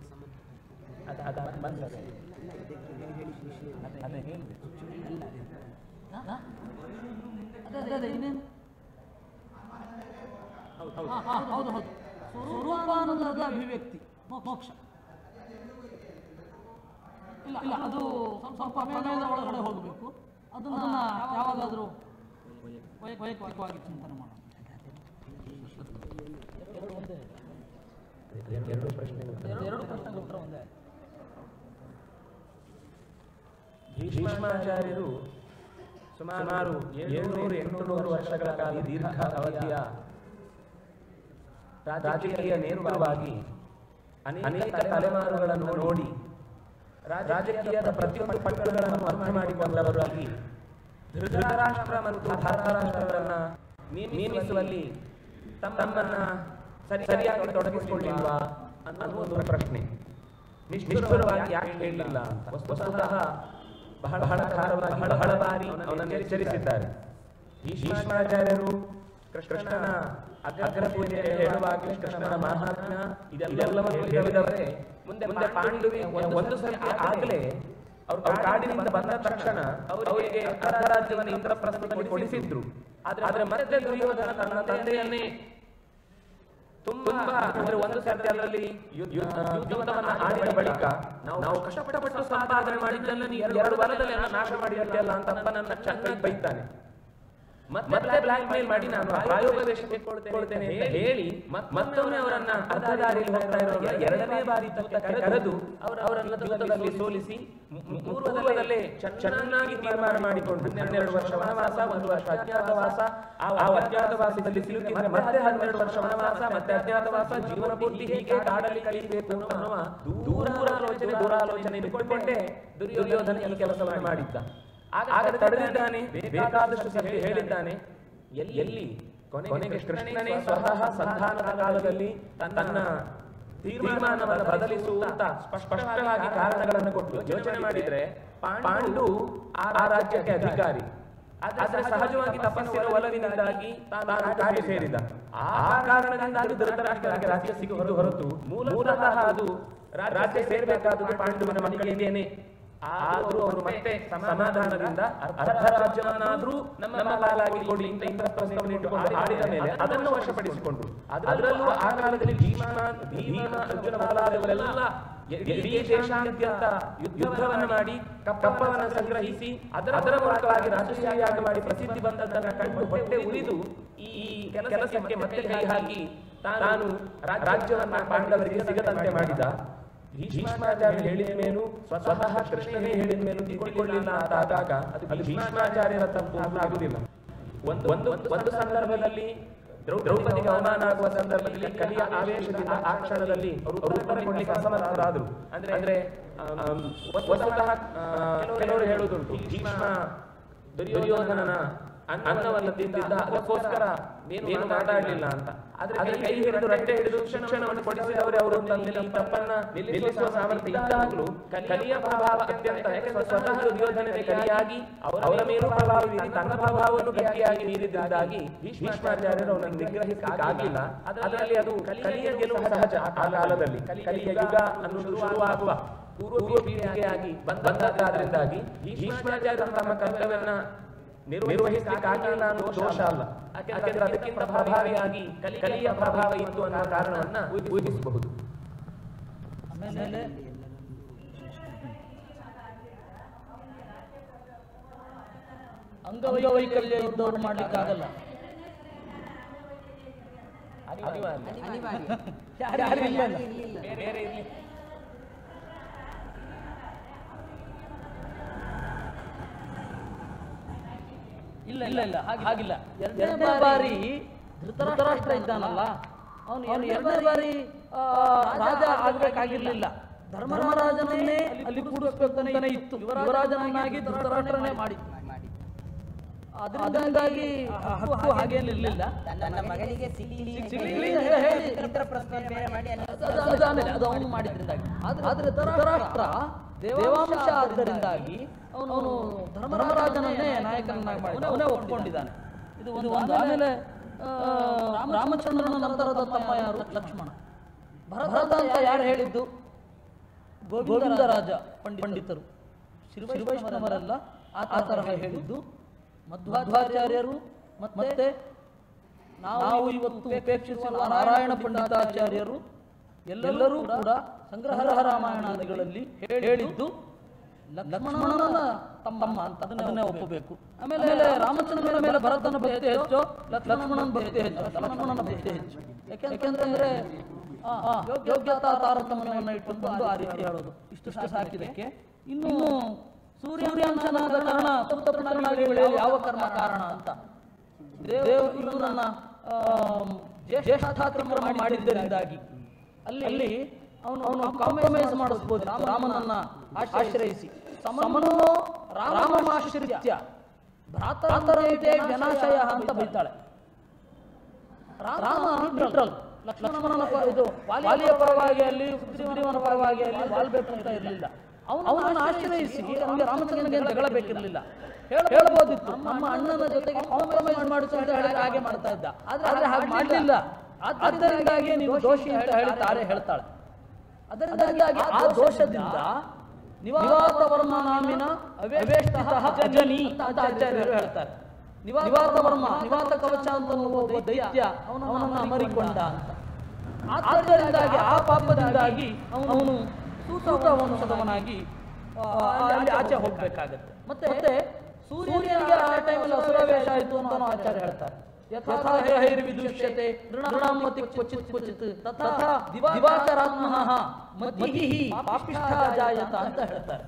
ಅದೇ ಅದೇ ಇನ್ನೇನು ಹಾ, ಹಾ, ಹೌದು ಹೌದು ಸ್ವರೂಪಾನಂದದ ಅಭಿವ್ಯಕ್ತಿ ಮೋ- ಮೋಕ್ಷ ಇಲ್ಲ ಇಲ್ಲ ಅದು ಸ್ವಲ್ಪ ಸ್ವಲ್ಪ ಪ್ರಮೇಯದ ಒಳಗಡೆ ಹೋಗಬೇಕು ಅದನ್ನ ಯಾವಾಗಾದರೂ ವೈ- ವೈಯಕ್ತಿಕವಾಗಿ ಚಿಂತನೆ ಮಾಡೋಣ ಎರಡು ಒಂದೇ ಎರಡು ಪ್ರಶ್ನೆಗಳು ಎರಡು ಎರಡು ಪ್ರಶ್ನೆಗಳ ಉತ್ತರ ಒಂದೇ ಭೀಷ್ಮಾಚಾರ್ಯರು ಸುಮಾರು ಏಳ್ನೂರು ಎಂಟುನೂರು ವರ್ಷಗಳ ಕಾಲ ದೀರ್ಘ ಅವಧಿಯ ರಾಜಕೀಯ ನೇರವಾಗಿ ಅನೇಕ ತಲೆಮಾರುಗಳನ್ನು ನೋಡಿ ರಾಜಕೀಯದ ಪ್ರತಿಯೊಂದು ಪಟ್ಟಗಳನ್ನು ಅರ್ಥ ಮಾಡಿಕೊಂಡವರಾಗಿ ಧೃತರಾಷ್ಟ್ರ ಮತ್ತು ಧಾರಾಷ್ಟ್ರರನ್ನ ನೇಮಿಸುವಲ್ಲಿ ತಮ್ಮನ್ನ ಸರಿ ಸರಿಯಾಗಿ ತೊಡಗಿಸಿಕೊಳ್ಳಿಲ್ವಾ ಅನ್ನೋ ಒಂದು ಪ್ರಶ್ನೆ ನಿಷ್ಠುರವಾಗಿ ಯಾಕೆ ಹೇಳಿಲ್ಲ ಅಂತ ವಸ್ತುತಃ ಬಹಳ ಬಹಳ ಖಾರವಾಗಿ ಬಹಳ ಬಾರಿ ಅವನನ್ನು ಎಚ್ಚರಿಸಿದ್ದಾರೆ ಭೀಷ್ಮಾಚಾರ್ಯರು ಕೃಷ್ಣನ ಅಗ್ರ ಪೂಜೆ ಹೇಳುವಾಗ ಕೃಷ್ಣನ ಮಹಾತ್ಮ್ಯ ಇದೆಲ್ಲವನ್ನು ಹೇಳಿದವರೇ ಮುಂದೆ ಮುಂದೆ ಪಾಂಡುವಿ ಒಂದು ಸರ್ತಿ ಆಗಲೇ ಅವರು ಕಾಡಿನಿಂದ ಬಂದ ತಕ್ಷಣ ಅವರಿಗೆ ಅರ್ಧ ರಾಜ್ಯವನ್ನು ಇಂದ್ರಪ್ರಸ್ಥಕ್ಕೆ ಕೊಡಿಸಿದ್ರು ಆದ್ರೆ ಮತ್ತೆ ದುರ್ಯೋಧನ ತನ್ನ ತಂದೆಯನ್ನೇ ತುಂಬಾ ಅಂದ್ರೆ ಒಂದು ಸರ್ತಿ ಅದರಲ್ಲಿ ಯುದ್ಧವನ್ನ ಆಡಿದ ಬಳಿಕ ನಾವು ಕಷ್ಟಪಟ್ಟು ಸಂಪಾದನೆ ಮಾಡಿದ್ದನ್ನ ನೀನು ಎರಡು ವಾರದಲ್ಲಿ ನನ್ನ ನಾಶ ಮಾಡಿದೆಯಲ್ಲ ಅಂತ ಅಪ್ಪ ನನ್ನ ಚೆನ್ನಾಗಿ ಬೈತಾನೆ ಮತ್ತೆ ಬ್ಲಾಕ್ ಮೇಲ್ ಮಾಡಿ ನಾನು ಪ್ರಾಯೋಪವೇಶಕ್ಕೆ ಕೊಡ್ತೇನೆ ಅಂತ ಹೇಳಿ ಮತ್ತೊಮ್ಮೆ ಅವರನ್ನ ಅರ್ಧ ದಾರಿಯಲ್ಲಿ ಹೋಗ್ತಾ ಇರೋ ಎರಡನೇ ಬಾರಿ ತಕ್ಕ ಕರೆದು ಅವರನ್ನ ಯುದ್ಧದಲ್ಲಿ ಸೋಲಿಸಿ ಪೂರ್ವದಲ್ಲೇ ಚೆನ್ನಾಗಿ ತೀರ್ಮಾನ ಮಾಡಿಕೊಂಡು ಹನ್ನೆರಡು ವರ್ಷ ವನವಾಸ ಒಂದು ವರ್ಷ ಅಜ್ಞಾತವಾಸ ಆ ಅಜ್ಞಾತವಾಸದಲ್ಲಿ ಸಿಲುಕಿದ್ರೆ ಮತ್ತೆ ಹನ್ನೆರಡು ವರ್ಷ ವನವಾಸ ಮತ್ತೆ ಅಜ್ಞಾತವಾಸ ಜೀವನ ಪೂರ್ತಿ ಹೀಗೆ ಕಾಡಲ್ಲಿ ಕಳೀಬೇಕು ಅನ್ನುವ ದೂರಾಲೋಚನೆ ದೂರಾಲೋಚನೆ ಬಿಟ್ಟುಕೊಂಡೇ ದುರ್ಯೋಧನ ಈ ಕೆಲಸವನ್ನು ಮಾಡಿದ್ದ ಆಗ ತಡೆದಿದ್ದಾನೆ ಬೇಕಾದಷ್ಟು ಸರಿ ಹೇಳಿದ್ದಾನೆ ಎಲ್ಲಿ ಎಲ್ಲಿ ಕೊನೆಗೆ ಕೃಷ್ಣನೇ ಸ್ವತಃ ಸಂಧಾನದ ಕಾಲದಲ್ಲಿ ತನ್ನ ತೀರ್ಮಾನವನ್ನು ಬದಲಿಸುವಂತ ಸ್ಪಷ್ಟವಾಗಿ ಕಾರಣಗಳನ್ನು ಕೊಟ್ಟು ಯೋಚನೆ ಮಾಡಿದ್ರೆ ಪಾಂಡು ಆ ರಾಜ್ಯಕ್ಕೆ ಅಧಿಕಾರಿ ಆದ್ರೆ ಸಹಜವಾಗಿ ತಪಸ್ಸಿನ ಒಲವಿನಿಂದಾಗಿ ತಾನು ಕಾಡಿ ಸೇರಿದ ಆ ಕಾರಣದಿಂದಾಗಿ ಧೃತರಾಷ್ಟ್ರನಿಗೆ ರಾಜ್ಯ ಸಿಗುವುದು ಹೊರತು ಮೂಲತಃ ಅದು ರಾಜ್ಯ ಸೇರ್ಬೇಕಾದದ್ದು ಪಾಂಡುವಿನ ಮಕ್ಕಳಿಗೇನೆ ಆದ್ರೂ ಅವರು ಮತ್ತೆ ಸಮಾಧಾನದಿಂದ ಅರ್ಧ ರಾಜ್ಯವನ್ನಾದ್ರೂ ನಮ್ಮ ಪಾಲಾಗಿ ಕೊಡಿ ಅಂತ ಇಂದ್ರಪ್ರಸ್ಥವನ್ನು ಇಟ್ಟುಕೊಂಡು ಆಡಿದ ಮೇಲೆ ಅದನ್ನು ವಶಪಡಿಸಿಕೊಂಡ್ರು ಅದರಲ್ಲೂ ಆ ಕಾಲದಲ್ಲಿ ಭೀಮ ಭೀಮ ಅರ್ಜುನ ಮೊದಲಾದವರೆಲ್ಲ ಇಡೀ ದೇಶಾದ್ಯಂತ ಯುದ್ಧವನ್ನು ಮಾಡಿ ಕಪ್ಪವನ್ನು ಸಂಗ್ರಹಿಸಿ ಅದರ ಅದರ ಮೂಲಕವಾಗಿ ರಾಜಶಾಹಿಯಾಗ ಮಾಡಿ ಪ್ರಸಿದ್ಧಿ ಬಂದದ್ದನ್ನ ಕಂಡು ಹೊಟ್ಟೆ ಉರಿದು ಈ ಕೆಲಸಕ್ಕೆ ಮತ್ತೆ ಕೈ ಹಾಕಿ ತಾನು ರಾಜ್ಯವನ್ನ ಪಾಂಡವರಿಗೆ ಸಿಗದಂತೆ ಮಾಡಿದ ಭೀಷ್ಮಾಚಾರ್ಯ ಹೇಳಿದ ಮೇಲೂ ಸ್ವತಃ ಕೃಷ್ಣನೇ ಹೇಳಿದ ಮೇಲೂ ತಿಳ್ಕೊಳ್ಳಿಲ್ಲ ಅಂತ ಆದಾಗ ಅದು ಭೀಷ್ಮಾಚಾರ್ಯರ ತಪ್ಪು ಅಂತ ಆಗುದಿಲ್ಲ ಒಂದು ಒಂದು ಒಂದು ಸಂದರ್ಭದಲ್ಲಿ ದ್ರೌ- ದ್ರೌಪದಿಗೆ ಅವಮಾನ ಆಗುವ ಸಂದರ್ಭದಲ್ಲಿ ಕಲಿಯ ಆವೇಶದಿಂದ ಆ ಕ್ಷಣದಲ್ಲಿ ಅವರು ಉತ್ತರ ಕೊಡ್ಲಿಕ್ಕೆ ಅಸಮರ್ಥರಾದರು ಅಂದ್ರೆ ಅಂದ್ರೆ ಆಮ್, ವಸ್ತುತಃ ಆ, ಕೆಲವರು ಹೇಳುವುದುಂಟು ಭೀಷ್ಮ ದುರ್ಯೋಧನನ ಅನ್ನ- ಅನ್ನವನ್ನು ತಿಂದಿದ್ದ ಅದಕ್ಕೋಸ್ಕರ ಏನು ಮಾತಾಡಲಿಲ್ಲ ಅಂತ ಆದ್ರೆ ಕೈ ಹಿಡಿದು ರಟ್ಟೆ ಹಿಡಿದು ಶಿಕ್ಷಣವನ್ನು ಕೊಡಿಸಿದವರೇ ಅವರು ಅಂತಂದ್ರೆ ಈ ತಪ್ಪನ್ನ ನಿಲ್ಲಿಸುವ ಸಾಮರ್ಥ್ಯ ಇದ್ದಾಗಲೂ ಕಲಿಯ ಪ್ರಭಾವ ಅತ್ಯಂತ ಯಾಕಂದ್ರೆ ಸ್ವತಃ ದುರ್ಯೋಧನನೇ ಕಲಿಯಾಗಿ ಅವರ ಅವರ ಮೇಲೂ ಪ್ರಭಾವ ಬೀರಿ ತನ್ನ ಪ್ರಭಾವವನ್ನು ಗಟ್ಟಿಯಾಗಿ ಮೀರಿದ್ದಾಗಿ ಭೀಷ್ಮಾಚಾರ್ಯರು ಅವನನ್ನು ನಿಗ್ರಹಿಸಲಿಕ್ಕಾಗಲಿಲ್ಲ ಅದರಲ್ಲಿ ಅದು ಕಲಿಯ ಗೆಲುವು ಸಹಜ ಆ ಕಾಲದಲ್ಲಿ ಕಲಿಯ ಯುಗ ಅನ್ನೋದು ಶುರುವಾಗುವ ಪೂರ್ವ ಪೀಳಿಗೆಯಾಗಿ ಬಂದದ್ದಾದ್ರಿಂದಾಗಿ ಭೀಷ್ಮಾಚಾರ್ಯರು ತಮ್ಮ ಕರ್ತವ್ಯವನ್ನ ನಿರ್ವಹಿಸಲಿಕ್ಕಾಗಲಿಲ್ಲ ಅನ್ನೋ ದೋಷ ಅಲ್ಲ ಯಾಕೆಂದ್ರೆ ಅದಕ್ಕಿಂತ ಪ್ರಭಾವಿಯಾಗಿ ಕಲಿಯ ಪ್ರಭಾವ ಇತ್ತು ಅನ್ನೋ ಕಾರಣವನ್ನ ಊಹಿಸಬಹುದು ಆಮೇಲೆ ಅಂಗವೈಕಲ್ಯ ಇದ್ದವ್ರು ಮಾಡ್ಲಿಕ್ಕಾಗಲ್ಲ ಅನಿವಾರ್ಯ ಯಾರು ಇಲ್ಲ ಅಲ್ಲ. ಬೇರೆ ಇರ್ಲಿ ಇಲ್ಲ ಇಲ್ಲ ಇಲ್ಲ ಹಾಗೆ ಹಾಗಿಲ್ಲ ಎರಡನೇ ಬಾರಿ ಧೃತರಾಷ್ಟ್ರ ಇದ್ದಾನಲ್ಲ ಅವನು ಅವನು ಎರಡನೇ ಬಾರಿ ಆ, ರಾಜ ಆಗ್ಬೇಕಾಗಿರ್ಲಿಲ್ಲ ಧರ್ಮರಾಜನನ್ನೇ ಅಲ್ಲಿ ಕೂಡಿಸ್ಬೇಕಂತಾನೆ ಇತ್ತು ಯುವರಾಜನನ್ನಾಗಿ ಧೃತರಾಷ್ಟ್ರನೇ ಮಾಡಿದ್ದು ಅದರಿಂದಾಗಿ ಆ ಹಕ್ಕು ಹಾಗೇನಿರ್ಲಿಲ್ಲ ತನ್ನ ಮಗಳಿಗೆ ಸಿಗ್ಲಿ ಸಿಗ್ಲಿ ಅಂತ ಹೇಳಿ ಇಂದ್ರಪ್ರಸ್ಥವನ್ನು ಬೇರೆ ಮಾಡಿ ಅಲ್ಲಿ ಅದು- ಅದು ಆಮೇಲೆ ಅದು ಅವನು ಮಾಡಿದ್ರಿಂದಾಗಿ ಆದ್ರೆ ಆದ್ರೆ ಧೃತರಾಷ್ಟ್ರ ದೇವಾಂಶ ಆದ್ದರಿಂದಾಗಿ ಅವನು ಧರ್ಮರಾಜನನ್ನೇ ನಾಯಕನನ್ನಾಗಿ ಮಾಡಿ ಅವನೇ ಒಪ್ಕೊಂಡಿದ್ದಾನೆ ಇದು ಒಂದು ಆಮೇಲೆ ಆ, ರಾಮಚಂದ್ರನ ನಂತರದ ತಮ್ಮ ಯಾರು ಲಕ್ಷ್ಮಣ ಭರತ ಅಂತ ಯಾರು ಹೇಳಿದ್ದು ಗೋವಿಂದರಾಜ ಪಂಡಿತರು ಶ್ರೀವೈಷ್ಣವರೆಲ್ಲ ಆ ತರಹ ಹೇಳಿದ್ದು ಮಧ್ವಾಚಾರ್ಯರು ಮತ್ತೆ ನಾವು ಇವತ್ತು ಉಪೇಕ್ಷಿಸುವ ನಾರಾಯಣ ಪಂಡಿತಾಚಾರ್ಯರು ಎಲ್ಲರೂ ಕೂಡ ಸಂಗ್ರಹ ರಾಮಾಯಣಾದಿಗಳಲ್ಲಿ ಹೇಳಿದ್ದು ಲಕ್ಷ್ಮಣನ ತಮ್ಮ ಅಂತ ಅದನ್ನೇ ಒಪ್ಪಬೇಕು ಆಮೇಲೆ ರಾಮಚಂದ್ರನ ಮೇಲೆ ಭರತನ ಭಕ್ತಿ ಹೆಚ್ಚು ಲಕ್ಷ್ಮಣನ ಭಕ್ತಿ ಹೆಚ್ಚು ಲಕ್ಷ್ಮಣನ ಭಕ್ತಿ ಹೆಚ್ಚು ಯಾಕೆಂತಂದ್ರೆ ಆ, ಆ, ಯೋಗ್ಯತಾ ತಾರತಮ್ಯವನ್ನು ಇಟ್ಟುಕೊಂಡು ಆ ರೀತಿ ಹೇಳೋದು ಇಷ್ಟು ಸಾಕಿದಕ್ಕೆ ಇನ್ನು ಸೂರ್ಯಾಂಶನಾದ ಕಾರಣ ಸಪ್ತಪುತ್ರನಾಗಿ ಬೆಳೆಯಲು ಯಾವ ಕರ್ಮ ಕಾರಣ ಅಂತ ದೇವ ಇವರನ್ನ ಜ್ಯೇಷ್ಠಾತಿಕ್ರಮ ಮಾಡಿದ್ದರಿಂದಾಗಿ ಅಲ್ಲಿ ಅಲ್ಲಿ ಅವನು ಅವನು ಕಾಂಪ್ರಮೈಸ್ ಮಾಡಿಸ್ಬೋದು ರಾಮ- ರಾಮನನ್ನ ಆಶ್ರಯಿಸಿ ಸಮನೋ ರಾಮಮಾಶ್ರಿತ್ಯ ಭ್ರಾತರಂತೆ ವಿನಾಶಯ ಅಂತ ಬೈತಾಳೆ ರಾಮ ನ್ಯೂಟ್ರಲ್ ಲಕ್ಷ್ಮಣನ ಪ- ಇದು ವಾಲಿಯ ಪರವಾಗಿ ಅಲ್ಲಿ ಸುಗ್ರೀವನ ಪರವಾಗಿ ಅಲ್ಲಿ ವಾಲ್ಬೇಕು ಅಂತ ಇರಲಿಲ್ಲ ಅವನನ್ನು ಆಶ್ರಯಿಸಿ ಅವನಿಗೆ ರಾಮಚಂದ್ರನಿಗೆ ಜಗಳ ಬೇಕಿರಲಿಲ್ಲ ಹೇಳ್ಬೋದಿತ್ತು ನಮ್ಮ ಅಣ್ಣನ ಜೊತೆಗೆ ಕಾಂಪ್ರಮೈಸ್ ಮಾಡಿಸು ಅಂತ ಹೇಳಿ ಹಾಗೆ ಮಾಡ್ತಾ ಇದ್ದ ಆದ್ರೆ ಹಾಗೆ ಮಾಡಲಿಲ್ಲ ಆದ್ದರಿಂದಾಗಿ ನೀವು ದೋಷಿ ಅಂತ ಹೇಳಿ ತಾರೆ ಹೇಳ್ತಾಳೆ ಅದರಿಂದಾಗಿ ಆ ದೋಷದಿಂದ ನಿವಾತ ವರ್ಮ ನಾಮಿನ ಅವೇಷ್ಟಃ ಜನಿ ಅಂತ ಆಚಾರ್ಯರು ಹೇಳ್ತಾರೆ ನಿವಾತ ವರ್ಮ ನಿವಾತ ಕವಚ ಅಂತ ಒಬ್ಬ ದೈತ್ಯ ಅವನನ್ನು ಅಮರಿಕೊಂಡ ಅಂತ ಆದ್ದರಿಂದಾಗಿ ಆ ಪಾಪದಿಂದಾಗಿ ಅವನು ಸೂತ ವಂಶದವನಾಗಿ ಆ, ಅಲ್ಲಿ ಆಚೆ ಹೋಗ್ಬೇಕಾಗತ್ತೆ ಮತ್ತೆ ಸೂರ್ಯನಿಗೆ ಆ ಟೈಮಲ್ಲಿ ಅಸುರವೇಶ ಆಯಿತು ಅಂತ ಆಚಾರ್ಯ ಹೇಳ್ತಾರೆ ಯಥಾ ಗ್ರಹೈರ್ವಿದುಷ್ಯತೆ ನೃಣಾಮತಿ ಕ್ವಚಿತ್ ಕ್ವಚಿತ್ ತಥಾ ದಿವಾಕರಾತ್ಮನಃ ಮಧ್ಯಹಿ ಪಾಪಿಷ್ಠ ಜಾಯತ ಅಂತ ಹೇಳ್ತಾರೆ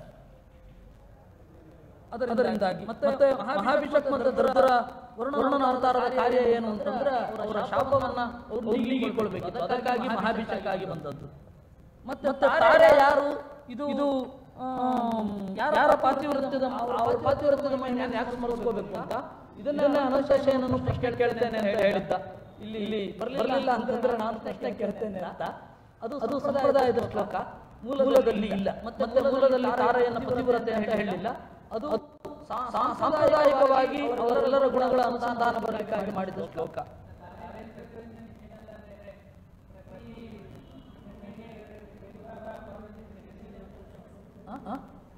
ಅದರಿಂದಾಗಿ ಮತ್ತೆ ಮತ್ತೆ ಮಹಾಭಿಷಕ್ ಮತ್ತು ದರದರ ವರ್ಣನ ಅವತಾರದ ಕಾರ್ಯ ಏನು ಅಂತಂದ್ರೆ ಅವರ ಶಾಪವನ್ನ ಅವರು ನೀಗಿಕೊಳ್ಬೇಕಿತ್ತು ಅದಕ್ಕಾಗಿ ಮಹಾಭಿಷೇಕ ಆಗಿ ಬಂದದ್ದು ಮತ್ತೆ ತಾರೆ ಯಾರು ಇದು ಇದು ಆಮ್, ಯಾರ ಪಾತಿವೃತ್ಯದ ಅವರ ಪಾತಿವೃತ್ಯದ ಮಹಿಮೆಯನ್ನು ಯಾಕೆ ಸ್ಮರಿಸ್ಕೋಬೇಕು ಅಂತ ಇದನ್ನೆಲ್ಲ ಅನುಶಾಸನನ್ನು ಪ್ರಶ್ನೆ ಕೇಳ್ತೇನೆ ಅಂತ ಹೇಳಿದ್ದ ಇಲ್ಲಿ ಇಲ್ಲಿ ಬರಲಿಲ್ಲ ಅಂತಂದ್ರೆ ನಾನು ಪ್ರಶ್ನೆ ಕೇಳ್ತೇನೆ ಅಂತ ಅದು ಅದು ಸಂಪ್ರದಾಯದ ಶ್ಲೋಕ ಮೂಲದಲ್ಲಿ ಇಲ್ಲ ಮತ್ತೆ ಮೂಲದಲ್ಲಿ ತಾರೆಯನ್ನು ಪತಿವ್ರತೆ ಅಂತ ಹೇಳಿಲ್ಲ ಅದು ಸಾ- ಸಾ- ಸಾಂಪ್ರದಾಯಿಕವಾಗಿ ಅವರೆಲ್ಲರ ಗುಣಗಳ ಅನುಸಂಧಾನ ಬರಲಿಕ್ಕಾಗಿ ಮಾಡಿದ ಶ್ಲೋಕ ಆ? ಆ?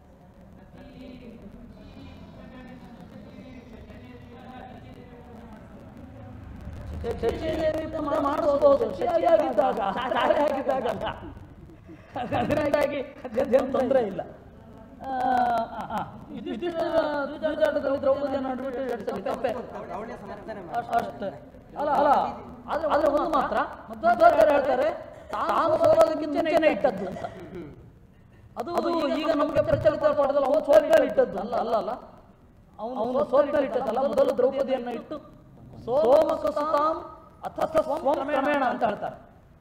ಚರ್ಚೆಯಲ್ಲಿ ಕೂಡ ಮಾಡಿಸ್ಬೋದು ಶಚಿಯಾಗಿದ್ದಾಗ ತಾಯಿಯಾಗಿದ್ದಾಗ ಅಲ್ಲ. ಅದರಿಂದಾಗಿ ಅದೇನು ತೊಂದರೆ ಇಲ್ಲ ಆ, ಆ, ಆ. ಯುಧಿಷ್ಠಿರ ಜೂಜಾಟದಲ್ಲಿ ದ್ರೌಪದಿಯನ್ನು ಅಡ್ಬಿಟ್ಟು ಎರಡು ಸಲ ತಪ್ಪೆ ಅವಳೇ ಸಮರ್ಥನೆ ಅಷ್ಟ್- ಅಷ್ಟೇ ಅಲ್ಲ ಅಲ್ಲ ಆದ್ರೆ ಆದ್ರೆ ಒಂದು ಮಾತ್ರ ಮಧ್ವಾಚಾರ್ಯರು ಹೇಳ್ತಾರೆ ತಾನು ಸೋಲೋದಕ್ಕಿಂತ ಮುಂಚೆನೆ ಇಟ್ಟದ್ದು ಅಂತ ಅದು ಅದು ಈಗ ನಮಗೆ ಪ್ರಚಲಿತ ಪಡೆದಲ್ಲ ಅವನು ಸೋಲ್ಮೇಲೆ ಇಟ್ಟದ್ದು ಅಲ್ಲ ಅಲ್ಲ ಅಲ್ಲ ಅವನು ಅವನು ಸೋಲ್ಮೇಲೆ ಇಟ್ಟದ್ದಲ್ಲ ಮೊದಲು ದ್ರೌಪದಿಯನ್ನು ಇಟ್ಟು ಸೋಮಕಸುತಾಂ ಅಥ ಸ್ವಂ ಕ್ರಮೇಣ ಅಂತ ಹೇಳ್ತಾರೆ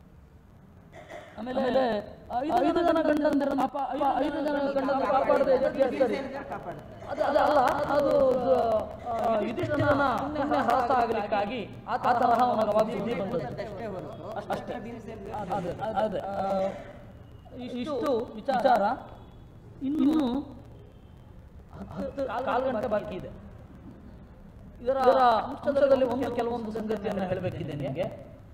ಆಮೇಲೆ ಐದು ಜನ ಗಂಡಂದಿರನ್ನ ಅಪ ಐ- ಐದು ಜನ ಗಂಡನ ಕಾಪಾಡದೆ ಸರಿ ಕಾಪಾಡುತ್ತೆ ಅದು ಅದು ಅಲ್ಲ ಅದು ಆ, ಯುಧಿಷ್ಠಿರನ ಪುಣ್ಯ ಹ್ರಾಸ ಆಗಲಿಕ್ಕಾಗಿ ಆ ತರಹ ಅವನಿಗೆ ಅವಾಗ ಬುದ್ಧಿ ಬಂದದ್ದು ಅಷ್ಟೇ ಹೊರತು ಅಷ್ಟೇ ಭೀಮಸೇನ ಅದೇ ಅದೇ ಆ, ಇಷ್ಟು ವಿಚಾರ ಇನ್ನು ಹತ್ತು ಕಾಲು ಗಂಟೆ ಬಾಕಿ ಇದೆ ಇದರ ಅಂಶದಲ್ಲಿ ಒಂದು ಕೆಲವೊಂದು ಸಂಗತಿಯನ್ನು ಹೇಳಬೇಕಿದೆ ನಿಮಗೆ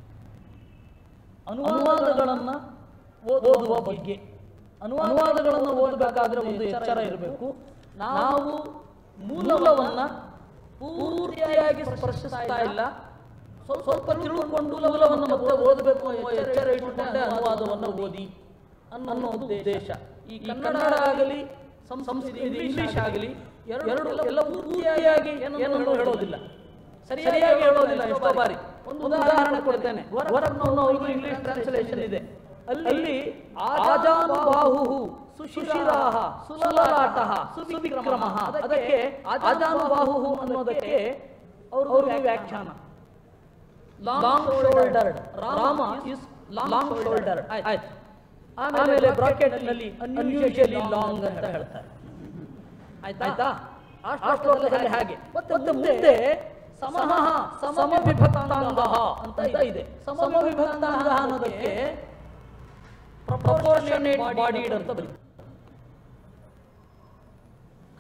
ಅನುವಾದಗಳನ್ನ ಓದುವ ಬಗ್ಗೆ ಅನುವಾದಗಳನ್ನು ಓದಬೇಕಾದ್ರೆ ಒಂದು ಎಚ್ಚರ ಇರಬೇಕು ನಾವು ಮೂಲವನ್ನ ಪೂರ್ತಿಯಾಗಿ ಸ್ಪರ್ಶಿಸ್ತಾ ಇಲ್ಲ ಸ್ವಲ್ಪ ಸ್ವಲ್ಪ ತಿಳ್ಕೊಂಡು ಮೂಲವನ್ನು ಮತ್ತೆ ಓದಬೇಕು ಅನ್ನೋ ಎಚ್ಚರ ಇಟ್ಟುಕೊಂಡೇ ಅನುವಾದವನ್ನು ಓದಿ ಅನ್ನೋದು ಉದ್ದೇಶ ಈ ಕನ್ನಡ ಆಗಲಿ ಸಂಸ್ಕೃತ ಇಂಗ್ಲಿಷ್ ಆಗಲಿ ಎರಡು ಎಲ್ಲ ಪೂರ್ತಿಯಾಗಿ ಏನನ್ನು ಹೇಳೋದಿಲ್ಲ ಸರಿಯಾಗಿ ಹೇಳೋದಿಲ್ಲ ಎಷ್ಟೋ ಬಾರಿ ಒಂದು ಉದಾಹರಣೆ ಕೊಡ್ತೇನೆ ಅವರಿಗೂ ಇಂಗ್ಲಿಷ್ ಟ್ರಾನ್ಸ್ಲೇಷನ್ ಇದೆ ಅಲ್ಲಿ ಆಜಾನುಬಾಹು ಸುಶಿರಾಹ ಸುಲಲಾಟಃ ಸುವಿಕ್ರಮಃ ಅದಕ್ಕೆ ಆಜಾನುಬಾಹು ಅನ್ನೋದಕ್ಕೆ ಅವರು ವ್ಯಾಖ್ಯಾನ long shouldered Rama is long shouldered ಆಯ್ತು ಆಮೇಲೆ ಬ್ರಾಕೆಟ್ ನಲ್ಲಿ ಅನ್ಯೂಶಲಿ ಲಾಂಗ್ ಅಂತ ಹೇಳ್ತಾರೆ ಆಯ್ತಾ ಆ ಶ್ಲೋಕದಲ್ಲಿ ಹಾಗೆ ಮತ್ತೆ ಮುಂದೆ ಸಮಹ ಸಮವಿಭಕ್ತಾಂಗ ಅಂತ ಇದೆ ಸಮವಿಭಕ್ತಾಂಗ ಅನ್ನೋದಕ್ಕೆ ಪ್ರಪೋರ್ಷನೇಟ್ ಬಾಡಿಡ್ ಅಂತ ಬರುತ್ತೆ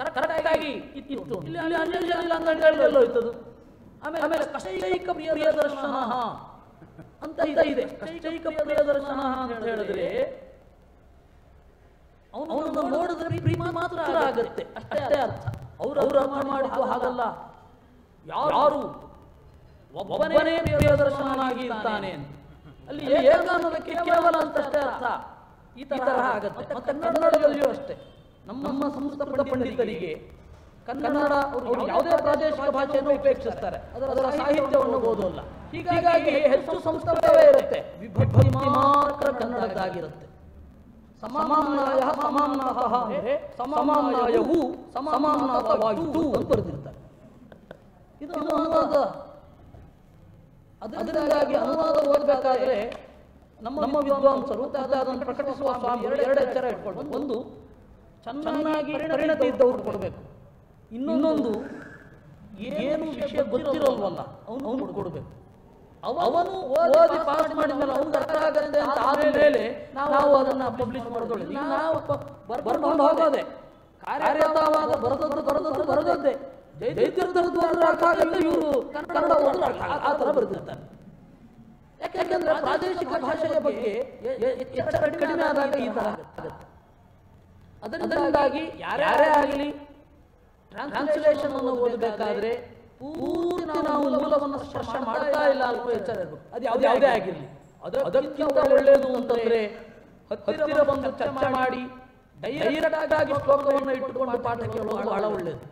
ಕರೆಕ್ಟ್ ಆಗಿ ಇತ್ತು ಇಲ್ಲಿ ಅಲ್ಲಿ ಅಂಜಲಿ ಇಲ್ಲ ಅಂತ ಹೇಳಿ ಎಲ್ಲೋಯ್ತದು ಆಮೇಲೆ ಆಮೇಲೆ ಕಷ್ಟೈಕ ಪ್ರಿಯ ದರ್ಶನ ಅಂತ ಇದೆ ಇದೆ ಕಷ್ಟೈಕ ಪ್ರಿಯ ದರ್ಶನ ಅಂತ ಹೇಳಿದ್ರೆ ಅವನನ್ನು ನೋಡಿದ್ರೆ ಪ್ರೀತಿ ಮಾತ್ರ ಆಗುತ್ತೆ ಅಷ್ಟೇ ಅರ್ಥ ಅವ್ರು ಅವ್ರು ಅರ್ಥ ಮಾಡಿದ್ದು ಹಾಗಲ್ಲ ಯಾರು ಒಬ್ಬನೇ ಪ್ರಿಯ ದರ್ಶನನಾಗಿ ಇರ್ತಾನೆ ಅಂತ. ಅಲ್ಲಿ ಏಕ ಅನ್ನೋದಕ್ಕೆ ಕೇವಲ ಅಂತಷ್ಟೇ ಅರ್ಥ ಈ ತರಹ ಆಗತ್ತೆ ಮತ್ತೆ ಕನ್ನಡದಲ್ಲಿಯೂ ಅಷ್ಟೇ ನಮ್ಮ ನಮ್ಮ ಸಂಸ್ಕೃತ ಪಂಡಿತರಿಗೆ ಕನ್ನಡ ಅವರು ಯಾವುದೇ ಪ್ರಾದೇಶಿಕ ಭಾಷೆಯನ್ನು ಉಪೇಕ್ಷಿಸ್ತಾರೆ ಅದರ ಅದರ ಸಾಹಿತ್ಯವನ್ನು ಓದೋಲ್ಲ ಹೀಗಾಗಿ ಹೆಚ್ಚು ಸಂಸ್ಕೃತವೇ ಇರುತ್ತೆ ವಿಭಕ್ತಿ ಮಾತ್ರ ಕನ್ನಡದ್ದಾಗಿರುತ್ತೆ ಸಮಾನಾಯ ಸಮಾನಾತಃ ಅಂದ್ರೆ ಸಮಾನಾಯವು ಸಮಾನಾತವಾಯಿತು ಅಂತ ಬರೆದಿರ್ತಾರೆ ಇದು ಅನುವಾದ ಅದರಿಂದಾಗಿ ಅನುವಾದ ಓದಬೇಕಾದ್ರೆ ನಮ್ಮ ನಮ್ಮ ವಿದ್ವಾಂಸರು ಮತ್ತೆ ಅದನ್ನು ಪ್ರಕಟಿಸುವ ಸ್ವಾಮಿ ಎರಡು ಎರಡು ಎಚ್ಚರ ಇಟ್ಕೊಂಡು ಒಂದು ಚೆನ್ನಾಗಿ ಪರಿಣತಿ ಇದ್ದವ್ರು ಕೊಡಬೇಕು ಇನ್ನೊಂದು ಏನು ವಿಷಯ ಗೊತ್ತಿರೋಲ್ವಲ್ಲ ಅವನು ಅವನು ಕೊಡಬೇಕು ಅವನು ಓದಿ ಪಾಸ್ ಮಾಡಿದ್ಮೇಲೆ ಅವ್ನಿಗೆ ಅರ್ಥ ಆಗತ್ತೆ ಅಂತ ಆದ್ಮೇಲೆ ನಾವು ಅದನ್ನ ಪಬ್ಲಿಷ್ ಮಾಡೋದು ಈಗ ನಾವು ಬರ್ಕೊಂಡು ಹೋಗೋದೆ ಕಾರ್ಯತವಾದ ಬರದದ್ದು ಬರದದ್ದು ಬರದದ್ದೇ ಜೈತೀರ್ಥದ್ದು ಅಂದ್ರೆ ಅರ್ಥ ಆಗಲ್ಲ ಇವರು ಕನ್ನಡ ಓದಿದ್ರೆ ಅರ್ಥ ಆಗಲ್ಲ. ಆ ಥರ ಬರ್ತಿರ್ತಾರೆ ಯಾಕೆಂದ್ರೆ ಪ್ರಾದೇಶಿಕ ಭಾಷೆಯ ಬಗ್ಗೆ ಎ- ಎ- ಎಚ್ಚರ ಕಡಿಮೆ ಆದಾಗ ಈ ತರ ಆಗುತ್ತೆ ಅದರಿಂದಾಗಿ ಯಾರೇ ಆಗಲಿ ಟ್ರಾನ್ಸ್ಲೇಷನ್ ಅನ್ನು ಓದಬೇಕಾದ್ರೆ ಪೂರ್ತಿ ನಾವು ಮೂಲವನ್ನು ಸ್ಪರ್ಶ ಮಾಡ್ತಾ ಇಲ್ಲ ಅನ್ನೋ ಎಚ್ಚರ ಇರಬೇಕು ಅದು ಯಾವುದೇ ಯಾವುದೇ ಆಗಿರಲಿ ಅದಕ್ಕಿಂತ ಒಳ್ಳೆಯದು ಅಂತಂದ್ರೆ ಹತ್ತಿರ ಬಂದು ಚರ್ಚೆ ಮಾಡಿ ಡೈರೆಕ್ಟ್ ಆಗಿ ಶ್ಲೋಕವನ್ನು ಇಟ್ಟುಕೊಂಡು ಪಾಠ ಕೇಳೋದು ಬಹಳ ಒಳ್ಳೆಯದು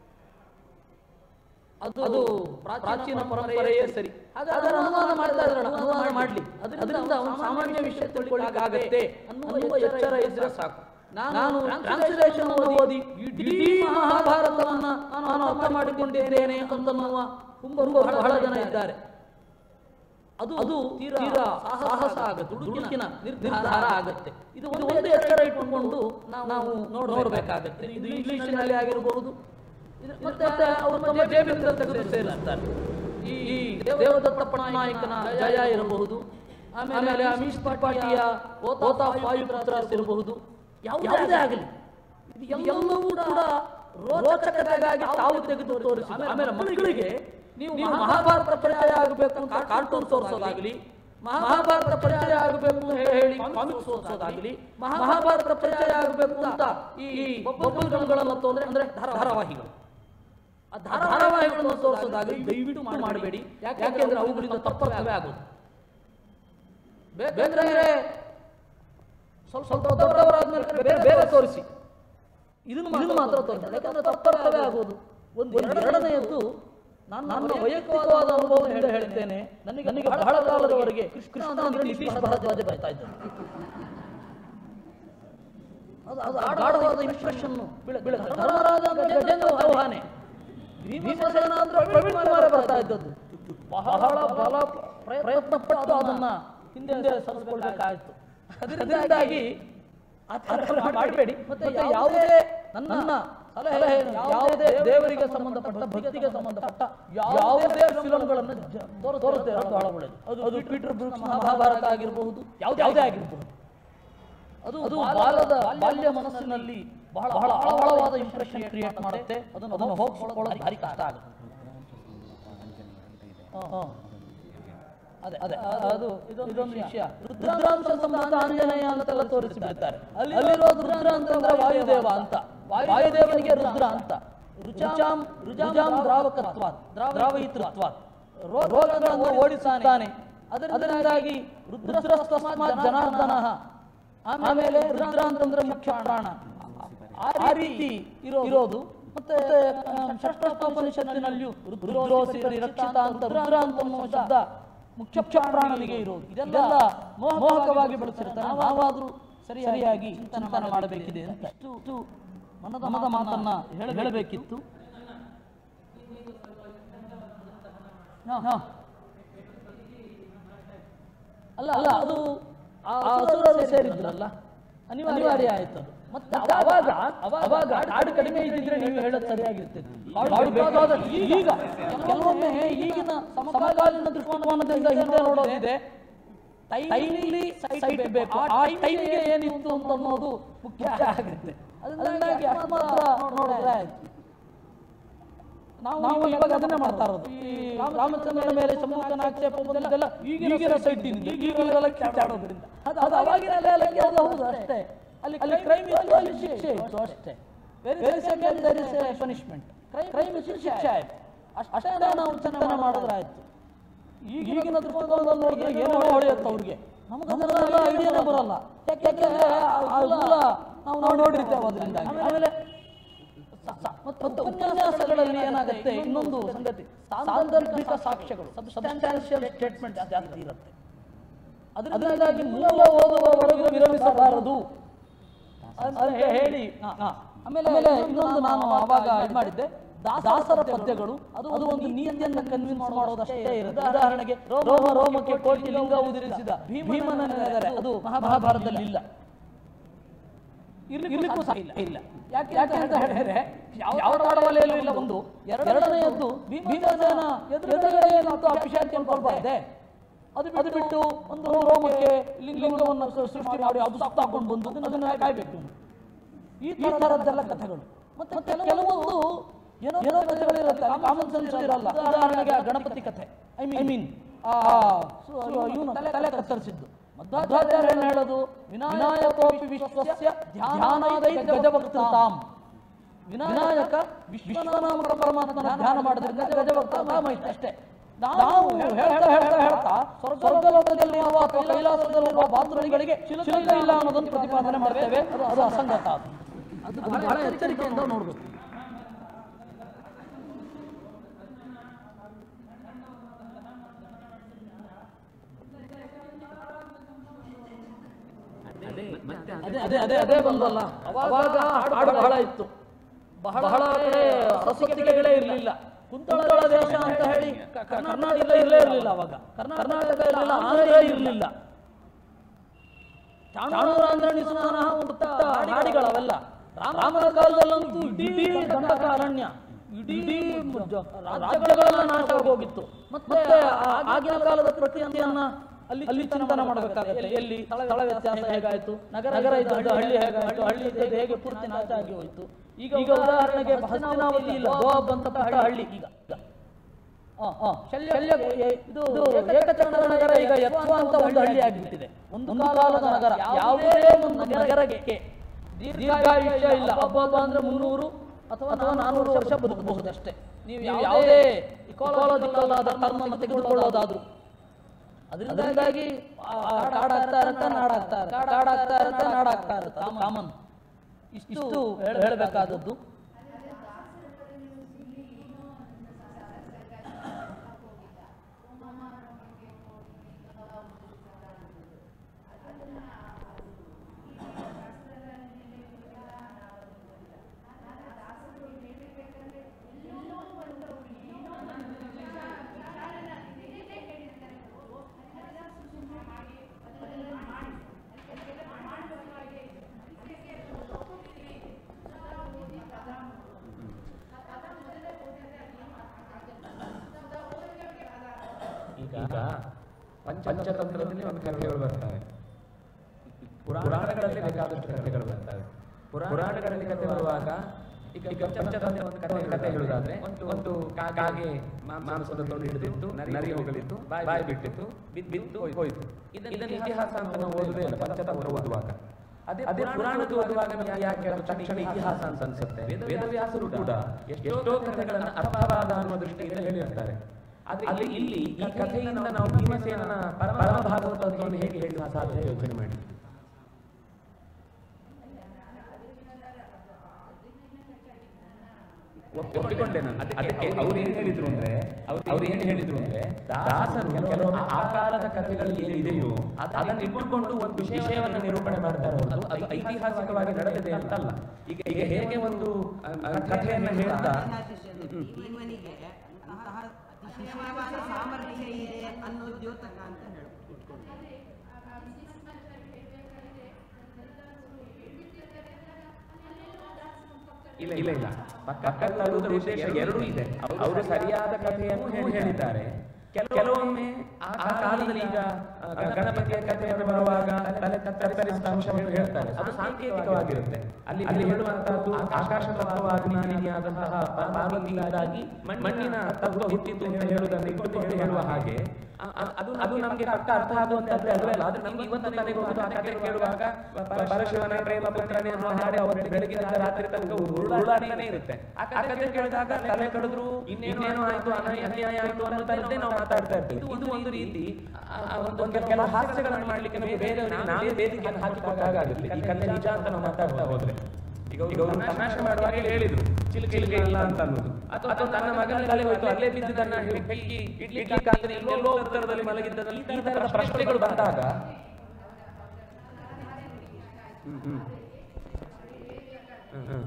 ಅದು ಅದು ಪ್ರಾಚೀನ ಪರಂಪರೆಯೇ ಸರಿ ಹಾಗಾದ್ರೆ ಅನುವಾದ ಮಾಡ್ತಾ ಇದ್ರಲ್ಲ ಅನುವಾದ ಮಾಡ್ಲಿ ಅದರಿಂದ ಅವನು ಸಾಮಾನ್ಯ ವಿಷಯ ತಿಳ್ಕೊಳ್ಳಿಕ್ಕಾಗತ್ತೆ ಅನ್ನುವ ಎಚ್ಚರ ಇದ್ರೆ ಸಾಕು ನಾನು ಟ್ರಾನ್ಸ್ಲೇಷನ್ ಓದಿ ಇಡೀ ಮಹಾಭಾರತವನ್ನ ನಾನು ಅರ್ಥ ಮಾಡಿಕೊಂಡಿದ್ದೇನೆ ಅಂತನ್ನುವ ತುಂಬ ಬಹಳ ಬಹಳ ಜನ ಇದ್ದಾರೆ ಅದು ಅದು ತೀರಾ ಸಾಹಸ ಆಗುತ್ತೆ ದುಡುಕಿನ ನಿರ್ಧಾರ ಆಗುತ್ತೆ ಇದು ಒಂದು ಒಂದು ಎಚ್ಚರ ಇಟ್ಟುಕೊಂಡು ನಾವು ನೋಡ್ ನೋಡಬೇಕಾಗತ್ತೆ ಇದು ಇಂಗ್ಲಿಷಿನಲ್ಲಿ ಆಗಿರಬಹುದು ಇದು ಮತ್ತೆ ಅವರು ತಮ್ಮ ಜೇಬಿನಿಂದ ತೆಗೆದು ಸೇರಿಸ್ತಾರೆ ಈ ಈ ದೇವದತ್ತ ಪಟ್ನಾಯಕನ ಜಯ ಇರಬಹುದು ಆಮೇಲೆ ಅಮೀಶ್ ತ್ರಿಪಾಠಿಯ ಓತಾ ವಾಯುಪುತ್ರ ಇರಬಹುದು ಯಾವುದೇ ಆಗಲಿ ಇದು ಎಲ್ಲವೂ ಕೂಡ ರೋಚಕತೆಗಾಗಿ ತಾವು ತೆಗೆದು ತೋರಿಸಿ ಆಮೇಲೆ ಮಕ್ಕಳಿಗೆ ನೀವು ಮಹಾಭಾರತ ಪರಿಚಯ ಆಗಬೇಕು ಅಂತ ಕಾರ್ಟೂನ್ ತೋರಿಸೋದಾಗಲಿ ಮಹಾಭಾರತ ಪರಿಚಯ ಆಗಬೇಕು ಅಂತ ಹೇಳಿ ಕಾಮಿಕ್ಸ್ ತೋರಿಸೋದಾಗಲಿ ಮಹಾಭಾರತ ಪರಿಚಯ ಆಗಬೇಕು ಅಂತ ಈ ಬಬ್ಬಲ್ಗಳನ್ನು ತೋದ್ರೆ ಅಂದ್ರೆ ಧಾರಾವಾಹಿಗಳು ಆ ಧಾರಾವಾಹಿಗಳನ್ನು ತೋರಿಸೋದಾಗಲಿ ದಯವಿಟ್ಟು ಮಾಡಬೇಡಿ ಯಾಕೆಂದ್ರೆ ಅವುಗಳಿಂದ ತಪ್ಪರ್ಥವೇ ಆಗೋದು ಬೇ- ಬೇರೆ ಸ್ವಲ್ಪ ಸ್ವಲ್ಪ ದೊಡ್ಡವರಾದ್ಮೇಲೆ ಬೇರೆ ಬೇರೆ ತೋರಿಸಿ ಇದನ್ನು ಇದನ್ನು ಮಾತ್ರ ತೋರಿಸಿ ಯಾಕಂದ್ರೆ ತಪ್ಪರ್ಥವೇ ಆಗೋದು ಒಂದು ಎರಡನೆಯದ್ದು ನಾನು ನನ್ನ ವೈಯಕ್ತಿಕವಾದ ಅನುಭವದಿಂದ ಹೇಳ್ತೇನೆ ನನಗೆ ನನಗೆ ಬಹಳ ಕಾಲದವರೆಗೆ ಕೃಷ್ಣ ಅಂದ್ರೆ ನಿತೀಶ್ ಭರದ್ವಾಜ ಬರ್ತಾ ಇದ್ದರು ಅದು ಅದು ಆಡವಾದ ಇಂಪ್ರೆಷನ್ ಧರ್ಮರಾಜ ಅಂದ್ರೆ ಗಜೇಂದ್ರ ಚೌಹಾನೆ ಭೀಮಸೇನ ಅಂದ್ರೆ ಪ್ರವೀಣ್ ಕುಮಾರ ಬರ್ತಾ ಇದ್ದದ್ದು ಬಹಳ ಬಲ ಪ್ರಯತ್ನ ಪಟ್ಟು ಅದನ್ನ ಹಿಂದೆ ಸರಿಸ್ಕೊಳ್ಬೇಕಾಯ್ತು ಅದರಿಂದಾಗಿ ಆ ಥರ ಮಾಡಬೇಡಿ ಮತ್ತೆ ಯಾವುದೇ ನನ್ನ ಸಲಹೆ ಏನು? ಯಾವುದೇ ದೇವರಿಗೆ ಸಂಬಂಧಪಟ್ಟ ಭಕ್ತಿಗೆ ಸಂಬಂಧಪಟ್ಟ ಯಾವುದೇ ಫಿಲಂಗಳನ್ನು ತೋರಿಸ್ತೇವೆ ಅದು ಬಹಳ ಒಳ್ಳೆಯದು ಅದು ಅದು ಪೀಟರ್ ಬ್ರೂಕ್ಸ್ ಮಹಾಭಾರತ ಆಗಿರಬಹುದು ಯಾವುದೇ ಯಾವುದೇ ಆಗಿರಬಹುದು ಅದು ಅದು ಬಾಲದ ಬಾಲ್ಯ ಮನಸ್ಸಿನಲ್ಲಿ ಬಹಳ ಬಹಳ ಆಳವಾದ ಇಂಪ್ರೆಷನ್ ಕ್ರಿಯೇಟ್ ಮಾಡುತ್ತೆ ಅದನ್ನು ಅದನ್ನು ಹೋಗಿಸ್ಕೊಳ್ಳೋದು ಭಾರಿ ಕಷ್ಟ ಆಗುತ್ತೆ ಹ, ಹ. ಅದೇ ಅದೇ ಅ- ಅದು ಇದೊಂದು ವಿಷಯ ರುದ್ರಾಂಶ ಸಂಬಂಧ ಆಂಜನೇಯ ಅಂತೆಲ್ಲ ತೋರಿಸಿ ಬಿಡ್ತಾರೆ ಅಲ್ಲಿರೋದು ರುದ್ರ ಅಂತಂದ್ರೆ ವಾಯುದೇವ ಅಂತ ವಾಯುದೇವನಿಗೆ ರುದ್ರ ಅಂತ ರುಚಾಂ ರುಜಾಂ ದ್ರಾವಕತ್ವ ದ್ರಾವಯಿತೃತ್ವ ರೋಗಗಳನ್ನು ಓಡಿಸುತ್ತಾನೆ ಅದರಿಂದಾಗಿ ರುದ್ರಸ್ತಸ್ಮಾತ್ ಜನಾರ್ದನ ಆಮೇಲೆ ರುದ್ರ ಅಂತಂದ್ರೆ ಮುಖ್ಯ ಪ್ರಾಣ ಆ ರೀತಿ ಇರೋ ಇರೋದು ಮತ್ತೆ ಷಷ್ಠೋಪನಿಷತ್ತಿನಲ್ಲಿಯೂ ರುದ್ರೋಸಿ ರಕ್ಷಿತ ಅಂತ ರುದ್ರ ಅಂತ ಅನ್ನುವ ಶಬ್ದ ಮುಖ್ಯ ಪ್ರಾಣನಿಗೆ ಇರೋದು ಇದೆಲ್ಲ ಮೋಹಕವಾಗಿ ಬಳಸಿರ್ತಾರೆ ನಾವಾದ್ರೂ ಸರಿಯಾಗಿ ಚಿಂತನೆ ಮಾಡಬೇಕಿದೆ ಅಂತ ಇಷ್ಟು ಇಷ್ಟು ಮನದ ಮನದ ಮಾತನ್ನ ಹೇಳ- ಹೇಳಬೇಕಿತ್ತು ಹಾ, ಹಾ. ಅಲ್ಲ ಅಲ್ಲ ಅದು ಆ ಅಸುರರು ಸೇರಿದ್ರಲ್ಲ ಅನಿವಾರ್ಯ ಆಯ್ತು ಅದು. ಮತ್ತೆ ಅವಾಗ ಅವಾಗ ಕಾಡು ಕಡಿಮೆ ಇದ್ದಿದ್ರೆ ನೀವು ಹೇಳೋದು ಸರಿಯಾಗಿರ್ತಿತ್ತು ಕಾಡು ಬೇಕಾದಷ್ಟು ಈಗ ಕೆಲವೊಮ್ಮೆ ಈಗಿನ ಸಮಕಾಲೀನ ದೃಷ್ಟಿಕೋನದಿಂದ ಹಿಂದೆ ನೋಡೋದಿದೆ ಟೈಮ್ಲಿ ಸೈಟ್ ಬೇಕು ಆ ಟೈಮಿಗೆ ಏನಿತ್ತು ಅಂತ ಅನ್ನೋದು ಮುಖ್ಯ ಆಗುತ್ತೆ ಅದರಿಂದಾಗಿ ಅಷ್ಟು ಮಾತ್ರ ನೋಡಿದ್ರೆ ಆಯ್ತು ನಾವು ನಾವು ಇವಾಗ ಅದನ್ನೇ ಮಾಡ್ತಾ ಇರೋದು ಈ ರಾಮಚಂದ್ರನ ಮೇಲೆ ಸಮೂಹನ ಆಕ್ಷೇಪ ಬಂದೆಲ್ಲ ಈಗಿನ ಸೈಟ್ ಈಗಿನ ಕಿತ್ತಾಡೋದ್ರಿಂದ ಅದು ಅದು ಅವಾಗಿನ ಕಾಲಕ್ಕೆ ಅದು ಹೌದು ಅಷ್ಟೇ ಅಲ್ಲಿ ಅಲ್ಲಿ ಕ್ರೈಮ್ ಇತ್ತು ಅಲ್ಲಿ ಶಿಕ್ಷೆ ಇತ್ತು ಅಷ್ಟೇ very second there is punishment crime ಇತ್ತು ಶಿಕ್ಷೆ ಆಯ್ತು ಅಷ್ಟ್- ಅಷ್ಟೇ ನಾವು ಚಿಂತನೆ ಮಾಡಿದ್ರೆ ಆಯ್ತು ಈಗಿನ ದೃಷ್ಟಿಕೋನದಲ್ಲಿ ನೋಡಿದ್ರೆ ಏನೋ ಹೊಳೆಯುತ್ತೆ ಅವ್ರಿಗೆ ನಮ್ಗೆ ಅದನ್ನೆಲ್ಲ ಐಡಿಯಾನೇ ಬರಲ್ಲ ಯಾಕೆ- ಯಾಕೆಂದ್ರೆ ಅದೆಲ್ಲ ನಾವು ನಾವು ನೋಡಿರ್ತೇವೆ ಅದರಿಂದ ಆಮೇಲೆ ಮತ್ತು ಉಪನ್ಯಾಸಗಳಲ್ಲಿ ಏನಾಗುತ್ತೆ ಇನ್ನೊಂದು ಸಂಗತಿ ಸಾಂದರ್ಭಿಕ ಸಾಕ್ಷ್ಯಗಳು ಸಬ್ಸ್ಟಾನ್ಷಿಯಲ್ ಸ್ಟೇಟ್ಮೆಂಟ್ ಜಾಸ್ತಿ ಇರುತ್ತೆ ಅದರಿಂದಾಗಿ ಮೂಲ ಓದುವವರೆಗೂ ವಿರಮಿಸಬಾರದು ಅಂತ ಹೇಳಿ ಹಾ, ಹಾ. ಆಮೇಲೆ ಇನ್ನೊಂದು ನಾನು ಆವಾಗ ಇದು ಮಾಡಿದ್ದೆ ದಾಸರ ಪದ್ಯಗಳು ಅದು ಅದು ಒಂದು ನೀತಿಯನ್ನು ಕನ್ವಿನ್ಸ್ ಮಾಡೋದಷ್ಟೇ ಇರುತ್ತೆ ಉದಾಹರಣೆಗೆ ರೋಮ ರೋಮಕ್ಕೆ ಕೋಟಿ ಲಿಂಗ ಉದಿರಿಸಿದ ಭೀಮನ ನೆನೆದರೆ ಅದು ಮಹಾಭಾರತದಲ್ಲಿ ಇಲ್ಲ ಇರ್ಲಿಕ್ಕೂ ಸಹ ಇಲ್ಲ ಇಲ್ಲ ಯಾಕೆ ಯಾಕೆ ಅಂತ ಹೇಳಿದ್ರೆ ಯಾವ ಮಾಡವಲೆಯಲ್ಲೂ ಇಲ್ಲ ಒಂದು ಎರಡನೆಯದ್ದು ಭೀಮಸೇನ ಎದುರುಗಡೆ ಏನಾಯ್ತು ಆ ಪಿಶಾಚಿ ಅನ್ಕೊಳ್ಬಾರ್ದೆ ಅದು ಅದು ಬಿಟ್ಟು ಒಂದು ರೋಮಕ್ಕೆ ಲಿಂಗ- ಲಿಂಗವನ್ನು ಸೃ- ಸೃಷ್ಟಿ ಮಾಡಿ ಅದು ಸಾಕೊಂಡು ಬಂದು ಅದನ್ನ ಕಾಯ್ಬೇಕು ಈ ತರದ್ದೆಲ್ಲ ಕಥೆಗಳು ಮತ್ತೆ ಕೆಲ- ಕೆಲವೊಂದು ಏನೋ ಏನೋ ಕಥೆಗಳಿರುತ್ತೆ ಕಾಮನ್ ಸೆನ್ಸ್ ಇರಲ್ಲ ಉದಾಹರಣೆಗೆ ಆ ಗಣಪತಿ ಕಥೆ ಐ ಮೀನ್ ಐ ಮೀನ್ ಇವನು ತಲೆ ಕತ್ತರಿಸಿದ್ದು ಮಧ್ವಾಚಾರ್ಯ ಏನು ಹೇಳೋದು ವಿನಾಯಕೋಪಿ ವಿಶ್ವಸ್ಯ ಧ್ಯಾನಾದೈ ಗಜಭಕ್ತಾಂ ವಿನಾಯಕ ವಿಶ್ವನಾಮಕ ಪರಮಾತ್ಮನ ಧ್ಯಾನ ಮಾಡೋದ್ರಿಂದ ಗಜಭಕ್ತ ನಾಮ ಇತ್ತು ಅಷ್ಟೇ ನಾವು ಹೇಳ್ತಾ ಹೇಳ್ತಾ ಹೇಳ್ತಾ ಸ್ವರ್ಗಲೋಕದಲ್ಲಿ ಇರುವ ಅಥವಾ ಕೈಲಾಸದಲ್ಲಿರುವ ಬಾತುಗಳಿಗೆ ಚಿಲಕ ಇಲ್ಲ ಅನ್ನೋದನ್ನು ಪ್ರತಿಪಾದನೆ ಮಾಡ್ತೇವೆ ಅದು ಅದು ಅಸಂಗತ ಅದು ಅದು ಬಹಳ ಎಚ್ಚರಿಕೆಯಿಂದ ನೋಡ್ಬೇಕು ಅದೇ ಅದೇ ಅದೇ ಅದೇ ಬಂದಲ್ಲ ಅವಾಗ ಹಾಡು ಬಹಳ ಇತ್ತು ಬಹಳ ಬಹಳ ಕಡೆ ರಸೊತ್ತಿಗೆಗಳೇ ಇರಲಿಲ್ಲ ಕುಂತಳ ದೇಶ ಅಂತ ಹೇಳಿ ಕ- ಕ- ಕರ್ನಾಟಕ ಇರಲೇ ಇರಲಿಲ್ಲ ಅವಾಗ ಕರ್ನಾಟಕ ಇರಲಿಲ್ಲ ಆಂಧ್ರ ಇರಲಿಲ್ಲ ಚಾಣೂರಾಂಧ್ರಣಿ ಸುನಾನ ಒಂದು ಪುಟ್ಟ ಹಾಡಿಗಳವೆಲ್ಲ ರಾಮನ ಕಾಲದಲ್ಲಂತೂ ಇಡೀ ದಂಡಕ ಅರಣ್ಯ ಇಡೀ ಜ- ರಾಜ್ಯಗಳೆಲ್ಲ ನಾಶ ಆಗೋಗಿತ್ತು ಮತ್ತೆ ಆ- ಆಗಿನ ಕಾಲದ ಪ್ರಕೃತಿಯನ್ನ ಅಲ್ಲಿ ಅಲ್ಲಿ ಚಿಂತನೆ ಮಾಡಬೇಕಾಗತ್ತೆ ಎಲ್ಲಿ ಸ್ಥಳ ವ್ಯತ್ಯಾಸ ಹೇಗಾಯ್ತು ನಗರ ನಗರ ಇದ್ದದ್ದು ಹಳ್ಳಿ ಹೇಗಾಯ್ತು ಹಳ್ಳಿ ಇದ್ದದ್ದು ಹೇಗೆ ಪೂರ್ತಿ ನಾಶ ಆಗಿ ಹೋಯ್ತು ಈಗ ಈಗ ಉದಾಹರಣೆಗೆ ಹಸ್ತಿನಾವತಿ ಇಲ್ಲ ಗೋವಾಬ್ ಅಂತ ಪುಟ್ಟ ಹಳ್ಳಿ ಈಗ ಆ, ಆ, ಶಲ್ಯ ಎ- ಇದು ಏಕಚಂದ್ರ ನಗರ ಈಗ ಯತ್ವ ಅಂತ ಒಂದು ಹಳ್ಳಿ ಆಗಿಬಿಟ್ಟಿದೆ ಒಂದು ಕಾಲದ ನಗರ ಯಾವುದೇ ಒಂದು ನಗರಕ್ಕೆ ದೀರ್ಘಾಯುಷ್ಯ ಇಲ್ಲ ಹಬ್ಬ ಹಬ್ಬ ಅಂದ್ರೆ ಮುನ್ನೂರು ಅಥವಾ ಅಥವಾ ನಾನೂರು ವರ್ಷ ಬದುಕಬಹುದಷ್ಟೇ ನೀವು ಯಾವುದೇ ಇಕಾಲಜಿಕಲ್ ಆದ ಟರ್ಮನ್ನು ತೆಗೆದುಕೊಳ್ಳೋದಾದ್ರು ಅದರಿಂದಾಗಿ ಆ, ಕಾಡಾಗ್ತಾ ಇರುತ್ತೆ ನಾಡಾಗ್ತಾ ಇರುತ್ತೆ ಕಾಡಾಗ್ತಾ ಇರುತ್ತೆ ನಾಡಾಗ್ತಾ ಇರುತ್ತೆ ಅದು ಕಾಮನ್ ಇಷ್ಟು ಹೇಳ್- ಹೇಳಬೇಕಾದದ್ದು ಈಗ ಪಂಚ ಪಂಚತಂತ್ರದಲ್ಲಿ ಒಂದು ಕಥೆಗಳು ಬರ್ತವೆ ಪುರಾಣಗಳಲ್ಲಿ ಬೇಕಾದಷ್ಟು ಕಥೆಗಳು ಬರ್ತವೆ ಪುರಾಣಗಳಲ್ಲಿ ಕಥೆ ಬರುವಾಗ ಈಗ ಈಗ ಪಂಚತಂತ್ರ ಒಂದು ಕಥೆ ಕಥೆ ಹೇಳುವುದಾದ್ರೆ ಒಂದು ಒಂದು ಕಾ- ಕಾಗೆ ಮಾ- ಮಾಂಸದ ತೊಂಡು ಹಿಡಿದಿತ್ತು ನರಿ ಹೋಗಲಿತ್ತು ಬಾಯಿ ಬಾಯಿ ಬಿಟ್ಟಿತ್ತು ಬಿದ್ದು ಬಿದ್ದು ಹೋಯ್ತು ಇದನ್ನ ಇತಿಹಾಸ ಅಂತ ನಾವು ಓದುದೇ ಇಲ್ಲ ಪಂಚತಂತ್ರ ಓದುವಾಗ ಅದೇ ಅದೇ ಪುರಾಣದ ಓದುವಾಗ ನಮ್ಗೆ ಯಾಕೆ ಅದು ತಕ್ಷಣ ಇತಿಹಾಸ ಅಂತ ಅನ್ಸುತ್ತೆ ವೇದವ್ಯಾಸರು ಕೂಡ ಎಷ್ಟೋ ಕಥೆಗಳನ್ನ ಅರ್ಥವಾದ ಅನ್ನುವ ದೃಷ್ಟಿಯಿಂದ ಹೇಳಿರ್ತಾರೆ ಆದ್ರೆ ಅಲ್ಲಿ ಇಲ್ಲಿ ಈ ಕಥೆಯಿಂದ ನಾವು ಭೀಮಸೇನನ ಪರಮ ಭಾಗವತವನ್ನು ಹೇಗೆ ಹೇಳುವ ಸಾಧ್ಯ ಯೋಚನೆ ಮಾಡಿ ಒಪ್ಪಿಕೊಂಡೆ ನಾನು ಅದಕ್ಕೆ ಅವ್ರು ಏನ್ ಹೇಳಿದ್ರು ಅಂದ್ರೆ ಅವ್ರು ಏನ್ ಹೇಳಿದ್ರು ಅಂದ್ರೆ ದಾಸರು ಕೆಲವೊಂದು ಆ ಕಾಲದ ಕಥೆಗಳು ಏನಿದೆಯೋ ಅದ್- ಅದನ್ನ ಇಟ್ಟುಕೊಂಡು ಒಂದು ವಿಷಯವನ್ನ ನಿರೂಪಣೆ ಮಾಡ್ತಾರೆ ಹೊರತು ಅದು ಐತಿಹಾಸಿಕವಾಗಿ ನಡೆದಿದೆ ಅಂತಲ್ಲ ಈಗ ಈಗ ಹೇಗೆ ಒಂದು ಆ, ಆ, ಕಥೆಯನ್ನ ಹೇಳ್ತಾ ಭೀಮನಿಗೆ ಅಂತಹ ಅತಿಶಯವಾದ ಸಾಮರ್ಥ್ಯ ಇದೆ ಅನ್ನೋ ದ್ಯೋತಕ ಅಂತ ಹೇಳ್ಬೋದು ಇಲ್ಲ ಇಲ್ಲ ಇಲ್ಲ ಪಕ್ಕಕ್ಕೆ ತರುವುದರ ಉದ್ದೇಶ ಎರಡೂ ಇದೆ ಅವರು ಸರಿಯಾದ ಕಥೆಯನ್ನು ಹೇಳಿ ಹೇಳಿದ್ದಾರೆ ಕೆಲ- ಕೆಲವೊಮ್ಮೆ ಆ ಆ ಕಾಲದಲ್ಲಿ ಈಗ ಆ, ಗಣಪತಿಯ ಕಥೆಯನ್ನು ಬರುವಾಗ ತಲೆ ಕತ್ತರಿಸಿದ ಅಂಶ ಹೇಳಿ ಹೇಳ್ತಾರೆ ಅದು ಸಾಂಕೇತಿಕವಾಗಿರುತ್ತೆ ಅಲ್ಲಿ ಅಲ್ಲಿ ಹೇಳುವಂತಹದ್ದು ಆಕಾಶ ತತ್ವವಾಗ್ನಿಯಾದಂತಹ ಪಾರ್ವತಿಯಿಂದಾಗಿ ಮಣ್ಣಿನ ತತ್ವ ಹುಟ್ಟಿದ್ದು ಅಂತ ಹೇಳುವುದನ್ನು ಇಟ್ಟು ಹೇಳಿ ಹೇಳುವ ಹಾಗೆ ಆ- ಆ- ಅದು ಅದು ನಮಗೆ ಪಕ್ಕ ಅರ್ಥ ಆಗುವಂತದ್ದೇ ಅಲ್ವೇ ಅಲ್ಲ ಅದು ನಮ್ಗೆ ಇವತ್ತು ನನಗೆ ಹೋಗುದು ಆ ಕಥೆ ಕೇಳುವಾಗ ಪ- ಪರಶಿವನ ಪ್ರೇಮ ಪುತ್ರನೇ ಅನ್ನೋ ಹಾಡೆ ಅವತ್ತು ಬೆಳಗಿನ ರಾತ್ರಿ ತನಕ ಉರುಳಾಡ್ತಾನೆ ಇರುತ್ತೆ ಆ ಆ ಕಥೆ ಕೇಳಿದಾಗ ತಲೆ ಕಡಿದ್ರು ಇನ್ನೇನೋ ಆಯ್ತು ಅನ್ಯಾಯ ಅನ್ಯಾಯ ಆಯ್ತು ಅನ್ನೋದಲ್ಲದೆ ನಾವು ಮಾತಾಡ್ತಾ ಇರ್ತೇವೆ ಇದು ಒಂದು ರೀತಿ ಆ- ಆ ಒಂದು ಒಂದು ಕೆಲವು ಹಾಸ್ಯಗಳನ್ನು ಮಾಡ್ಲಿಕ್ಕೆ ನಮಗೆ ಬೇರೆ ನಾವೇ ವೇದಿಕೆಯನ್ನು ಹಾಕಿಕೊಂಡಾಗುತ್ತೆ ಈ ಕಥೆ ನಿಜ ಅಂತ ನಾವು ಮಾತಾಡ್ತಾ ಹೋದ್ರೆ ಈಗ ಈಗ ಅವರು ತಮಾಷೆ ಮಾಡುವಾಗ ಹೇಳಿದ್ರು ಚಿಲ್ಕೆ ಚಿಲ್ಕೆ ಇಲ್ಲ ಅಂತ ಅನ್ನೋದು ಅಥವಾ ಅಥವಾ ತನ್ನ ಮಗನ ತಲೆ ಹೋಯ್ತು ಅಲ್ಲೇ ಬಿದ್ದುದನ್ನ ಕೈ ಇಡ್ಲಿ ಕಾಲದಲ್ಲಿ ಎಲ್ಲೆಲ್ಲೋ ಉತ್ತರದಲ್ಲಿ ಮಲಗಿದ್ದದಲ್ಲಿ ಈ ತರ ಪ್ರಶ್ನೆಗಳು ಬಂದಾಗ ಹ್ಮ್ ಹ್ಮ್ ಹ್ಮ್ ಹ್ಮ್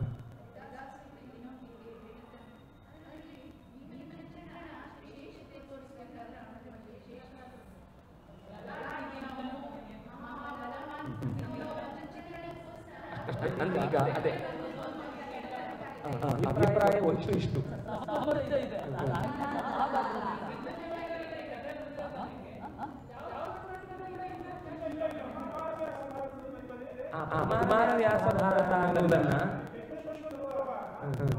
ಅಂದ್ರೆ ಈಗ ಅದೇ ಹ, ಹ, ಅಭಿಪ್ರಾಯ ಇಷ್ಟು ಇಷ್ಟು ಆಮೇಲೆ ಇದೆ ಇದೆ ಆ, ಆ, ಕುಮಾರ ವ್ಯಾಸ ಭಾರತ ಅನ್ನೋದನ್ನ ಹ್ಮ್, ಹ್ಮ್.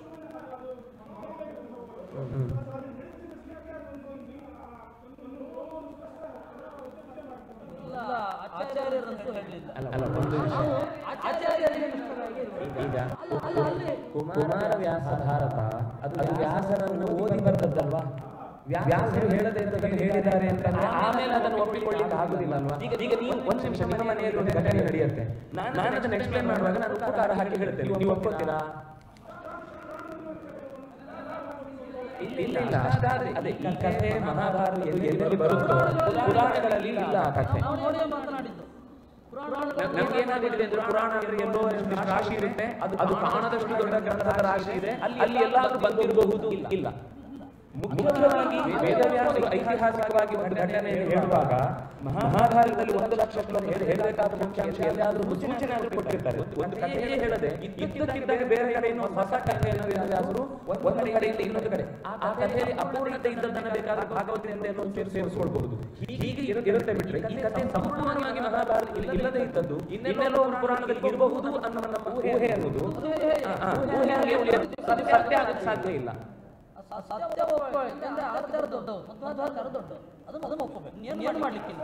ಹ್ಮ್, ಹ್ಮ್. ಇಲ್ಲ ಆಚಾರ್ಯರಂತೂ ಹೇಳಲಿಲ್ಲ ಅಲ್ಲ ಅಲ್ಲ ಒಂದು ವಿಷಯ ಆಚಾರ್ಯರಿಗೆ ನಿಷ್ಠರಾಗಿ ಇರ್ಬೇಕು. ಈಗ ಕುಮಾರ ವ್ಯಾಸ ಭಾರತ ಅದು ಅದು ವ್ಯಾಸರನ್ನು ಓದಿ ಬರ್ತದಲ್ವಾ ವ್ಯಾಸರು ಹೇಳದೆ ಇದ್ದದನ್ನು ಹೇಳಿದ್ದಾರೆ ಅಂತಂದ್ರೆ ಆಮೇಲೆ ಅದನ್ನು ಒಪ್ಪಿಕೊಳ್ಳಿಕ್ಕೆ ಆಗುದಿಲ್ಲ ಅಲ್ವಾ ಈಗ ಈಗ ನೀವು ಒಂದು ನಿಮಿಷ ನಿಮ್ಮ ಮನೆಯಲ್ಲಿ ಒಂದು ಘಟನೆ ನಡೆಯುತ್ತೆ ನಾನು ನಾನು ಅದನ್ನು ಎಕ್ಸ್ಪ್ಲೇನ್ ಮಾಡುವಾಗ ನಾನು ಉಪಕಾರ ಹಾಕಿ ಹೇಳ್ತೇನೆ ನೀವು ಒಪ್ಕೋತೀರಾ ಇಲ್ಲ ಇಲ್ಲ ಇಲ್ಲ ಅಷ್ಟಾದ್ರೆ ಅದೇ ಈ ಕಥೆ ಮಹಾಭಾರತ ಎಲ್ಲಿ ಎಲ್ಲೆಲ್ಲಿ ಬರುತ್ತೋ ಪುರಾಣಗಳಲ್ಲಿ ಇಲ್ಲ ಆ ಕಥೆ ನಾವು ನೋಡಿಯೇ ಮಾತನಾಡಿದ್ದು ಪುರಾಣದಲ್ಲಿ ನಮ್ಗೆ ಏನಾಗಿದೆ ಅಂದ್ರೆ ಪುರಾಣ ಅಂದ್ರೆ ಎಲ್ಲೋ ಒಂದು ರಾಶಿ ಇರುತ್ತೆ ಅದು ಅದು ಕಾಣದಷ್ಟು ದೊಡ್ಡ ಗ್ರಂಥದ ರಾಶಿ ಇದೆ ಅಲ್ಲಿ ಅಲ್ಲಿ ಎಲ್ಲಾದ್ರೂ ಬಂದಿರಬಹುದು ಇಲ್ಲ ಮುಖ್ಯವಾಗಿ ವೇದವ್ಯಾಸರು ಐತಿಹಾಸಿಕವಾಗಿ ಒಂದು ಘಟನೆಯನ್ನು ಹೇಳುವಾಗ ಮಹಾಭಾರತದಲ್ಲಿ ಒಂದು ಲಕ್ಷ ಕಿಲೋಮೀಟರ್ ಹೇಳಬೇಕಾದ ಮುಖ್ಯಾಂಶ ಎಲ್ಲಾದ್ರೂ ಸೂಚನೆ ಆದ್ರೂ ಕೊಟ್ಟಿರ್ತಾರೆ ಒಂದು ಕಥೆಯೇ ಹೇಳದೆ ಇದ್ದಕ್ಕಿದ್ದಾಗ ಬೇರೆ ಕಡೆ ಇನ್ನೊಂದು ಹೊಸ ಕಥೆಯನ್ನು ವೇದವ್ಯಾಸರು ಒಂದು ಕಡೆಯಿಂದ ಇನ್ನೊಂದು ಕಡೆ ಆ ಆ ಕಥೆಯಲ್ಲಿ ಅಪೂರ್ಣತೆ ಇದ್ದದ್ದನ್ನ ಬೇಕಾದ್ರೆ ಭಾಗವತದಿಂದ ಎಲ್ಲೋ ಸೇರ್ ಸೇರಿಸ್ಕೊಳ್ಬಹುದು ಹೀಗೆ ಇರು- ಇರುತ್ತೆ ಬಿಟ್ರೆ ಈ ಕಥೆ ಸಂಪೂರ್ಣವಾಗಿ ಮಹಾಭಾರತ ಇಲ್ಲಿ ಇಲ್ಲದೆ ಇದ್ದದ್ದು ಇನ್ನೆಲ್ಲೋ ಒಂದು ಪುರಾಣದಲ್ಲಿ ಇರಬಹುದು ಅನ್ನೋ ನಮ್ಮ ಊಹೆ ಅನ್ನೋದು ಆ, ಆ, ಊಹೆ ಹಾಗೆ ಉಳಿಯೋದು. ಅದು ಸತ್ಯ ಆಗಕ್ಕೆ ಸಾಧ್ಯ ಇಲ್ಲ ಸ- ಸತ್ಯ ಒಪ್ಪ ಯಾಕಂದ್ರೆ ಆಚಾರ ದೊಡ್ಡವು ಮಧ್ವಾಚಾರ ದೊಡ್ಡವು ಅದನ್ನು ಅದನ್ನು ಒಪ್ಪಬೇಕು ಏನು ಏನು ಮಾಡ್ಲಿಕ್ಕಿಲ್ಲ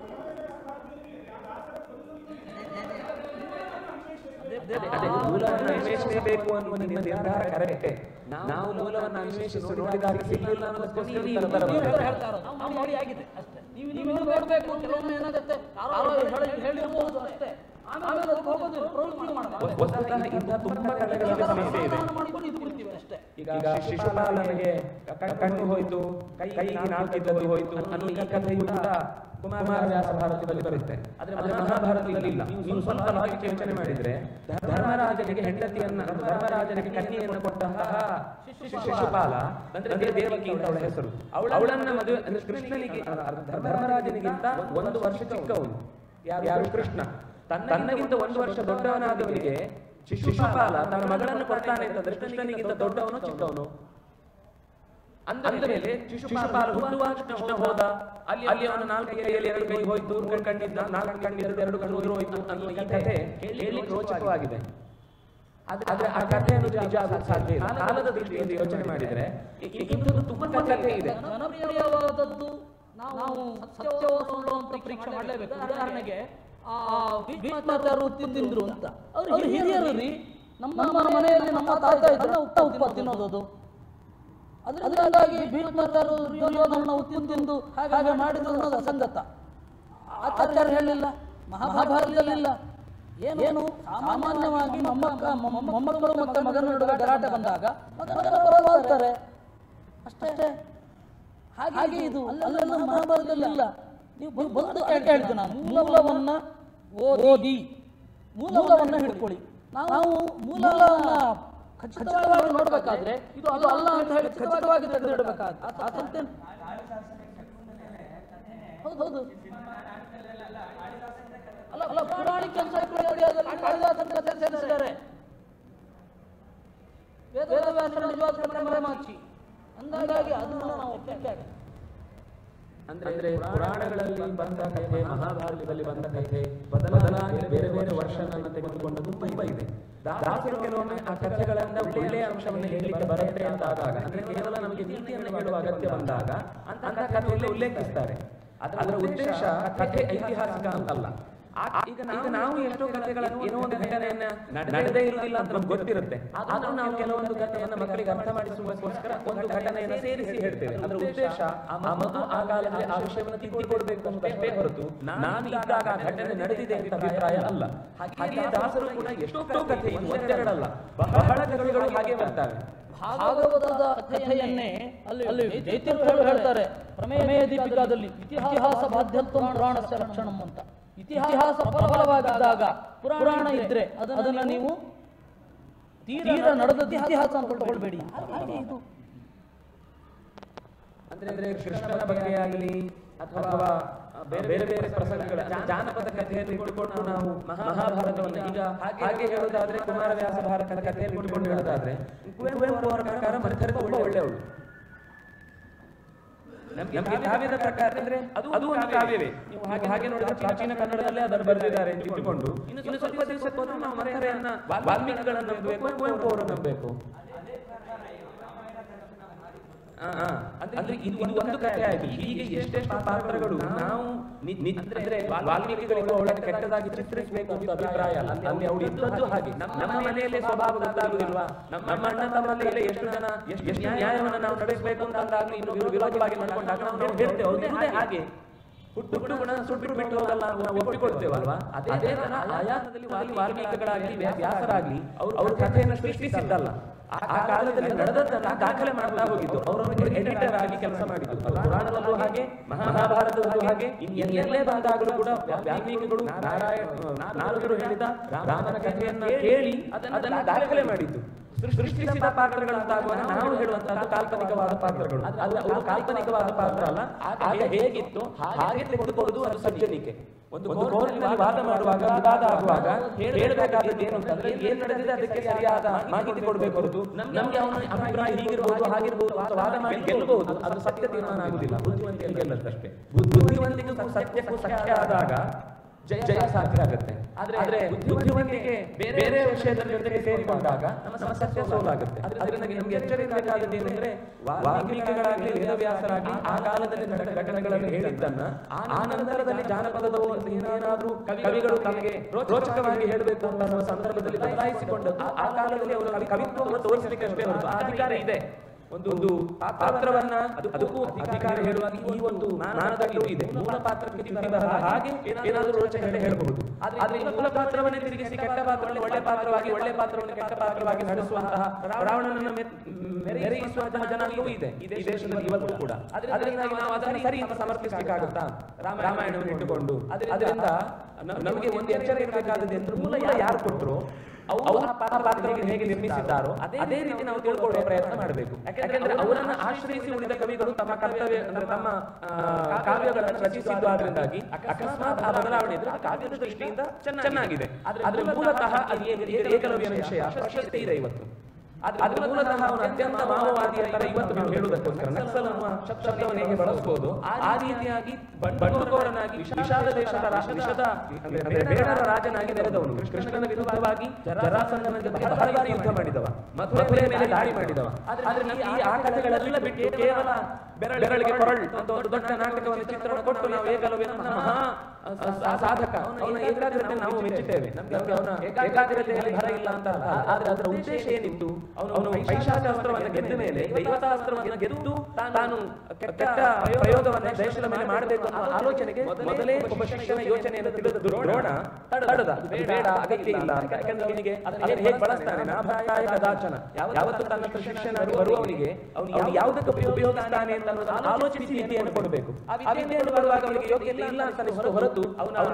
ಅದೇ ಅದೇ ಮೂಲವನ್ನು ಅನ್ವೇಷಿಸಬೇಕು ಅನ್ನುವ ನಿಮ್ಮ ನಿರ್ಧಾರ ಕರೆಕ್ಟೇ ನಾವು ಮೂಲವನ್ನು ಅನ್ವೇಷಿಸಿ ನೋಡಿದಾಗ ಸಿಗಲಿಲ್ಲ ಅನ್ನೋದಕ್ಕೋಸ್ಕರ ಈ ಉತ್ತರ ನೀವು ಬರುತ್ತೆ. ಹೇಳ್ತಾ ಇರೋದು ನಾವು ನೋಡಿ ಆಗಿದೆ ಅಷ್ಟೇ ನೀವು ನೀವು ಇನ್ನೂ ನೋಡ್ಬೇಕು ಕೆಲವೊಮ್ಮೆ ಏನಾಗುತ್ತೆ ಯಾರೋ ಹೇಳಿ ಹೇಳಿರ್ಬೋದು ಅಷ್ಟೇ ಆಮೇಲೆ ಅದಕ್ಕೆ ಹೋಗೋದಿಲ್ಲ ಪ್ರವೃತ್ತಿ ಮಾಡಬಾರ್ದು ವಸ್ತುತಃ ಇಂಥ ತುಂಬಾ ಕಥೆಗಳಲ್ಲಿ ಸಮಸ್ಯೆ ಇದೆ ಸಮಾಧಾನ ಮಾಡಿಕೊಂಡು ಇದು ಬಿಡ್ತೀವಿ ಅಷ್ಟೇ ಈಗ ಶಿಶುಪಾಲನಿಗೆ ಕ- ಕಣ್ಣು ಹೋಯ್ತು ಕೈ ನಾಲ್ಕಿದ್ದದ್ದು ಹೋಯ್ತು ಅನ್ನೋ ಈ ಕಥೆಯು ಕೂಡ ಕುಮಾರ ವ್ಯಾಸ ಭಾರತದಲ್ಲಿ ಬರುತ್ತೆ ಆದ್ರೆ ಮಹಾಭಾರತದಲ್ಲಿ ಇಲ್ಲ ನೀವು ಸ್ವಲ್ಪ ಲಾಜಿಕ್ ಯೋಚನೆ ಮಾಡಿದ್ರೆ ಧರ್ಮರಾಜನಿಗೆ ಹೆಂಡತಿಯನ್ನ ಧರ್ಮರಾಜನಿಗೆ ಕನ್ಯೆಯನ್ನು ಕೊಟ್ಟಂತಹ ಶಿಶು- ಶಿಶುಪಾಲ ಅಂದ್ರೆ ದೇ- ದೇವಕಿ ಅಂತ ಅವಳ ಹೆಸರು ಅವಳ ಅವಳನ್ನ ಮದುವೆ ಅಂದ್ರೆ ಕೃಷ್ಣನಿಗೆ ಅ- ಅ- ಧರ್ಮರಾಜನಿಗಿಂತ ಒಂದು ವರ್ಷ ಚಿಕ್ಕವನು ಯಾರು ಯಾರು ಕೃಷ್ಣ ತನ್ನ ತನ್ನಗಿಂತ ಒಂದು ವರ್ಷ ದೊಡ್ಡವನಾದವನಿಗೆ ಶಿಶುಪಾಲ ತನ್ನ ಮಗಳನ್ನು ಕೊಡ್ತಾನೆ ಅಂತಂದ್ರೆ ಕೃಷ್ಣನಿಗಿಂತ ದೊಡ್ಡವನು ಚಿಕ್ಕವನು ಅಂದ ಮೇಲೆ ಶಿಶುಪಾಲ ಹುಟ್ಟುವಾಗ ಕೃಷ್ಣ ಹೋದ ಅಲ್ಲಿ ಅಲ್ಲಿ ಅವನು ನಾಲ್ಕು ಕೈಯಲ್ಲಿ ಎರಡು ಕೈ ಹೋಯ್ತು ಮೂರು ಕಣ್ಣಿದ್ದ ನಾಲ್ಕು ಕಣ್ಣಿದ್ದ ಎರಡು ಕಣ್ಣು ಉದುರು ಹೋಯ್ತು ಅನ್ನೋ ಈ ಕಥೆ ಹೇಳಿ ರೋಚಕವಾಗಿದೆ ಆದ್ರೆ ಆದ್ರೆ ಆ ಕಥೆಯನ್ನು ನಿಜ ಆಗಕ್ಕೆ ಸಾಧ್ಯ ಇಲ್ಲ ಕಾಲದ ದೃಷ್ಟಿಯಿಂದ ಯೋಚನೆ ಮಾಡಿದ್ರೆ ಇ- ಇ- ಇಂಥದ್ದು ತುಂಬಾ ಕಥೆ ಇದೆ ಜನಪ್ರಿಯವಾದದ್ದು ನಾವು ಸತ್ಯವೋ ಸುಳ್ಳು ಅಂತ ಪರೀಕ್ಷೆ ಮಾಡಲೇಬೇಕು ಉದಾಹರಣೆಗೆ ಆ ಭೀಷ್ಮಾಚಾರ್ಯರು ತಿಂದಿದ್ರು ಅಂತ ಅವ್ರು ಹಿರಿಯರು ರೀ ನಮ್ಮ ನಮ್ಮ ಮನೆಯಲ್ಲಿ ನಮ್ಮ ತಾತ ಇದ್ರೆ ಉಪ್ಪ ಉಪ್ಪ ತಿನ್ನೋದು ಅದು ಅದರಿಂದಾಗಿ ಭೀಷ್ಮಾಚಾರ್ಯರು ದುರ್ಯೋಧನ ಉಪ್ಪು ತಿಂದು ಹಾಗೆ ಮಾಡಿದ್ರು ಅನ್ನೋದು ಅಸಂಗತ ಆಚಾರ್ಯ ಹೇಳಿಲ್ಲ ಮಹಾಭಾರತದಲ್ಲಿಲ್ಲ ಏನು ಸಾಮಾನ್ಯವಾಗಿ ಮೊಮ್ಮಕ್ಕ ಮೊಮ್ಮ- ಮೊಮ್ಮಕ್ಕಳು ಮತ್ತು ಮಗನ ನಡುವೆ ಗಲಾಟೆ ಬಂದಾಗ ಮಗನ ಪರವಾಗ್ತಾರೆ ಅಷ್ಟೇ ಹಾಗೆ ಇದು ಅಲ್ಲೆಲ್ಲ ಮಹಾಭಾರತದಲ್ಲಿ ಇಲ್ಲ ನೀವು ಬ- ಬಂದು ಯಾಕೆ ಹೇಳ್ತೀನಿ ನಾನು ಮೂಲವನ್ನ ಓದಿ ಮೂಲವನ್ನ ಹಿಡ್ಕೊಳ್ಳಿ ನಾವು ಮೂಲವನ್ನ ಖಚಿತವಾಗಿ ನೋಡ್ಬೇಕಾದ್ರೆ ಇದು ಅದು ಅಲ್ಲ ಅಂತ ಹೇಳಿ ಖಚಿತವಾಗಿ ತೆಗೆದಿಡಬೇಕಾಗುತ್ತೆ ಆತಂತೆ ಹೌದು ಹೌದು ಅಲ್ಲ ಅಲ್ಲ ಪುರಾಣಿಕ ಎನ್ಸೈಕ್ಲೋಪೀಡಿಯಾದಲ್ಲಿ ಕಾಳಿದಾಸನ ಕಥೆ ಸೇರಿಸಿದ್ದಾರೆ ವೇದವ್ಯಾಸರ ನಿಜವಾದ ಪರಮಾಚಿ ಅಂದಾಗಿ ಅದನ್ನು ನಾವು ಒಪ್ಪಬೇಕಾಗುತ್ತೆ ಅಂದ್ರೆ ಪುರಾಣಗಳಲ್ಲಿ ಬಂದ ಕಥೆ ಮಹಾಭಾರತದಲ್ಲಿ ಬಂದ ಕಥೆ ಬದಲಾಗಿ ಬೇರೆ ಬೇರೆ ವರ್ಷಗಳನ್ನು ತೆಗೆದುಕೊಂಡದ್ದು ತುಂಬಾ ಇದೆ ದಾಸರು ಕೆಲವೊಮ್ಮೆ ಆ ಕಥೆಗಳನ್ನ ಒಳ್ಳೆಯ ಅಂಶವನ್ನು ಹೇಳಲಿಕ್ಕೆ ಬರುತ್ತೆ ಅಂತ ಆದಾಗ ಅಂದ್ರೆ ಕೇವಲ ನಮಗೆ ನೀತಿಯನ್ನು ಹೇಳುವ ಅಗತ್ಯ ಬಂದಾಗ ಅಂತ ಕಥೆಯಲ್ಲಿ ಉಲ್ಲೇಖಿಸ್ತಾರೆ ಅದರ ಉದ್ದೇಶ ಕಥೆ ಐತಿಹಾಸಿಕ ಅಂತಲ್ಲ ಆ- ಈಗ ಈಗ ನಾವು ಎಷ್ಟೋ ಕಥೆಗಳನ್ನು ಏನೋ ಒಂದು ಘಟನೆಯನ್ನ ನಡೆದೇ ಇರುವುದಿಲ್ಲ ಅಂತ ನಮ್ಗೆ ಗೊತ್ತಿರುತ್ತೆ ಆದ್ರೂ ನಾವು ಕೆಲವೊಂದು ಕಥೆಯನ್ನ ಮಕ್ಕಳಿಗೆ ಅರ್ಥ ಮಾಡಿಸುವುದಕ್ಕೋಸ್ಕರ ಒಂದು ಘಟನೆಯನ್ನ ಸೇರಿಸಿ ಹೇಳ್ತೇವೆ ಅದರ ಉದ್ದೇಶ ಆ ಮಗು ಆ ಕಾಲದಲ್ಲಿ ಆ ವಿಷಯವನ್ನು ತಿದ್ದಿಕೊಡ್ಬೇಕು ಅಂತಷ್ಟೇ ಹೊರತು ನಾನು ಇದ್ದಾಗ ಆ ಘಟನೆ ನಡೆದಿದೆ ಅಂತ ಅಭಿಪ್ರಾಯ ಅಲ್ಲ ಹಾಗೆ ದಾಸರು ಕೂಡ ಎಷ್ಟೋ ಕಥೆ ಇದು ಒಂದೆರಡಲ್ಲ ಬಹಳ ಕಥೆಗಳು ಹಾಗೆ ಬರ್ತವೆ ಭಾಗವತದ ಕಥೆಯನ್ನೇ ಅಲ್ಲಿ ಅಲ್ಲಿ ಜೈತಿರ್ಗಳು ಹೇಳ್ತಾರೆ ಪ್ರಮೇಯ ದೀಪಿಕಾದಲ್ಲಿ ಇತಿಹಾಸ ಬಾಧ್ಯತ್ವ ಪುರಾಣಸ್ಯ ಲಕ್ಷಣಂ ಅಂತ ಇತಿಹಾಸ ಪ್ರಬಲವಾಗಿದ್ದಾಗ ಪುರಾಣ ಇದ್ರೆ ಅದನ್ನ ನೀವು ತೀರ ನಡೆದ ಇತಿಹಾಸ ಅಂತ ತಗೊಳ್ಬೇಡಿ ಹಾಗೆ ಇದು ಅಂದ್ರೆ ಅಂದ್ರೆ ಕೃಷ್ಣನ ಬಗ್ಗೆ ಆಗಲಿ ಅಥವಾ ಬೇರೆ ಬೇರೆ ಬೇರೆ ಪ್ರಸಂಗಗಳ ಜಾನಪದ ಕಥೆಯನ್ನು ಇಟ್ಟುಕೊಂಡು ನಾವು ಮಹಾಭಾರತವನ್ನು ಈಗ ಹಾಗೆ ಹೇಳುವುದಾದ್ರೆ ಕುಮಾರವ್ಯಾಸ ಭಾರತದ ಕಥೆಯನ್ನು ಇಟ್ಟುಕೊಂಡು ಹೇಳುವುದಾದ್ರೆ ಕುವೆಂಪು ಅವರ ಪ್ರಕಾರ ಮರ್ಕರಿ ತುಂಬಾ ಒಳ್ಳೆಯವಳು ನಮಗೆ ಕಾವ್ಯದ ಪ್ರಕಾರ ಅಂದ್ರೆ ಅದು ಅದು ಒಂದು ಕಾವ್ಯವೇ ನೀವು ಹಾಗೆ ಹಾಗೆ ನೋಡಿದ್ರೆ ಪ್ರಾಚೀನ ಕನ್ನಡದಲ್ಲೇ ಅದನ್ನು ಬರೆದಿದ್ದಾರೆ ಅಂತ ಇಟ್ಟುಕೊಂಡು ಇನ್ನು ಸ್ವಲ್ಪ ದಿವಸಕ್ಕೆ ಹೋದ್ರೆ ನಾವು ಮರ್ಕರೆಯನ್ನ ವಾಲ್ಮೀಕಿಗಳನ್ನು ನಂಬಬೇಕು ಕುವೆಂಪು ಅವರನ್ನು ನಂಬಬೇಕು ಆ, ಆ. ಅಂದ್ರೆ ಇದು ಇದು ಒಂದು ಕಥೆ ಆಗಿ ಹೀಗೆ ಎಷ್ಟೆಷ್ಟು ಪಾತ್ರಗಳು ನಾವು ನಿ- ನಿ- ಅಂದ್ರೆ ವಾಲ್ಮೀಕಿಗಳಿಗೂ ಅವಳನ್ನು ಕೆಟ್ಟದಾಗಿ ಚಿತ್ರಿಸಬೇಕು ಅಂತ ಅಭಿಪ್ರಾಯ ಅಲ್ಲ ಅಲ್ಲಿ ಅವಳು ಇದ್ದದ್ದು ಹಾಗೆ ನಮ್ಮ ನಮ್ಮ ಮನೆಯಲ್ಲೇ ಸ್ವಭಾವ ಗೊತ್ತಾಗುದಿಲ್ವಾ ನಮ್ಮ ನಮ್ಮ ಅಣ್ಣ ತಮ್ಮಲ್ಲಿ ಎಷ್ಟು ಜನ ಎಷ್ಟು ಎಷ್ಟು ನ್ಯಾಯವನ್ನು ನಾವು ನಡೆಸಬೇಕು ಅಂತ ಅಂದಾಗ ಇನ್ನು ವಿರೋ- ವಿರೋಧವಾಗಿ ಮಾಡ್ಕೊಂಡಾಗ ನಾವು ಹೇಳ್ತೇವೆ ಅವ್ರು ಇರುವುದೇ ಹಾಗೆ ಹುಟ್ಟು ಹುಟ್ಟು ಗುಣ ಸುಟ್ಟು ಬಿಟ್ಟು ಹೋಗಲ್ಲ ಅಂತ ನಾವು ಒಪ್ಪಿಕೊಳ್ತೇವಲ್ವಾ ಅದೇ ತರ ಆಯಾಸದಲ್ಲಿ ವಾಲ್- ವಾಲ್ಮೀಕಿಗಳಾಗ್ಲಿ ವ್ಯಾ- ವ್ಯಾಸರಾಗ್ಲಿ ಅವರು ಅವ್ರ ಕಥೆಯನ್ನು ಸೃಷ್ಟಿಸಿದ್ದಲ್ಲ ಆ ಆ ಕಾಲದಲ್ಲಿ ನಡೆದದ್ದನ್ನ ದಾಖಲೆ ಮಾಡ್ತಾ ಹೋಗಿದ್ದು ಅವರವರು ಎಡಿಟರ್ ಆಗಿ ಕೆಲಸ ಮಾಡಿದ್ದು ಪುರಾಣದಲ್ಲೂ ಹಾಗೆ ಮಹಾಭಾರತದಲ್ಲೂ ಹಾಗೆ ಇನ್ ಎಲ್ಲೇ ಬಂದಾಗಲೂ ಕೂಡ ವ್ಯಾ- ವಾಲ್ಮೀಕಿಗಳು ನಾರಾಯಣ ನಾರದರು ಹೇಳಿದ ರಾಮನ ಕಥೆಯನ್ನ ಕೇಳಿ ಅದನ್ನ ದಾಖಲೆ ಮಾಡಿದ್ದು ಸೃ- ಸೃಷ್ಟಿಸಿದ ಪಾತ್ರಗಳಂತಾಗುವಾಗ ನಾವು ಹೇಳುವಂತಹದ್ದು ಕಾಲ್ಪನಿಕವಾದ ಪಾತ್ರಗಳು ಅದು ಅವು ಕಾಲ್ಪನಿಕವಾದ ಪಾತ್ರ ಅಲ್ಲ ಆಗ ಹೇಗಿತ್ತು ಹಾಗೆ ತೆಗೆದುಕೊಳ್ಳುವುದು ಅದು ಸಜ್ಜನಿಕೆ ಒಂದು ಕೋರ್ಟಿನಲ್ಲಿ ವಾದ ಮಾಡುವಾಗ ವಿವಾದ ಆಗುವಾಗ ಹೇಳಬೇಕಾದದ್ದು ಏನು ಅಂತಂದ್ರೆ ಏನ್ ನಡೆದಿದೆ ಅದಕ್ಕೆ ಸರಿಯಾದ ಮಾಹಿತಿ ಕೊಡಬೇಕು ಹೊರತು ನಮ್ಗೆ ಅವನ ಅಭಿಪ್ರಾಯ ಹೀಗಿರ್ಬೋದು ಹಾಗಿರ್ಬೋದು ಅಂತ ವಾದ ಮಾಡಿ ಗೆಲ್ಲಬಹುದು ಅದು ಸತ್ಯ ತೀರ್ಮಾನ ಆಗುದಿಲ್ಲ ಬುದ್ಧಿವಂತಿಕೆ ಗೆಲ್ಲುತ್ತಷ್ಟೇ ಬುದ್ಧಿವಂತಿಕೆ ಸತ್ಯಕ್ಕೂ ಸತ್ಯ ಆದಾಗ ಜಯ ಜಯ ಸಾಧ್ಯ ಆಗುತ್ತೆ ಆದ್ರೆ ಬುದ್ಧಿವಂತಿಕೆ ಬೇರೆ ವಿಷಯದ ಜೊತೆಗೆ ಸೇರಿಕೊಂಡಾಗ ನಮ್ಮ ನಮ್ಮ ಸತ್ಯ ಸೋಲಾಗುತ್ತೆ ಅದರಿಂದ ನಮಗೆ ಎಚ್ಚರಿಸಬೇಕಾದದ್ದು ಏನಂದ್ರೆ ವಾಲ್ಮೀಕಿಗಳಾಗಲಿ ವೇದವ್ಯಾಸರಾಗಲಿ ಆ ಕಾಲದಲ್ಲಿ ನಡೆದ ಘಟನೆಗಳನ್ನು ಹೇಳಿದ್ದನ್ನ ಆ ನಂತರದಲ್ಲಿ ಜಾನಪದದ ಏನಾದ್ರೂ ಕವಿಗಳು ತಮಗೆ ರೋಚಕವಾಗಿ ಹೇಳಬೇಕು ಅಂತ ಅನ್ನುವ ಸಂದರ್ಭದಲ್ಲಿ ಬದಲಾಯಿಸಿಕೊಂಡು ಆ- ಆ ಕಾಲದಲ್ಲಿ ಅವರು ಕವಿ ಕವಿತ್ವವನ್ನು ತೋರಿಸಲಿಕ್ಕೆ ಅಷ್ಟೇ ಹೊರತು ಆ ಅಧಿಕಾರ ಇದೆ ಒಂದು ಒಂದು ಪಾತ್ರವನ್ನ ಅದು- ಅದಕ್ಕೂ ಅಧಿಕಾರ ಹೇಳುವಾಗ ಈ ಒಂದು ಮಾನದಂಡವೂ ಇದೆ ಮೂಲ ಪಾತ್ರಕ್ಕೆ ಚ್ಯುತಿ ಬರಲ್ಲ ಹಾಗೆ ಏನಾದರೂ ರೋಚಕತೆ ಹೇಳಬಹುದು ಆದ್ರೆ ಈ ಮೂಲ ಪಾತ್ರವನ್ನೇ ತಿರುಗಿಸಿ ಕೆಟ್ಟ ಪಾತ್ರವನ್ನು ಒಳ್ಳೆ ಪಾತ್ರವಾಗಿ ಒಳ್ಳೆ ಪಾತ್ರವನ್ನು ಕೆಟ್ಟ ಪಾತ್ರವಾಗಿ ನಡೆಸುವಂತಹ ರಾವಣನನ್ನು ಮೆ- ಮೆರೆಯಿಸುವಂತಹ ಜನಾಂಗವೂ ಇದೆ ಈ ದೇಶದಲ್ಲಿ ಇವತ್ತು ಕೂಡ ಅದರಿಂದಾಗಿ ನಾವು ಅದನ್ನು ಸರಿ ಅಂತ ಸಮರ್ಥಿಸಲಿಕ್ಕಾಗುತ್ತಾ ರಾಮ- ರಾಮಾಯಣವನ್ನು ಇಟ್ಟುಕೊಂಡು ಅದರಿಂದ ನ- ನಮಗೆ ಒಂದು ಎಚ್ಚರಿಕೆ ಇರಬೇಕಾದದ್ದು ಅಂದ್ರೆ ಮೂಲ ಯಾರು ಕೊಟ್ಟರು ಅವರು ಆ ಪಾತ್ರ ಪಾತ್ರವನ್ನು ಹೇಗೆ ನಿರ್ಮಿಸಿದ್ದಾರೋ ಅದೇ ರೀತಿ ನಾವು ತಿಳ್ಕೊಳ್ಳುವ ಪ್ರಯತ್ನ ಮಾಡಬೇಕು ಯಾಕಂದ್ರೆ ಅವರನ್ನ ಆಶ್ರಯಿಸಿ ಉಳಿದ ಕವಿಗಳು ತಮ್ಮ ಕರ್ತವ್ಯ ಅಂದ್ರೆ ತಮ್ಮ ಆ, ಕಾವ್ಯಗಳನ್ನು ರಚಿಸಿದ್ದು ಆದ್ರಿಂದಾಗಿ ಅಕಸ್ಮಾತ್ ಆ ಬದಲಾವಣೆ ಇದ್ರೆ ಆ ಕಾವ್ಯದ ದೃಷ್ಟಿಯಿಂದ ಚೆನ್ನಾಗಿದೆ ಆದ್ರೆ ಮೂಲತಃ ಅದು ಏಕ- ಏಕ- ಏಕಲವ್ಯನ ವಿಷಯ ಪ್ರಶಸ್ತಿ ಇದೆ ಇವತ್ತು ಆದ್ರೆ ಅದ್ರ ಮೂಲತಃ ಅವನು ಅತ್ಯಂತ ಮಾವವಾದಿಯ ತರ ಇವತ್ತು ನಾವು ಹೇಳುವುದಕ್ಕೋಸ್ಕರ ನಕ್ಸಲ್ ಅನ್ನುವ ಶಬ್ದವನ್ನು ಹೇಗೆ ಬಳಸಬಹುದು ಆ ರೀತಿಯಾಗಿ ಬಂಡುಕೋರನಾಗಿ ವಿಷಾದ ದೇಶದ ರಾ- ವಿಷದ ಅಂದ್ರೆ ಅಂದ್ರೆ ಬೇಡರ ರಾಜನಾಗಿ ನೆರೆದವನು ಕೃಷ್ಣನ ವಿರುದ್ಧವಾಗಿ ಜರಾಸಂಧನಿಗೆ ಬಹಳ ಬಾರಿ ಯುದ್ಧ ಮಾಡಿದವ ಮಥುರೆ ಮೇಲೆ ದಾಳಿ ಮಾಡಿದವ ಆದ್ರೆ ನಮಗೆ ಈ ಆ ಕಥೆಗಳೆಲ್ಲ ಬಿಟ್ಟು ಕೇವಲ ಬೆರಳ ಬೆರಳಿಗೆ ಕೊರಳ್ ಅಂತ ಒಂದು ದೊಡ್ಡ ನಾಟಕವನ್ನು ಚಿತ್ರಣ ಕೊಟ್ಟು ನಾವು ಏಕಲವ್ಯನ ಮಹಾ ಸ- ಸ- ಸಾಧಕ ಅವನ ಏಕಾಗ್ರತೆ ನಾವು ಮೆಚ್ಚುತ್ತೇವೆ ನಮ್ಗೆ ಅವನ ಏಕಾಗ್ರತೆಯಲ್ಲಿ ಭರ ಇಲ್ಲ ಅಂತ ಅಲ್ಲ. ಆದ್ರೆ ಅದರ ಉದ್ದೇಶ ಏನಿತ್ತು ಅವನು ಅವನು ಪೈಶಾಚಾಸ್ತ್ರವನ್ನು ಗೆದ್ದ ಮೇಲೆ ದೈವತಾಸ್ತ್ರವನ್ನು ಗೆದ್ದು ತಾನು ಕೆಟ್ಟ ಪ್ರಯೋಗವನ್ನು ದೇಶದ ಮೇಲೆ ಮಾಡಬೇಕು ಅನ್ನೋ ಆಲೋಚನೆಗೆ ಮೊದಲೇ ಒಬ್ಬ ಶಿಕ್ಷಣ ಯೋಚನೆಯನ್ನು ತಿಳಿದ ದ್ರೋಣ ತಡದ ಅದು ಬೇಡ ಅಗತ್ಯ ಇಲ್ಲ ಅಂತ ಯಾಕಂದ್ರೆ ಅವನಿಗೆ ಅದನ್ನು ಹೇಗೆ ಬಳಸ್ತಾನೆ ನಾಭಾಯ ಕದಾಚನ ಯಾವತ್ತು ತನ್ನ ಹತ್ರ ಶಿಕ್ಷಣ ಬರುವವನಿಗೆ ಅವನು ಯಾವ ಯಾವುದಕ್ಕೆ ಉಪಯೋಗಿಸ್ತಾನೆ ಅಂತ ಅನ್ನೋದನ್ನು ಆಲೋಚಿಸಿ ವಿದ್ಯೆಯನ್ನು ಕೊಡಬೇಕು ಆ ವಿದ್ಯೆಯನ್ನು ಬರುವಾಗ ಅವನಿಗೆ ಯೋಗ್ಯತೆ ಇಲ್ಲ ಅಂತ ಅನಿಸುವ ಹೊರತು ಅವನ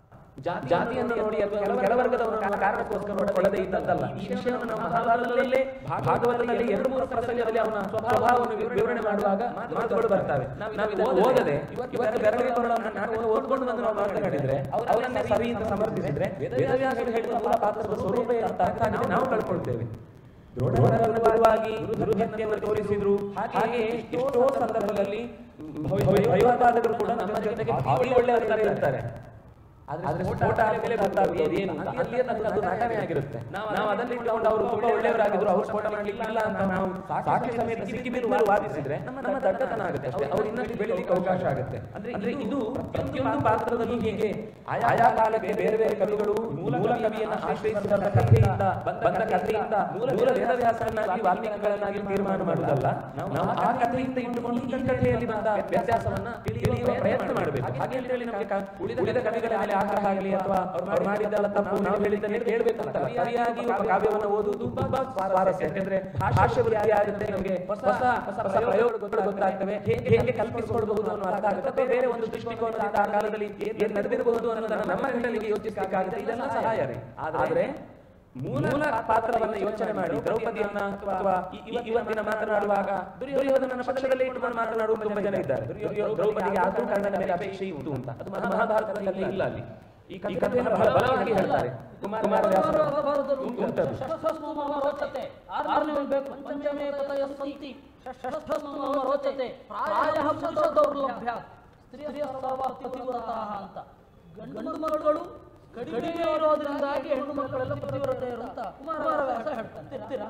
ಜಾ- ಜಾತಿಯನ್ನು ನೋಡಿ ಅಥವಾ ಕೆಲವು ಕೆಳವರ್ಗದವರ ಕಾರಣಕ್ಕೋಸ್ಕರ ನೋಡಿಕೊಳ್ಳದೆ ಇದ್ದದ್ದಲ್ಲ ಈ ವಿಷಯವನ್ನು ನಾವು ಮಹಾಭಾರತದಲ್ಲೇ ಭಾಗವತದಲ್ಲಿ ಎರಡು ಮೂರು ಪ್ರಸಂಗದಲ್ಲಿ ಅವನ ಸ್ವಭಾವವನ್ನು ವಿ- ವಿವರಣೆ ಮಾಡುವಾಗ ಮಾತುಗಳು ಬರ್ತವೆ ನಾವು ಇದನ್ನು ಓದದೆ ಇವತ್ತು ಬೆರಳಿಗೆ ಕೊರಳನ್ನು ನಾನು ಓದ್ಕೊಂಡು ಬಂದು ನಾವು ಮಾತನಾಡಿದ್ರೆ ಅವರನ್ನ ಸರಿ ಅಂತ ಸಮರ್ಥಿಸಿದ್ರೆ ವೇದವ್ಯಾಸರು ಹೇಳಿದ ಮೂಲ ಪಾತ್ರದ ಸ್ವರೂಪ ಏನು ಅಂತ ಅರ್ಥ ಆಗಿದೆ ನಾವು ಕಳ್ಕೊಳ್ತೇವೆ ದ್ರೋಣಾತ್ಮಕವಾಗಿ ದುರ್ಗತಿಯನ್ನು ತೋರಿಸಿದ್ರು ಹಾಗೆ ಎಷ್ಟೋ ಸಂದರ್ಭದಲ್ಲಿ ಭಯ- ಭಯ- ಭಯೋತ್ಪಾದಕರು ಕೂಡ ನಮ್ಮ ಜೊತೆಗೆ ಭಾರಿ ಒಳ್ಳೆಯವರ ತರ ಇರ್ತಾರೆ ಆದ್ರೆ ಸ್ಫೋಟ ಆದ್ಮೇಲೆ ಗೊತ್ತಾಗೋದು ಏನು ಅಂತ ಅಲ್ಲಿಯ ತನಕ ಅದು ನಟನೆ ಆಗಿರುತ್ತೆ ನಾವು ಅದನ್ನ ಇಟ್ಕೊಂಡು ಅವರು ತುಂಬಾ ಒಳ್ಳೆಯವರಾಗಿದ್ರು ಅವ್ರು ಸ್ಫೋಟ ಮಾಡ್ಲಿಕ್ಕಿಲ್ಲ ಅಂತ ನಾವು ಸಾಕ್ಷಿ ಸಮೇತ ಸಿಕ್ಕಿ ಮೇಲೆ ವಾದಿಸಿದ್ರೆ ನಮ್ಮ ನಮ್ಮ ದಡ್ಡತನ ಆಗುತ್ತೆ ಅಷ್ಟೇ ಅವ್ರು ಇನ್ನಷ್ಟು ಬೆಳೀಲಿಕ್ಕೆ ಅವಕಾಶ ಆಗುತ್ತೆ ಅಂದ್ರೆ ಇದು ಪ್ರತಿಯೊಂದು ಪಾತ್ರದಲ್ಲೂ ಹೀಗೆ ಆಯಾ ಕಾಲಕ್ಕೆ ಬೇರೆ ಬೇರೆ ಕವಿಗಳು ಮೂಲ ಕವಿಯನ್ನ ಆಶ್ರಯಿಸಿದ ಕಥೆಯಿಂದ ಬಂದ ಕಥೆಯಿಂದ ಮೂಲ ವೇದವ್ಯಾಸರನ್ನಾಗಿ ವಾಲ್ಮೀಕಿಗಳನ್ನಾಗಿ ತೀರ್ಮಾನ ಮಾಡುವುದಲ್ಲ ನಾವು ಆ ಕಥೆಯಿಂದ ಇಟ್ಟುಕೊಂಡು ಈ ಕಥೆಯಲ್ಲಿ ಬಂದ ವ್ಯತ್ಯಾಸವನ್ನ ತಿಳಿಯುವ ಪ್ರಯತ್ನ ಮಾಡಬೇಕು ಹಾಗೆ ಅಂತ ಹೇಳಿ ನಮಗೆ ಕ- ಉಳಿದ ಕವಿಗಳ ಮೇಲೆ ಆಗ್ರಹ ಆಗಲಿ ಅಥವಾ ಅವ್ರು ಮಾಡಿದ್ದೆಲ್ಲ ತಪ್ಪು ನಾವು ಹೇಳಿದ್ದನ್ನೇ ಕೇಳಬೇಕು ಅಂತ ಸರಿಯಾಗಿ ಒಬ್ಬ ಕಾವ್ಯವನ್ನು ಓದುವುದು ತುಂಬಾ ಸ್ವಾರಸ್ಯ ಯಾಕಂದ್ರೆ ಭಾಷೆ ವೃತ್ತಿ ಆಗುತ್ತೆ ನಮಗೆ ಹೊಸ ಹೊಸ ಪ್ರಯೋಗಗಳು ಗೊತ್ತಾಗ್ತವೆ ಹೇಗೆ ಹೇಗೆ ಕಲ್ಪಿಸಿಕೊಳ್ಬಹುದು ಅನ್ನೋ ಅರ್ಥ ಆಗುತ್ತೆ ಅಥವಾ ಬೇರೆ ಒಂದು ದೃಷ್ಟಿಕೋನದಿಂದ ಆ ಕಾಲದಲ್ಲಿ ಏನ್ ನಡೆದಿರಬಹುದು ಅನ್ನೋದನ್ನ ನಮ್ಮ ಗಂಟಲಿಗೆ ಯೋಚಿಸಬೇಕಾಗುತ್ತೆ ಇದೆಲ್ಲ ಸಹಾಯ ರೀ ಆದ್ರೆ ಮೂಲ ಪಾತ್ರವನ್ನ ಯೋಚನೆ ಮಾಡಿ ದ್ರೌಪದಿಯನ್ನ ಅಥವಾ ಇ- ಇ- ಇವತ್ತಿನ ಮಾತನಾಡುವಾಗ ದುರ್ಯೋಧನನ ಪಕ್ಷದಲ್ಲೇ ಇಟ್ಟುಕೊಂಡು ಮಾತನಾಡುವ ತುಂಬಾ ಜನ ಇದ್ದಾರೆ ದುರ್ಯೋ- ದ್ರೌಪದಿಗೆ ಆದ್ರೂ ಕರ್ಣನ ಮೇಲೆ ಅಪೇಕ್ಷೆ ಇತ್ತು ಅಂತ ಅದು ಮಹಾ- ಮಹಾಭಾರತದಲ್ಲಿ ಇಲ್ಲ ಅಲ್ಲಿ ಈ ಕ- ಈ ಕಥೆಯನ್ನು ಬಹಳ ಬಲವಾಗಿ ಹೇಳ್ತಾರೆ ಕುಮಾರ ಕುಮಾರವ್ಯಾಸರು ಉಂಟದು ರೋಚತೆ ಆರನೇ ಬೇಕು ಪಂಚಮೇ ಕಥಯ ಸಂತಿ ಷಷ್ಠಸ್ಮ ರೋಚತೆ ಪ್ರಾಯಃ ಪುರುಷ ದೌರ್ಲಭ್ಯ ಸ್ತ್ರೀಯ ಸರ್ವ ಪತಿವ್ರತಃ ಅಂತ ಗಂಡು ಮಕ್ಕಳು ಕಡಿಮೆ ಇರೋದ್ರಿಂದಾಗಿ ಹೆಣ್ಣು ಮಕ್ಕಳೆಲ್ಲ ಪತಿವ್ರತೆಯರು ಅಂತ ಕುಮಾರವ್ಯಾಸ ಹೇಳ್ತಾನೆ ಇರ್ತೀರಾ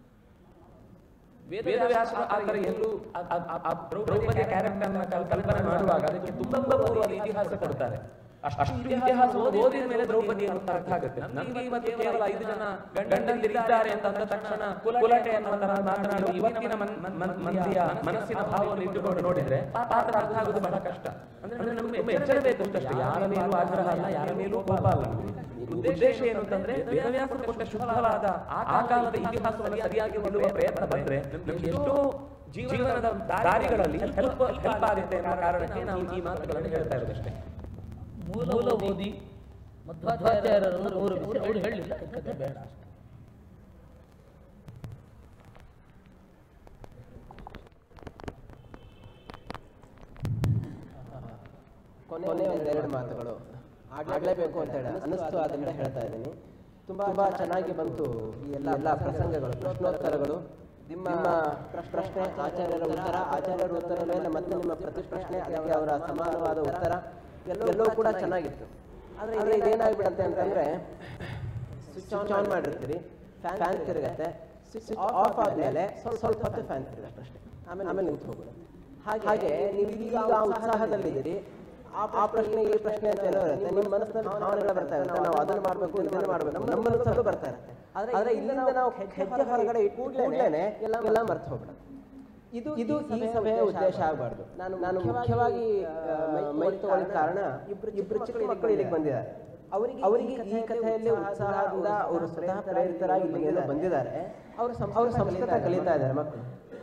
ವೇದವ್ಯಾಸರು ಆ ಥರ ಎಲ್ಲೂ ಆ- ಆ- ಆ- ಆ ದ್ರೌಪದಿಯ ಕ್ಯಾರೆಕ್ಟರ್ ಕಲ್ಪನೆ ಮಾಡುವಾಗ ಅದಕ್ಕೆ ತುಂಬಾ ಪೂರ್ವದ ಇತಿಹಾಸ ಕೊಡ್ತಾರೆ ಅಷ್ಟು ಅಷ್ಟು ಇತಿಹಾಸವನ್ನು ಓದಿದ ಮೇಲೆ ದ್ರೌಪದಿ ಅಂತ ಅರ್ಥ ಆಗುತ್ತೆ ನಮಗೆ ಇವತ್ತು ಕೇವಲ ಐದು ಜನ ಗಂಡಂದಿರಿದ್ದಾರೆ ಅಂತ ಅಂದ ತಕ್ಷಣ ಕುಲಟೆ ಅನ್ನೋ ತರ ಮಾತನಾಡುವ ಇವತ್ತಿನ ಮನ್- ಮನ್- ಮನ್- ಮಂದಿಯ ಮನಸ್ಸಿನ ಭಾವವನ್ನು ಇಟ್ಟುಕೊಂಡು ನೋಡಿದ್ರೆ ಆ ಪಾತ್ರ ಅರ್ಥ ಆಗೋದು ಬಹಳ ಕಷ್ಟ ಅಂದ್ರೆ ನಮಗೆ ತುಂಬಾ ಎಚ್ಚರ ಬೇಕು ಅಂತಷ್ಟೇ ಯಾರ ಮೇಲೂ ಆಗ್ರಹ ಅಲ್ಲ ಯಾರ ಮೇಲೂ ಕೋಪ ಅಲ್ಲ ಉದ್ದೇಶ ಏನು ಅಂತಂದ್ರೆ ವೇದವ್ಯಾಸರು ಕೊಟ್ಟ ಶುದ್ಧವಾದ ಆ ಕಾಲದ ಇತಿಹಾಸವನ್ನು ಸರಿಯಾಗಿ ಹೊಂದುವ ಪ್ರಯತ್ನ ಬಂದ್ರೆ ನಮ್ಗೆ ಎಷ್ಟೋ ಜೀವನದ ದಾರಿಗಳಲ್ಲಿ ಹೆಲ್ಪ್ ಹೆಲ್ಪ್ ಆಗುತ್ತೆ ಅನ್ನೋ ಕಾರಣಕ್ಕೆ ನಾವು ಈ ಮಾತುಗಳನ್ನು ಹೇಳ್ತಾ ಇರೋದಷ್ಟೇ ಮೂಲ ಓದಿ ಮಧ್ವಾಚಾರ್ಯರನ್ನು ಗೌರವಿಸಿ ಅವ್ರು ಹೇಳಿಲ್ಲ ಈ ಕಥೆ ಬೇಡ ಅಷ್ಟೇ ಕೊನೆ ಒಂದೆರಡು ಮಾತುಗಳು ಆಡಲೇಬೇಕು ಅಂತ ಹೇಳಿ ಅನ್ನಿಸ್ತು ಅದರಿಂದ ಹೇಳ್ತಾ ಇದ್ದೀನಿ ತುಂಬಾ ತುಂಬಾ ಚೆನ್ನಾಗಿ ಬಂತು ಈ ಎಲ್ಲ ಎಲ್ಲ ಪ್ರಸಂಗಗಳು ಪ್ರಶ್ನೋತ್ತರಗಳು ನಿಮ್ಮ ಪ್ರಶ್- ಪ್ರಶ್ನೆ ಆಚಾರ್ಯರ ಉತ್ತರ ಆಚಾರ್ಯರ ಉತ್ತರ ಮೇಲೆ ಮತ್ತೆ ನಿಮ್ಮ ಪ್ರತಿ ಪ್ರಶ್ನೆ ಅದಕ್ಕೆ ಅವರ ಸಮಾನವಾದ ಉತ್ತರ ಎಲ್ಲವೂ ಕೂಡ ಚೆನ್ನಾಗಿತ್ತು ಆದ್ರೆ ಇದು ಇದೇನಾಗ್ಬಿಡತ್ತೆ ಅಂತಂದ್ರೆ ಸ್ವಿಚ್ ಆನ್ ಮಾಡಿರ್ತೀರಿ ಫ್ಯಾನ್ ತಿರುಗತ್ತೆ ಸ್ವಿಚ್ ಆಫ್ ಆದ್ಮೇಲೆ ಸ್ವಲ್ಪ ಸ್ವಲ್ಪ ಹೊತ್ತು ಫ್ಯಾನ್ ತಿರುಗತ್ತೆ ಅಷ್ಟೇ ಆಮೇಲೆ ಆಮೇಲೆ ನಿಂತು ಹೋಗ್ಬಿಡುತ್ತೆ ಹಾಗೆ ನೀವು ಈಗ ಆ ಉತ್ಸಾಹದಲ್ಲಿದ್ದೀರಿ ಆ ಆ ಪ್ರಶ್ನೆ ಈ ಪ್ರಶ್ನೆ ಅಂತ ಏನೋ ಇರುತ್ತೆ ನಿಮ್ಮ ಮನಸ್ಸಿನಲ್ಲಿ ಭಾವನೆಗಳು ಬರ್ತಾ ಇರುತ್ತೆ ನಾವು ಅದನ್ನ ಮಾಡಬೇಕು ಇದನ್ನ ಮಾಡಬೇಕು ನಮ್ಮ ಮನಸ್ಸಲ್ಲೂ ಬರ್ತಾ ಇರುತ್ತೆ ಆದ್ರೆ ಇಲ್ಲಿಂದ ನಾವು ಹೆಜ್ಜೆ ಹೊರಗಡೆ ಇಟ್ಟು ಕೂಡಲೇ ಎಲ್ಲ ಎಲ್ಲ ಮರ್ತು ಹೋಗ್ಬಿಡುತ್ತೆ ಇದು ಇದು ಈ ಸಭೆಯ ಉದ್ದೇಶ ಆಗಬಾರ್ದು ನಾನು ನಾನು ಮುಖ್ಯವಾಗಿ ಮೈ ತಗೊಳ್ಳಿದ ಕಾರಣ ಇಬ್ರು ಇಬ್ರು ಚಿಕ್ಕ ಮಕ್ಕಳು ಇಲ್ಲಿಗೆ ಬಂದಿದ್ದಾರೆ ಅವರಿಗೆ ಅವರಿಗೆ ಈ ಕಥೆಯಲ್ಲಿ ಉತ್ಸಾಹದಿಂದ ಅವರು ಸ್ವತಃ ಪ್ರೇರಿತರಾಗಿ ಇಲ್ಲಿಗೆ ಬಂದಿದ್ದಾರೆ ಅವರು ಅವರು ಸಂಸ್ಕೃತ ಕಲಿತಾ ಇದ್ದಾರೆ ಮಕ್ಕಳು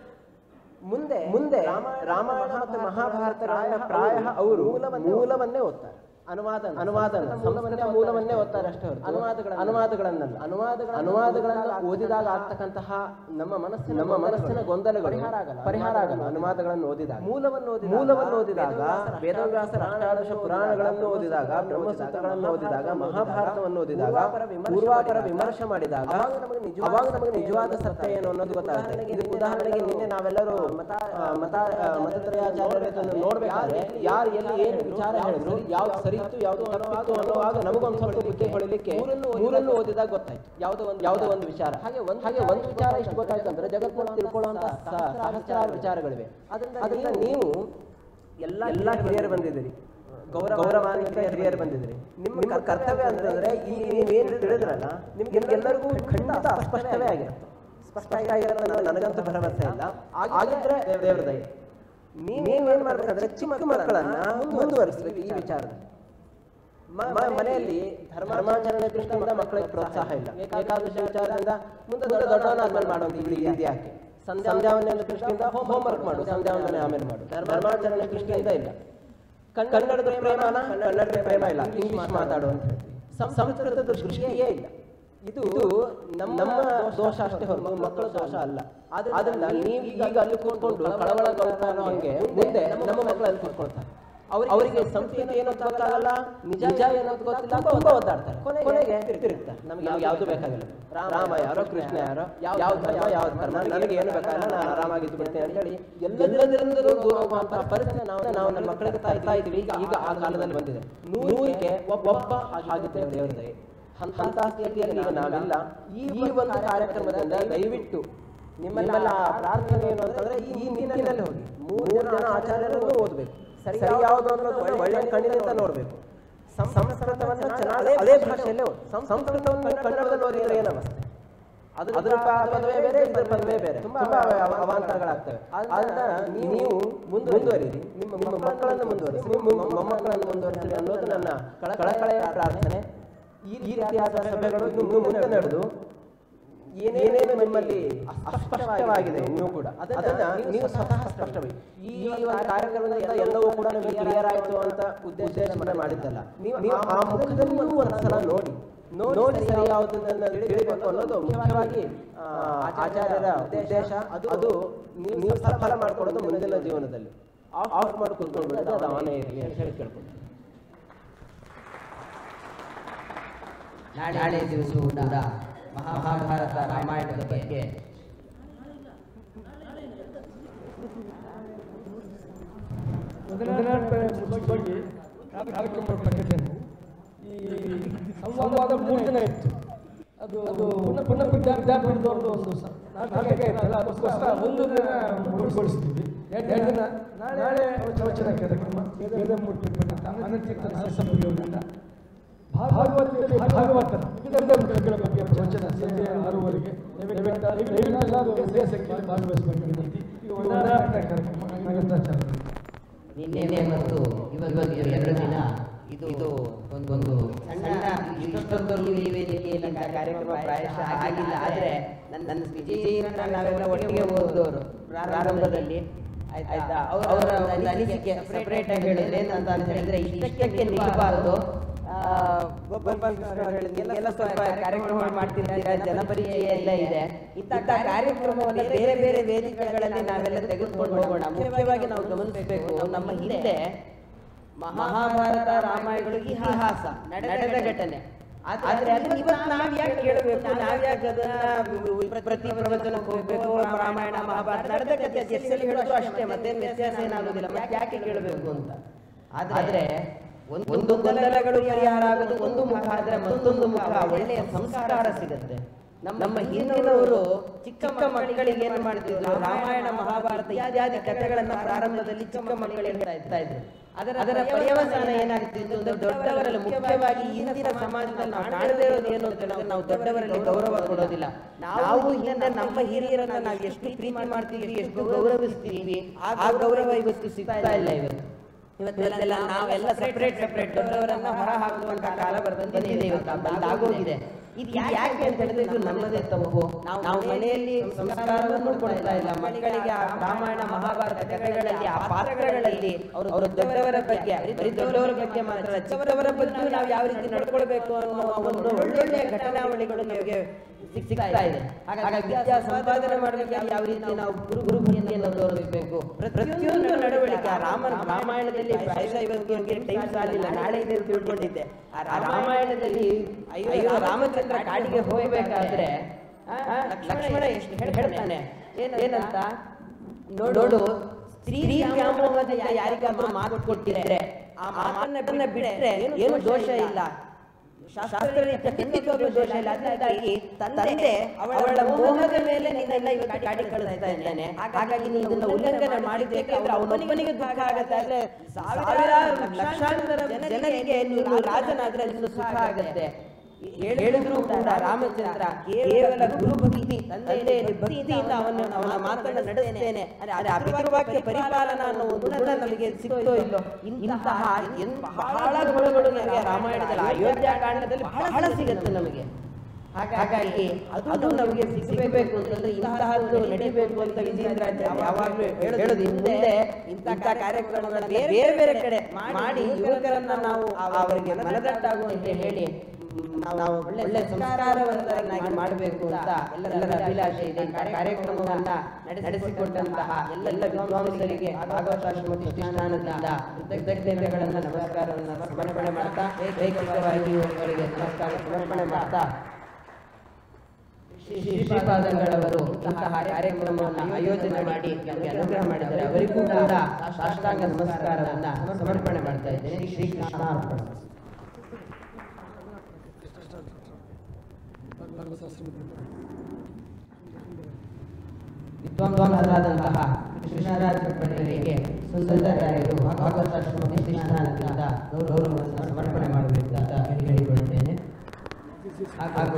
ಮುಂದೆ ಮುಂದೆ ರಾಮಾಯಣ ಮತ್ತು ಮಹಾಭಾರತಗಳನ್ನ ಪ್ರಾಯ ಅವರು ಮೂಲವನ್ನೇ ಓದ್ತಾರೆ ಅನುವಾದ ಅನುವಾದ ಸಂಸ್ಕೃತ ಮೂಲವನ್ನೇ ಓದ್ತಾರೆ ಅಷ್ಟೇ ಹೊರತು ಅನುವಾದಗಳ ಅನುವಾದಗಳನ್ನಲ್ಲ ಅನುವಾದಗಳ ಅನುವಾದಗಳನ್ನ ಓದಿದಾಗ ಆಗ್ತಕ್ಕಂತಹ ನಮ್ಮ ಮನಸ್ಸಿನ ನಮ್ಮ ಮನಸ್ಸಿನ ಗೊಂದಲಗಳು ಪರಿಹಾರ ಆಗಲ್ಲ ಪರಿಹಾರ ಆಗಲ್ಲ ಅನುವಾದಗಳನ್ನು ಓದಿದಾಗ ಮೂಲವನ್ನು ಓದಿ ಮೂಲವನ್ನು ಓದಿದಾಗ ವೇದವ್ಯಾಸರ ಅಷ್ಟಾದಶ ಪುರಾಣಗಳನ್ನು ಓದಿದಾಗ ಬ್ರಹ್ಮಸೂತ್ರಗಳನ್ನು ಓದಿದಾಗ ಮಹಾಭಾರತವನ್ನು ಓದಿದಾಗ ಪೂರ್ವಾಪರ ವಿಮರ್ಶೆ ಮಾಡಿದಾಗ ಅವಾಗ ನಮಗೆ ನಿಜವಾದ ಸತ್ಯ ಏನು ಅನ್ನೋದು ಗೊತ್ತಾಗುತ್ತೆ ಇದಕ್ಕೆ ಉದಾಹರಣೆಗೆ ನಿನ್ನೆ ನಾವೆಲ್ಲರೂ ಮತ ಆ, ಮತ ಆ, ಮತತ್ರಯಾಚಾರ್ಯರನ್ನು ನೋಡ್ಬೇಕಾದ್ರೆ ಯಾರು ಎಲ್ಲಿ ಏನು ವಿಚಾರ ಹೇಳಿದ್ರು ಯಾವ್ದು ಸರಿ ಇತ್ತು ಯಾವ್ದು ತಪ್ಪಿತ್ತು ಅನ್ನೋವಾಗ ನಮಗೊಂದು ಸ್ವಲ್ಪ ಬುದ್ಧಿ ಹೊಳಿಲಿಕ್ಕೆ ಮೂರನ್ನು ಓದಿದಾಗ ಗೊತ್ತಾಯ್ತು ಯಾವುದೋ ಒಂದು ಯಾವುದೋ ಒಂದು ವಿಚಾರ ಹಾಗೆ ಒಂದು ಹಾಗೆ ಒಂದು ವಿಚಾರ ಇಷ್ಟು ಗೊತ್ತಾಯ್ತು ಅಂದ್ರೆ ಜಗತ್ತಿನಲ್ಲಿ ತಿಳ್ಕೊಳ್ಳುವಂತ ಸಹಸ್ರಾರು ವಿಚಾರಗಳಿವೆ ಅದರಿಂದ ನೀವು ಎಲ್ಲ ಎಲ್ಲ ಹಿರಿಯರು ಬಂದಿದ್ದೀರಿ ಗೌರವ ಗೌರವಾನ್ವಿತ ಹಿರಿಯರು ಬಂದಿದ್ದೀರಿ ನಿಮ್ಮ ಕರ್ತವ್ಯ ಅಂತಂದ್ರೆ ಈ ನೀವೇನು ತಿಳಿದ್ರಲ್ಲ ನಿಮ್ಗೆ ಎಲ್ಲರಿಗೂ ಖಂಡಿತ ಅಸ್ಪಷ್ಟವೇ ಆಗಿರುತ್ತೆ ಸ್ಪಷ್ಟ ಆಗಿರುತ್ತೆ ಅನ್ನೋದು ನನಗಂತೂ ಭರವಸೆ ಇಲ್ಲ ಆಗಿದ್ರೆ ದೇವ್ರ ದಯ ನೀವೇನ್ ಮಾಡ್ಬೇಕಂದ್ರೆ ಚಿಕ್ಕ ಮಕ್ಕಳನ್ನ ಮುಂದುವರಿಸ್ಬೇಕು ಈ ವಿಚಾರದಲ್ಲಿ ಮ- ಮ- ಮನೆಯಲ್ಲಿ ಧರ್ಮಾಚರಣೆ ದೃಷ್ಟಿಯಿಂದ ಮಕ್ಕಳಿಗೆ ಪ್ರೋತ್ಸಾಹ ಇಲ್ಲ ಏಕಾದಶಿ ವಿಚಾರದಿಂದ ಮುಂದೆ ದೊಡ್ಡ ದೊಡ್ಡವನಾದ್ಮೇಲೆ ಮಾಡುವಂತ ಇಲ್ಲಿ ಇದು ಯಾಕೆ ಸಂಧ್ಯಾವಂದನೆ ದೃಷ್ಟಿಯಿಂದ ಹೋಮ್ವರ್ಕ್ ಮಾಡು ಸಂಧ್ಯಾವಂದನೆ ಆಮೇಲೆ ಮಾಡು ಧರ್ಮಾಚರಣೆ ದೃಷ್ಟಿಯಿಂದ ಇಲ್ಲ ಕನ್- ಕನ್ನಡದ ಪ್ರೇಮನ ಕನ್ನಡದ ಪ್ರೇಮ ಇಲ್ಲ ಇಂಗ್ಲಿಷ್ ಮಾತಾಡು ಅಂತ ಹೇಳ್ತೀವಿ ಸಂ- ಸಂಸ್ಕೃತದ ದೃಷ್ಟಿಯೇ ಇಲ್ಲ ಇದು ಇದು ನಮ್ಮ ನಮ್ಮ ದೋಷ ಅಷ್ಟೇ ಹೊರತು ಮಕ್ಕಳ ದೋಷ ಅಲ್ಲ ಆದ್ರಿಂದ ನೀವು ಈಗ ಅಲ್ಲಿ ಕೂತ್ಕೊಂಡು ಕಳವಳ ಕಳ್ತಾ ಹಂಗೆ ಮುಂದೆ ನಮ್ಮ ಮಕ್ಕಳು ಅಲ್ಲಿ ಕೂತ್ಕೊಳ್ತಾರೆ ಅವರಿಗೆ ಸಂಸ್ಕೃತಿ ಏನೋ ಗೊತ್ತಾಗಲ್ಲ ನಿಜ ಏನೋ ಗೊತ್ತಿಲ್ಲ ತುಂಬಾ ಒದ್ದಾಡ್ತಾರೆ ಕೊನೆಗೆ ತಿರುಗ್ತಾರೆ ನಮ್ಗೆ ಯಾವ್ದು ಯಾವ್ದು ಬೇಕಾಗಿಲ್ಲ ರಾಮ ಯಾರೋ ಕೃಷ್ಣ ಯಾರೋ ಯಾವ ಧರ್ಮ ಯಾವ ಧರ್ಮ ನನಗೆ ಏನು ಬೇಕಾಗಿಲ್ಲ ನಾನು ಆರಾಮಾಗಿದ್ದು ಬಿಡ್ತೇನೆ ಅಂತ ಹೇಳಿ ಎಲ್ಲದರಿಂದಲೂ ದೂರ ಹೋಗುವಂತಹ ಪರಿಸ್ಥಿತಿ ನಾವು ನಾವು ನಮ್ಮ ಮಕ್ಕಳಿಗೆ ತಾಯ್ತಾ ಇದ್ದೀವಿ ಈಗ ಈಗ ಆ ಕಾಲದಲ್ಲಿ ಬಂದಿದೆ ನೂರಿಗೆ ಒಬ್ಬ ಆಗಿದ್ದರೆ ದೇವರ ದಯೆ ಅಂತ ಸ್ಥಿತಿಯಲ್ಲಿ ಈಗ ನಾವೆಲ್ಲ ಈ ಒಂದು ಕಾರ್ಯಕ್ರಮದಿಂದ ದಯವಿಟ್ಟು ನಿಮ್ಮೆಲ್ಲ ಪ್ರಾರ್ಥನೆ ಏನು ಅಂತಂದ್ರೆ ಈ ನಿಟ್ಟಿನಲ್ಲಿ ಹೋಗಿ ಮೂರು ಜನ ಆಚಾರ್ಯರನ್ನು ಓದಬೇಕು ಸರಿ ಯಾವುದು ಅನ್ನೋದು ಒಳ್ಳೆ ಕಣ್ಣಿನಿಂದ ನೋಡಬೇಕು ಸಂಸ್ಕೃತವನ್ನು ಚೆನ್ನಾಗಿ ಅದೇ ಭಾಷೆಯಲ್ಲೇ ಓದಿ ಸಂ- ಸಂಸ್ಕೃತವನ್ನು ಕನ್ನಡದಲ್ಲಿ ಓದಿದ್ರೆ ಏನು ಅವಸ್ಥೆ ಅದು ಅದ್ರ ಪ- ಪದವೇ ಬೇರೆ ಇದ್ರ ಪದವೇ ಬೇರೆ ತುಂಬಾ ಅವ- ಅವಾಂತರಗಳಾಗ್ತವೆ ಆದ್ರಿಂದ ನೀವು ಮುಂದುವರಿರಿ ನಿಮ್ಮ ನಿಮ್ಮ ಮಕ್ಕಳನ್ನು ಮುಂದುವರಿಸಿ ನಿಮ್ಮ ಮೊಮ್ಮಕ್ಕಳನ್ನು ಮುಂದುವರಿಸಿ ಅನ್ನೋದು ನನ್ನ ಕಳ- ಕಳಕಳೆಯ ಪ್ರಾರ್ಥನೆ ಈ ಈ ರೀತಿಯಾದ ಸಭೆಗಳು ಇನ್ನು ಮುಂದೆ ನಡೆದು ಏನೇನೇನು ನಿಮ್ಮಲ್ಲಿ ಅಸ್ಪಷ್ಟವಾಗಿದೆ ಇನ್ನೂ ಕೂಡ ಅದನ್ನ ನೀವು ಸ್ವತಃ ಸ್ಪಷ್ಟವಾಗಿ ಈ ಒಂದು ಕಾರ್ಯಕ್ರಮದಿಂದ ಎಲ್ಲವೂ ಕೂಡ ನಮಗೆ ಕ್ಲಿಯರ್ ಆಯ್ತು ಅಂತ ಉದ್ದೇಶದಿಂದ ಮಾಡಿದ್ದಲ್ಲ ನೀವು ನೀವು ಆ ಮುಖದಲ್ಲಿ ಒಂದ್ಸಲ ನೋಡಿ ನೋಡಿ ಸರಿ ಯಾವುದು ತಿಳಿಬೇಕು ಅನ್ನೋದು ಮುಖ್ಯವಾಗಿ ಆ, ಆಚಾರ್ಯರ ಉದ್ದೇಶ ಅದು ಅದು ನೀವು ನೀವು ಸಫಲ ಮಾಡ್ಕೊಡೋದು ಮುಂದಿನ ಜೀವನದಲ್ಲಿ ಆಫ್ ಆಫ್ ಮಾಡಿ ಕುತ್ಕೊಂಡು ಅದು ಅವನೇ ಇರಲಿ ಅಂತ ಹೇಳಿ ಕೇಳ್ಕೊಂಡು ನಾಳೆ ದಿವಸವೂ ಕೂಡ ಮಹಾಭಾರತ ರಾಮಾಯಣದ ಬಗ್ಗೆ ಮೊದಲನೇ ಬಗ್ಗೆ ಕಾರ್ಯಕ್ರಮ ಪಟ್ಟಿದ್ದೇನೆ ಈ ಸಂವಾದ ಮೂರು ದಿನ ಇತ್ತು ಅದು ಅದು ಪುನಃ ಪುನಃ ವಿದ್ಯಾಪೀಠದವ್ರದ್ದು ಒಂದು ಸ- ನಾಟಕ ಇತ್ತಲ್ಲ ಅದಕ್ಕೋಸ್ಕರ ಒಂದು ದಿನ ಮುಗಿಸ್ಕೊಳಿಸ್ತೀವಿ ಎರಡು ದಿನ ನಾಳೆ ಪ್ರವಚನ ಕಾರ್ಯಕ್ರಮ ವೇದಮೂರ್ತಿ ಪಂಡಿತ ಅನಂತೀರ್ಥ ನರಸಂಬಳಿಯವರಿಂದ ಭಾಗವತ ಭಾಗವತನ ವಿವಿಧ ಮುಖಗಳ ಬಗ್ಗೆ ಪ್ರವಚನ ಸಂಜೆ ಆರೂವರೆಗೆ ದಯವಿಟ್ಟು ದಯವಿಟ್ಟು ಎಲ್ಲರೂ ಒಂದೇ ಸಂಖ್ಯೆಯಲ್ಲಿ ಭಾಗವಹಿಸಬೇಕು ವಿನಂತಿ ಈ ಉದಾಹರಣೆ ಕಾರ್ಯಕ್ರಮ ಅನಂತಾಚಾರ್ಯ ನಿನ್ನೆ ಮತ್ತು ಇವತ್ತು ಎರಡು ದಿನ ಇದು ಇದು ಒಂದೊಂದು ಸಣ್ಣ ಇಷ್ಟೊಂದರಲ್ಲೂ ಈ ವೇದಿಕೆಯಲ್ಲಿ ಇಂಥ ಕಾರ್ಯಕ್ರಮ ಪ್ರಾಯಶಃ ಆಗಿಲ್ಲ ಆದ್ರೆ ನನ್ನ ನನ್ನ ವಿಜಯನ ನಾವೆಲ್ಲ ಒಟ್ಟಿಗೆ ಓದಿದವರು ಪ್ರಾರಂಭದಲ್ಲಿ ಆಯ್ತಾ ಅವ್ರ ಅವರ ಒಂದು ಅನಿಸಿಕೆ ಸಪರೇಟ್ ಆಗಿ ಹೇಳಿದ್ರೆ ಏನಂತ ಅಂತ ಹೇಳಿದ್ರೆ ಇಷ್ಟಕ್ಕೆ ನಿಲ್ಲಬಾರದು ಆ, ಗೋಪಾಲ್ ಕೃಷ್ಣ ಅವ್ರು ಹೇಳಿದ್ಗೆಲ್ಲ ಎಲ್ಲ ಸ್ವಲ್ಪ ಕಾರ್ಯಕ್ರಮ ಮಾಡ್ತಿರ್ತೀರಾ ಜನಪರಿಚಯ ಎಲ್ಲ ಇದೆ ಇಂಥ ಕಾರ್ಯಕ್ರಮವನ್ನು ಬೇರೆ ಬೇರೆ ವೇದಿಕೆಗಳಲ್ಲಿ ನಾವೆಲ್ಲ ತೆಗೆದುಕೊಂಡು ಹೋಗೋಣ ಮುಖ್ಯವಾಗಿ ನಾವು ಗಮನಿಸಬೇಕು ನಮ್ಮ ಹಿಂದೆ ಮಹಾಭಾರತ ರಾಮಾಯಣಗಳು ಇತಿಹಾಸ ನಡೆದ ಘಟನೆ ಆದ್ರೆ ಅದನ್ನ ಇವತ್ತು ನಾವ್ ಯಾಕೆ ಕೇಳಬೇಕು ನಾವ್ ಯಾಕೆ ಅದನ್ನ ಪ್ರತಿ ಪ್ರವಚನಕ್ಕೆ ಹೋಗ್ಬೇಕು ರಾಮಾಯಣ ಮಹಾಭಾರತ ನಡೆದ ಕಥೆ ಎಷ್ಟಲ್ಲಿ ಹೇಳೋದು ಅಷ್ಟೇ ಮತ್ತೆ ವ್ಯತ್ಯಾಸ ಏನಾಗುದಿಲ್ಲ ಮತ್ತೆ ಯಾಕೆ ಕೇಳಬೇಕು ಅಂತ ಆದ್ರೆ ಒಂದು ಒಂದು ಗೊಂದಲಗಳು ಪರಿಹಾರ ಆಗೋದು ಒಂದು ಮುಖ ಆದ್ರೆ ಮತ್ತೊಂದು ಮುಖ ಒಳ್ಳೆಯ ಸಂಸ್ಕಾರ ಸಿಗುತ್ತೆ ನಮ್ಮ ನಮ್ಮ ಹಿಂದಿನವರು ಚಿಕ್ಕ ಮಕ್ಕಳಿಗೆ ಏನ್ ಮಾಡ್ತಿದ್ರು ರಾಮಾಯಣ ಮಹಾಭಾರತ ಇತ್ಯಾದಿ ಕಥೆಗಳನ್ನ ಪ್ರಾರಂಭದಲ್ಲಿ ಚಿಕ್ಕ ಮಕ್ಕಳಿಗೆ ಹೇಳ್ತಾ ಇದ್ರು ಅದರ ಅದರ ಪರ್ಯವಸಾನ ಏನಾಗ್ತಿತ್ತು ಅಂದ್ರೆ ದೊಡ್ಡವರಲ್ಲಿ ಮುಖ್ಯವಾಗಿ ಇಂದಿನ ಸಮಾಜದಲ್ಲಿ ನಾವು ಕಾಣದೇ ಇರೋದು ಏನು ಅಂತ ಹೇಳಿದ್ರೆ ನಾವು ದೊಡ್ಡವರಲ್ಲಿ ಗೌರವ ಕೊಡೋದಿಲ್ಲ ನಾವು ಹಿಂದೆ ನಮ್ಮ ಹಿರಿಯರನ್ನ ನಾವು ಎಷ್ಟು ಪ್ರೀತಿ ಮಾಡ್ತೀವಿ ಎಷ್ಟು ಗೌರವಿಸ್ತೀವಿ ಆ ಗೌರವ ಇವತ್ತು ಸಿಗ್ತಾ ಇಲ್ಲ ಇವತ್ತು ಇವತ್ತೆಲ್ಲ ನಾವೆಲ್ಲ ಸೆಪರೇಟ್ ಸೆಪರೇಟ್ ದೊಡ್ಡವರನ್ನ ಹೊರ ಹಾಕುವಂತ ಕಾಲ ಬಂದಿದೆ ಇವತ್ತು ಬಂದಾಗೋಗಿದೆ ಇದು ಯಾಕೆ ಅಂತ ಹೇಳಿದ್ರೆ ಇದು ನಮ್ಮದೇ ತಪ್ಪು ನಾವು ನಾವು ಮನೆಯಲ್ಲಿ ಸಂಸ್ಕಾರವನ್ನು ಕೊಡ್ತಾ ಇಲ್ಲ ಮಕ್ಕಳಿಗೆ ಆ ರಾಮಾಯಣ ಮಹಾಭಾರತ ಕಥೆಗಳಲ್ಲಿ ಆ ಪಾತ್ರಗಳಲ್ಲಿ ಅವರು ಅವರು ದೊಡ್ಡವರ ಬಗ್ಗೆ ಬರೀ ದೊಡ್ಡವರ ಬಗ್ಗೆ ಮಾತ್ರ ಅಲ್ಲ, ಚಿಕ್ಕವರ ಬಗ್ಗೆ ನಾವು ಯಾವ ರೀತಿ ನಡ್ಕೊಳ್ಬೇಕು ಅನ್ನೋ ಒಂದು ಒಳ್ಳೊಳ್ಳೆಯ ಘಟನಾವಳಿಗಳು ನಮಗೆ ಸಿಗ್- ಸಿಗ್ತಾ ಇದೆ ಹಾಗಾಗಿ ವಿದ್ಯಾ ಸಂಪಾದನೆ ಮಾಡಬೇಕಾದ್ರೆ ಯಾವ ರೀತಿ ನಾವು ಗುರು ಗುರು ಭಕ್ತಿಯನ್ನು ತೋರಿಸಬೇಕು ಪ್ರತಿಯೊಂದು ನಡವಳಿಕೆ ಆ ರಾಮನ ರಾಮಾಯಣದಲ್ಲಿ ಪ್ರಾಯಶಃ ಇವತ್ತು ನನಗೆ ಟೈಮ್ ಸಾಲಿಲ್ಲ ನಾಳೆ ಇದೆ ಅಂತ ತಿಳ್ಕೊಂಡಿದ್ದೆ ಆ ರಾಮಾಯಣದಲ್ಲಿ ಅಯ್ಯೋ ರಾಮಚಂದ್ರ ಕಾಡಿಗೆ ಹೋಗಬೇಕಾದ್ರೆ ಆ, ಆ, ಲಕ್ಷ್ಮಣ ಎಷ್ಟು ಹೇಳ್ತಾನೆ ಏನ್- ಏನಂತ ನೋಡು ಸ್ತ್ರೀ ವ್ಯಾಮೋಹದ ಯಾರಿಗಾದ್ರೂ ಮಾತು ಕೊಟ್ಟಿದ್ರೆ ಆ ಮಾತನ್ನ ಬಿಟ್ರೆ ಏನು ದೋಷ ಇಲ್ಲ ಶಾಸ್ತ್ರರೀತ್ಯ ಖಂಡಿತವಾಗ್ಲೂ ದೋಷ ಇಲ್ಲ ಅದರಿಂದಾಗಿ ತಂದೆ ಅವಳ ಮೋಹದ ಮೇಲೆ ನಿನ್ನೆಲ್ಲ ಇವತ್ತು ಕಾಡಿ ಕಳಿಸ್ತಾ ಇದ್ದಾನೆ ಹಾಗಾಗಿ ನೀನು ಇದನ್ನ ಉಲ್ಲಂಘನೆ ಮಾಡಿದ್ದೇಕೆಂದ್ರೆ ಅವನೊಬ್ಬನಿಗೆ ದುಃಖ ಆಗತ್ತೆ ಆದ್ರೆ ಸಾವಿರಾರು ಲಕ್ಷಾಂತರ ಜನರಿಗೆ ನೀನು ರಾಜನಾದ್ರೆ ಅದರಿಂದ ಸುಖ ಆಗತ್ತೆ ಹೇಳಿದ್ರು ಕೂಡ ರಾಮಚಂದ್ರ ಕೇವಲ ಗುರು ಭಕ್ತಿ ತಂದೆಯಲ್ಲಿ ಭಕ್ತಿಯಿಂದ ಅವನ ಅವನ ಮಾತನ್ನ ನಡೆಸ್ತೇನೆ ಅರೆ ಆ ಪಿತೃವಾಕ್ಯ ಪರಿಪಾಲನ ಅನ್ನೋ ಒಂದು ಗುಣ ನಮಗೆ ಸಿಗ್ತೋ ಇಲ್ಲೋ ಇಂತಹ ಎನ್- ಬಹಳ ಗುಣಗಳು ನಮಗೆ ರಾಮಾಯಣದಲ್ಲಿ ಅಯೋಧ್ಯ ಕಾಂಡದಲ್ಲಿ ಬಹಳ ಸಿಗುತ್ತೆ ನಮಗೆ ಹಾಗಾಗಿ ಅದು ನಮಗೆ ಸಿಗಬೇಕು ಅಂತಂದ್ರೆ ಇಂತಹದ್ದು ನಡಿಬೇಕು ಅಂತ ವಿಜೇಂದ್ರಾಚಾರ್ಯ ಯಾವಾಗಲೂ ಹೇಳೋದು ಹಿಂದೆ ಇಂತಹ ಕಾರ್ಯಕ್ರಮಗಳನ್ನ ಬೇರೆ ಬೇರೆ ಕಡೆ ಮಾಡಿ ಯುವಕರನ್ನ ನಾವು ಅವರಿಗೆ ಮನದಟ್ಟಾಗುವಂತೆ ಹೇಳಿ ನಾವು ಒಳ್ಳೆ ಸಂಸ್ಕಾರವಂತರನ್ನಾಗಿ ಮಾಡಬೇಕು ಅಂತ ಎಲ್ಲರ ಅಭಿಲಾಷೆ ಇದೆ ಇಂಥ ಕಾರ್ಯಕ್ರಮವನ್ನ ನಡೆಸಿಕೊಟ್ಟಂತಹ ಎಲ್ಲ ವಿದ್ವಾಂಸರಿಗೆ ಭಾಗವತಾಶ್ರಮ ಪ್ರತಿಷ್ಠಾನದಿಂದ ಕೃತಜ್ಞತೆಗಳನ್ನ ನಮಸ್ಕಾರವನ್ನ ಸಮರ್ಪಣೆ ಮಾಡ್ತಾ ವೈಯಕ್ತಿಕವಾಗಿಯೂ ಅವರಿಗೆ ನಮಸ್ಕಾರ ಸಮರ್ಪಣೆ ಮಾಡ್ತಾ ಶ್ರೀ ಶ್ರೀಪಾದಂಗಳವರು ಇಂತಹ ಕಾರ್ಯಕ್ರಮವನ್ನು ಆಯೋಜನೆ ಮಾಡಿ ನಮಗೆ ಅನುಗ್ರಹ ಮಾಡಿದ್ದಾರೆ ಅವರಿಗೂ ಕೂಡ ಸಾಷ್ಟಾಂಗ ನಮಸ್ಕಾರವನ್ನ ಸಮರ್ಪಣೆ ಮಾಡ್ತಾ ಇದ್ದೇನೆ ಶ್ರೀ ಕೃಷ್ಣ ಅರ್ಪಣ ವಿದ್ವಾಂಸರಾದಂತಹ ಕೃಷ್ಣರಾಜ ಪಟೇಲರಿಗೆ ಸುಂದರಾಯರು ಭಾಗವತಾಶ್ರಮ ಪ್ರತಿಷ್ಠಾನದಿಂದ ಗೌರವವನ್ನು ಸಮರ್ಪಣೆ ಮಾಡಬೇಕು ಅಂತ ಹೇಳಿಕೊಳ್ಳುತ್ತೇನೆ ಹಾಗೂ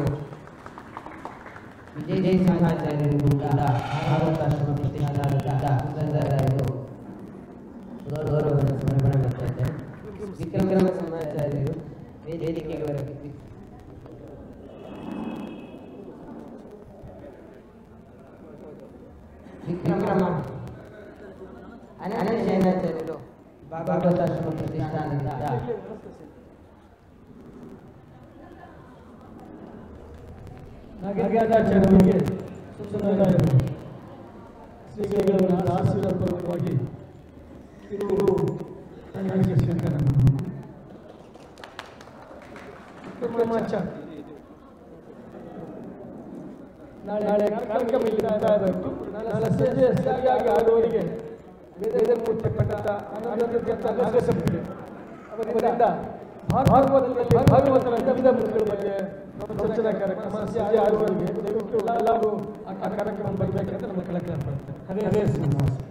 ವಿಜಯ ಸಿಂಹಾಚಾರ್ಯರಿಗೂ ಕೂಡ ಭಾಗವತಾಶ್ರಮ ಪ್ರತಿಷ್ಠಾನದಿಂದ ಸುಂದರಾಯರು ಗೌರವವನ್ನು ಸಮರ್ಪಣೆ ಮಾಡ್ತಾ ಇದ್ದಾರೆ ವಿಕ್ರಮ ಸಿಂಹಾಚಾರ್ಯರು ವೇದಿಕೆಗೆ ಬರಬೇಕು ವಿಕ್ರಮ ಅನಶಯನಾಚಾರ್ಯರು ಭಾಗವತಾಶ್ರಮ ಪ್ರತಿಷ್ಠಾನದಿಂದ ನಾಗರಾಜಾಚಾರ್ಯರಿಗೆ ಸುಂದರಾಯರು ಶ್ರೀಗಳವರ ಆಶೀರ್ವಾದ ಪೂರ್ವಕವಾಗಿ ಇವರು ನನಗೆ ಸ್ವೀಕಾರ ಮಾಡಬಹುದು. ವಿಕ್ರಮಾಚಾರ್ಯ ನಾಳೆ ನಾಳೆ ಕಾರ್ಯಕ್ರಮ ಇದ್ದಾಯಿತು ನಾಳೆ ಸಂಜೆ ಸರಿಯಾಗಿ ಆಡುವವರಿಗೆ ವೇದಮೂರ್ತಿ ಪಂಡಿತ ಅನಂತ ನಾಗಸಂಪಿಗೆ ಅವರಿಂದ ಭಾಗವತದಲ್ಲಿ ಭಾಗವತರ ವಿವಿಧ ಮುಖಗಳ ಬಗ್ಗೆ ಪ್ರವಚನ ಕಾರ್ಯಕ್ರಮ ಸಂಜೆ ಆಡುವವರಿಗೆ ದಯವಿಟ್ಟು ಎಲ್ಲರೂ ಆ ಕಾರ್ಯಕ್ರಮ ಬರಬೇಕಂತ ನಮ್ಮ ಕಳಕಳಿ ಪಡ್ತಾರೆ ಹರೇ ಹರೇ ಶ್ರೀನಿವಾಸ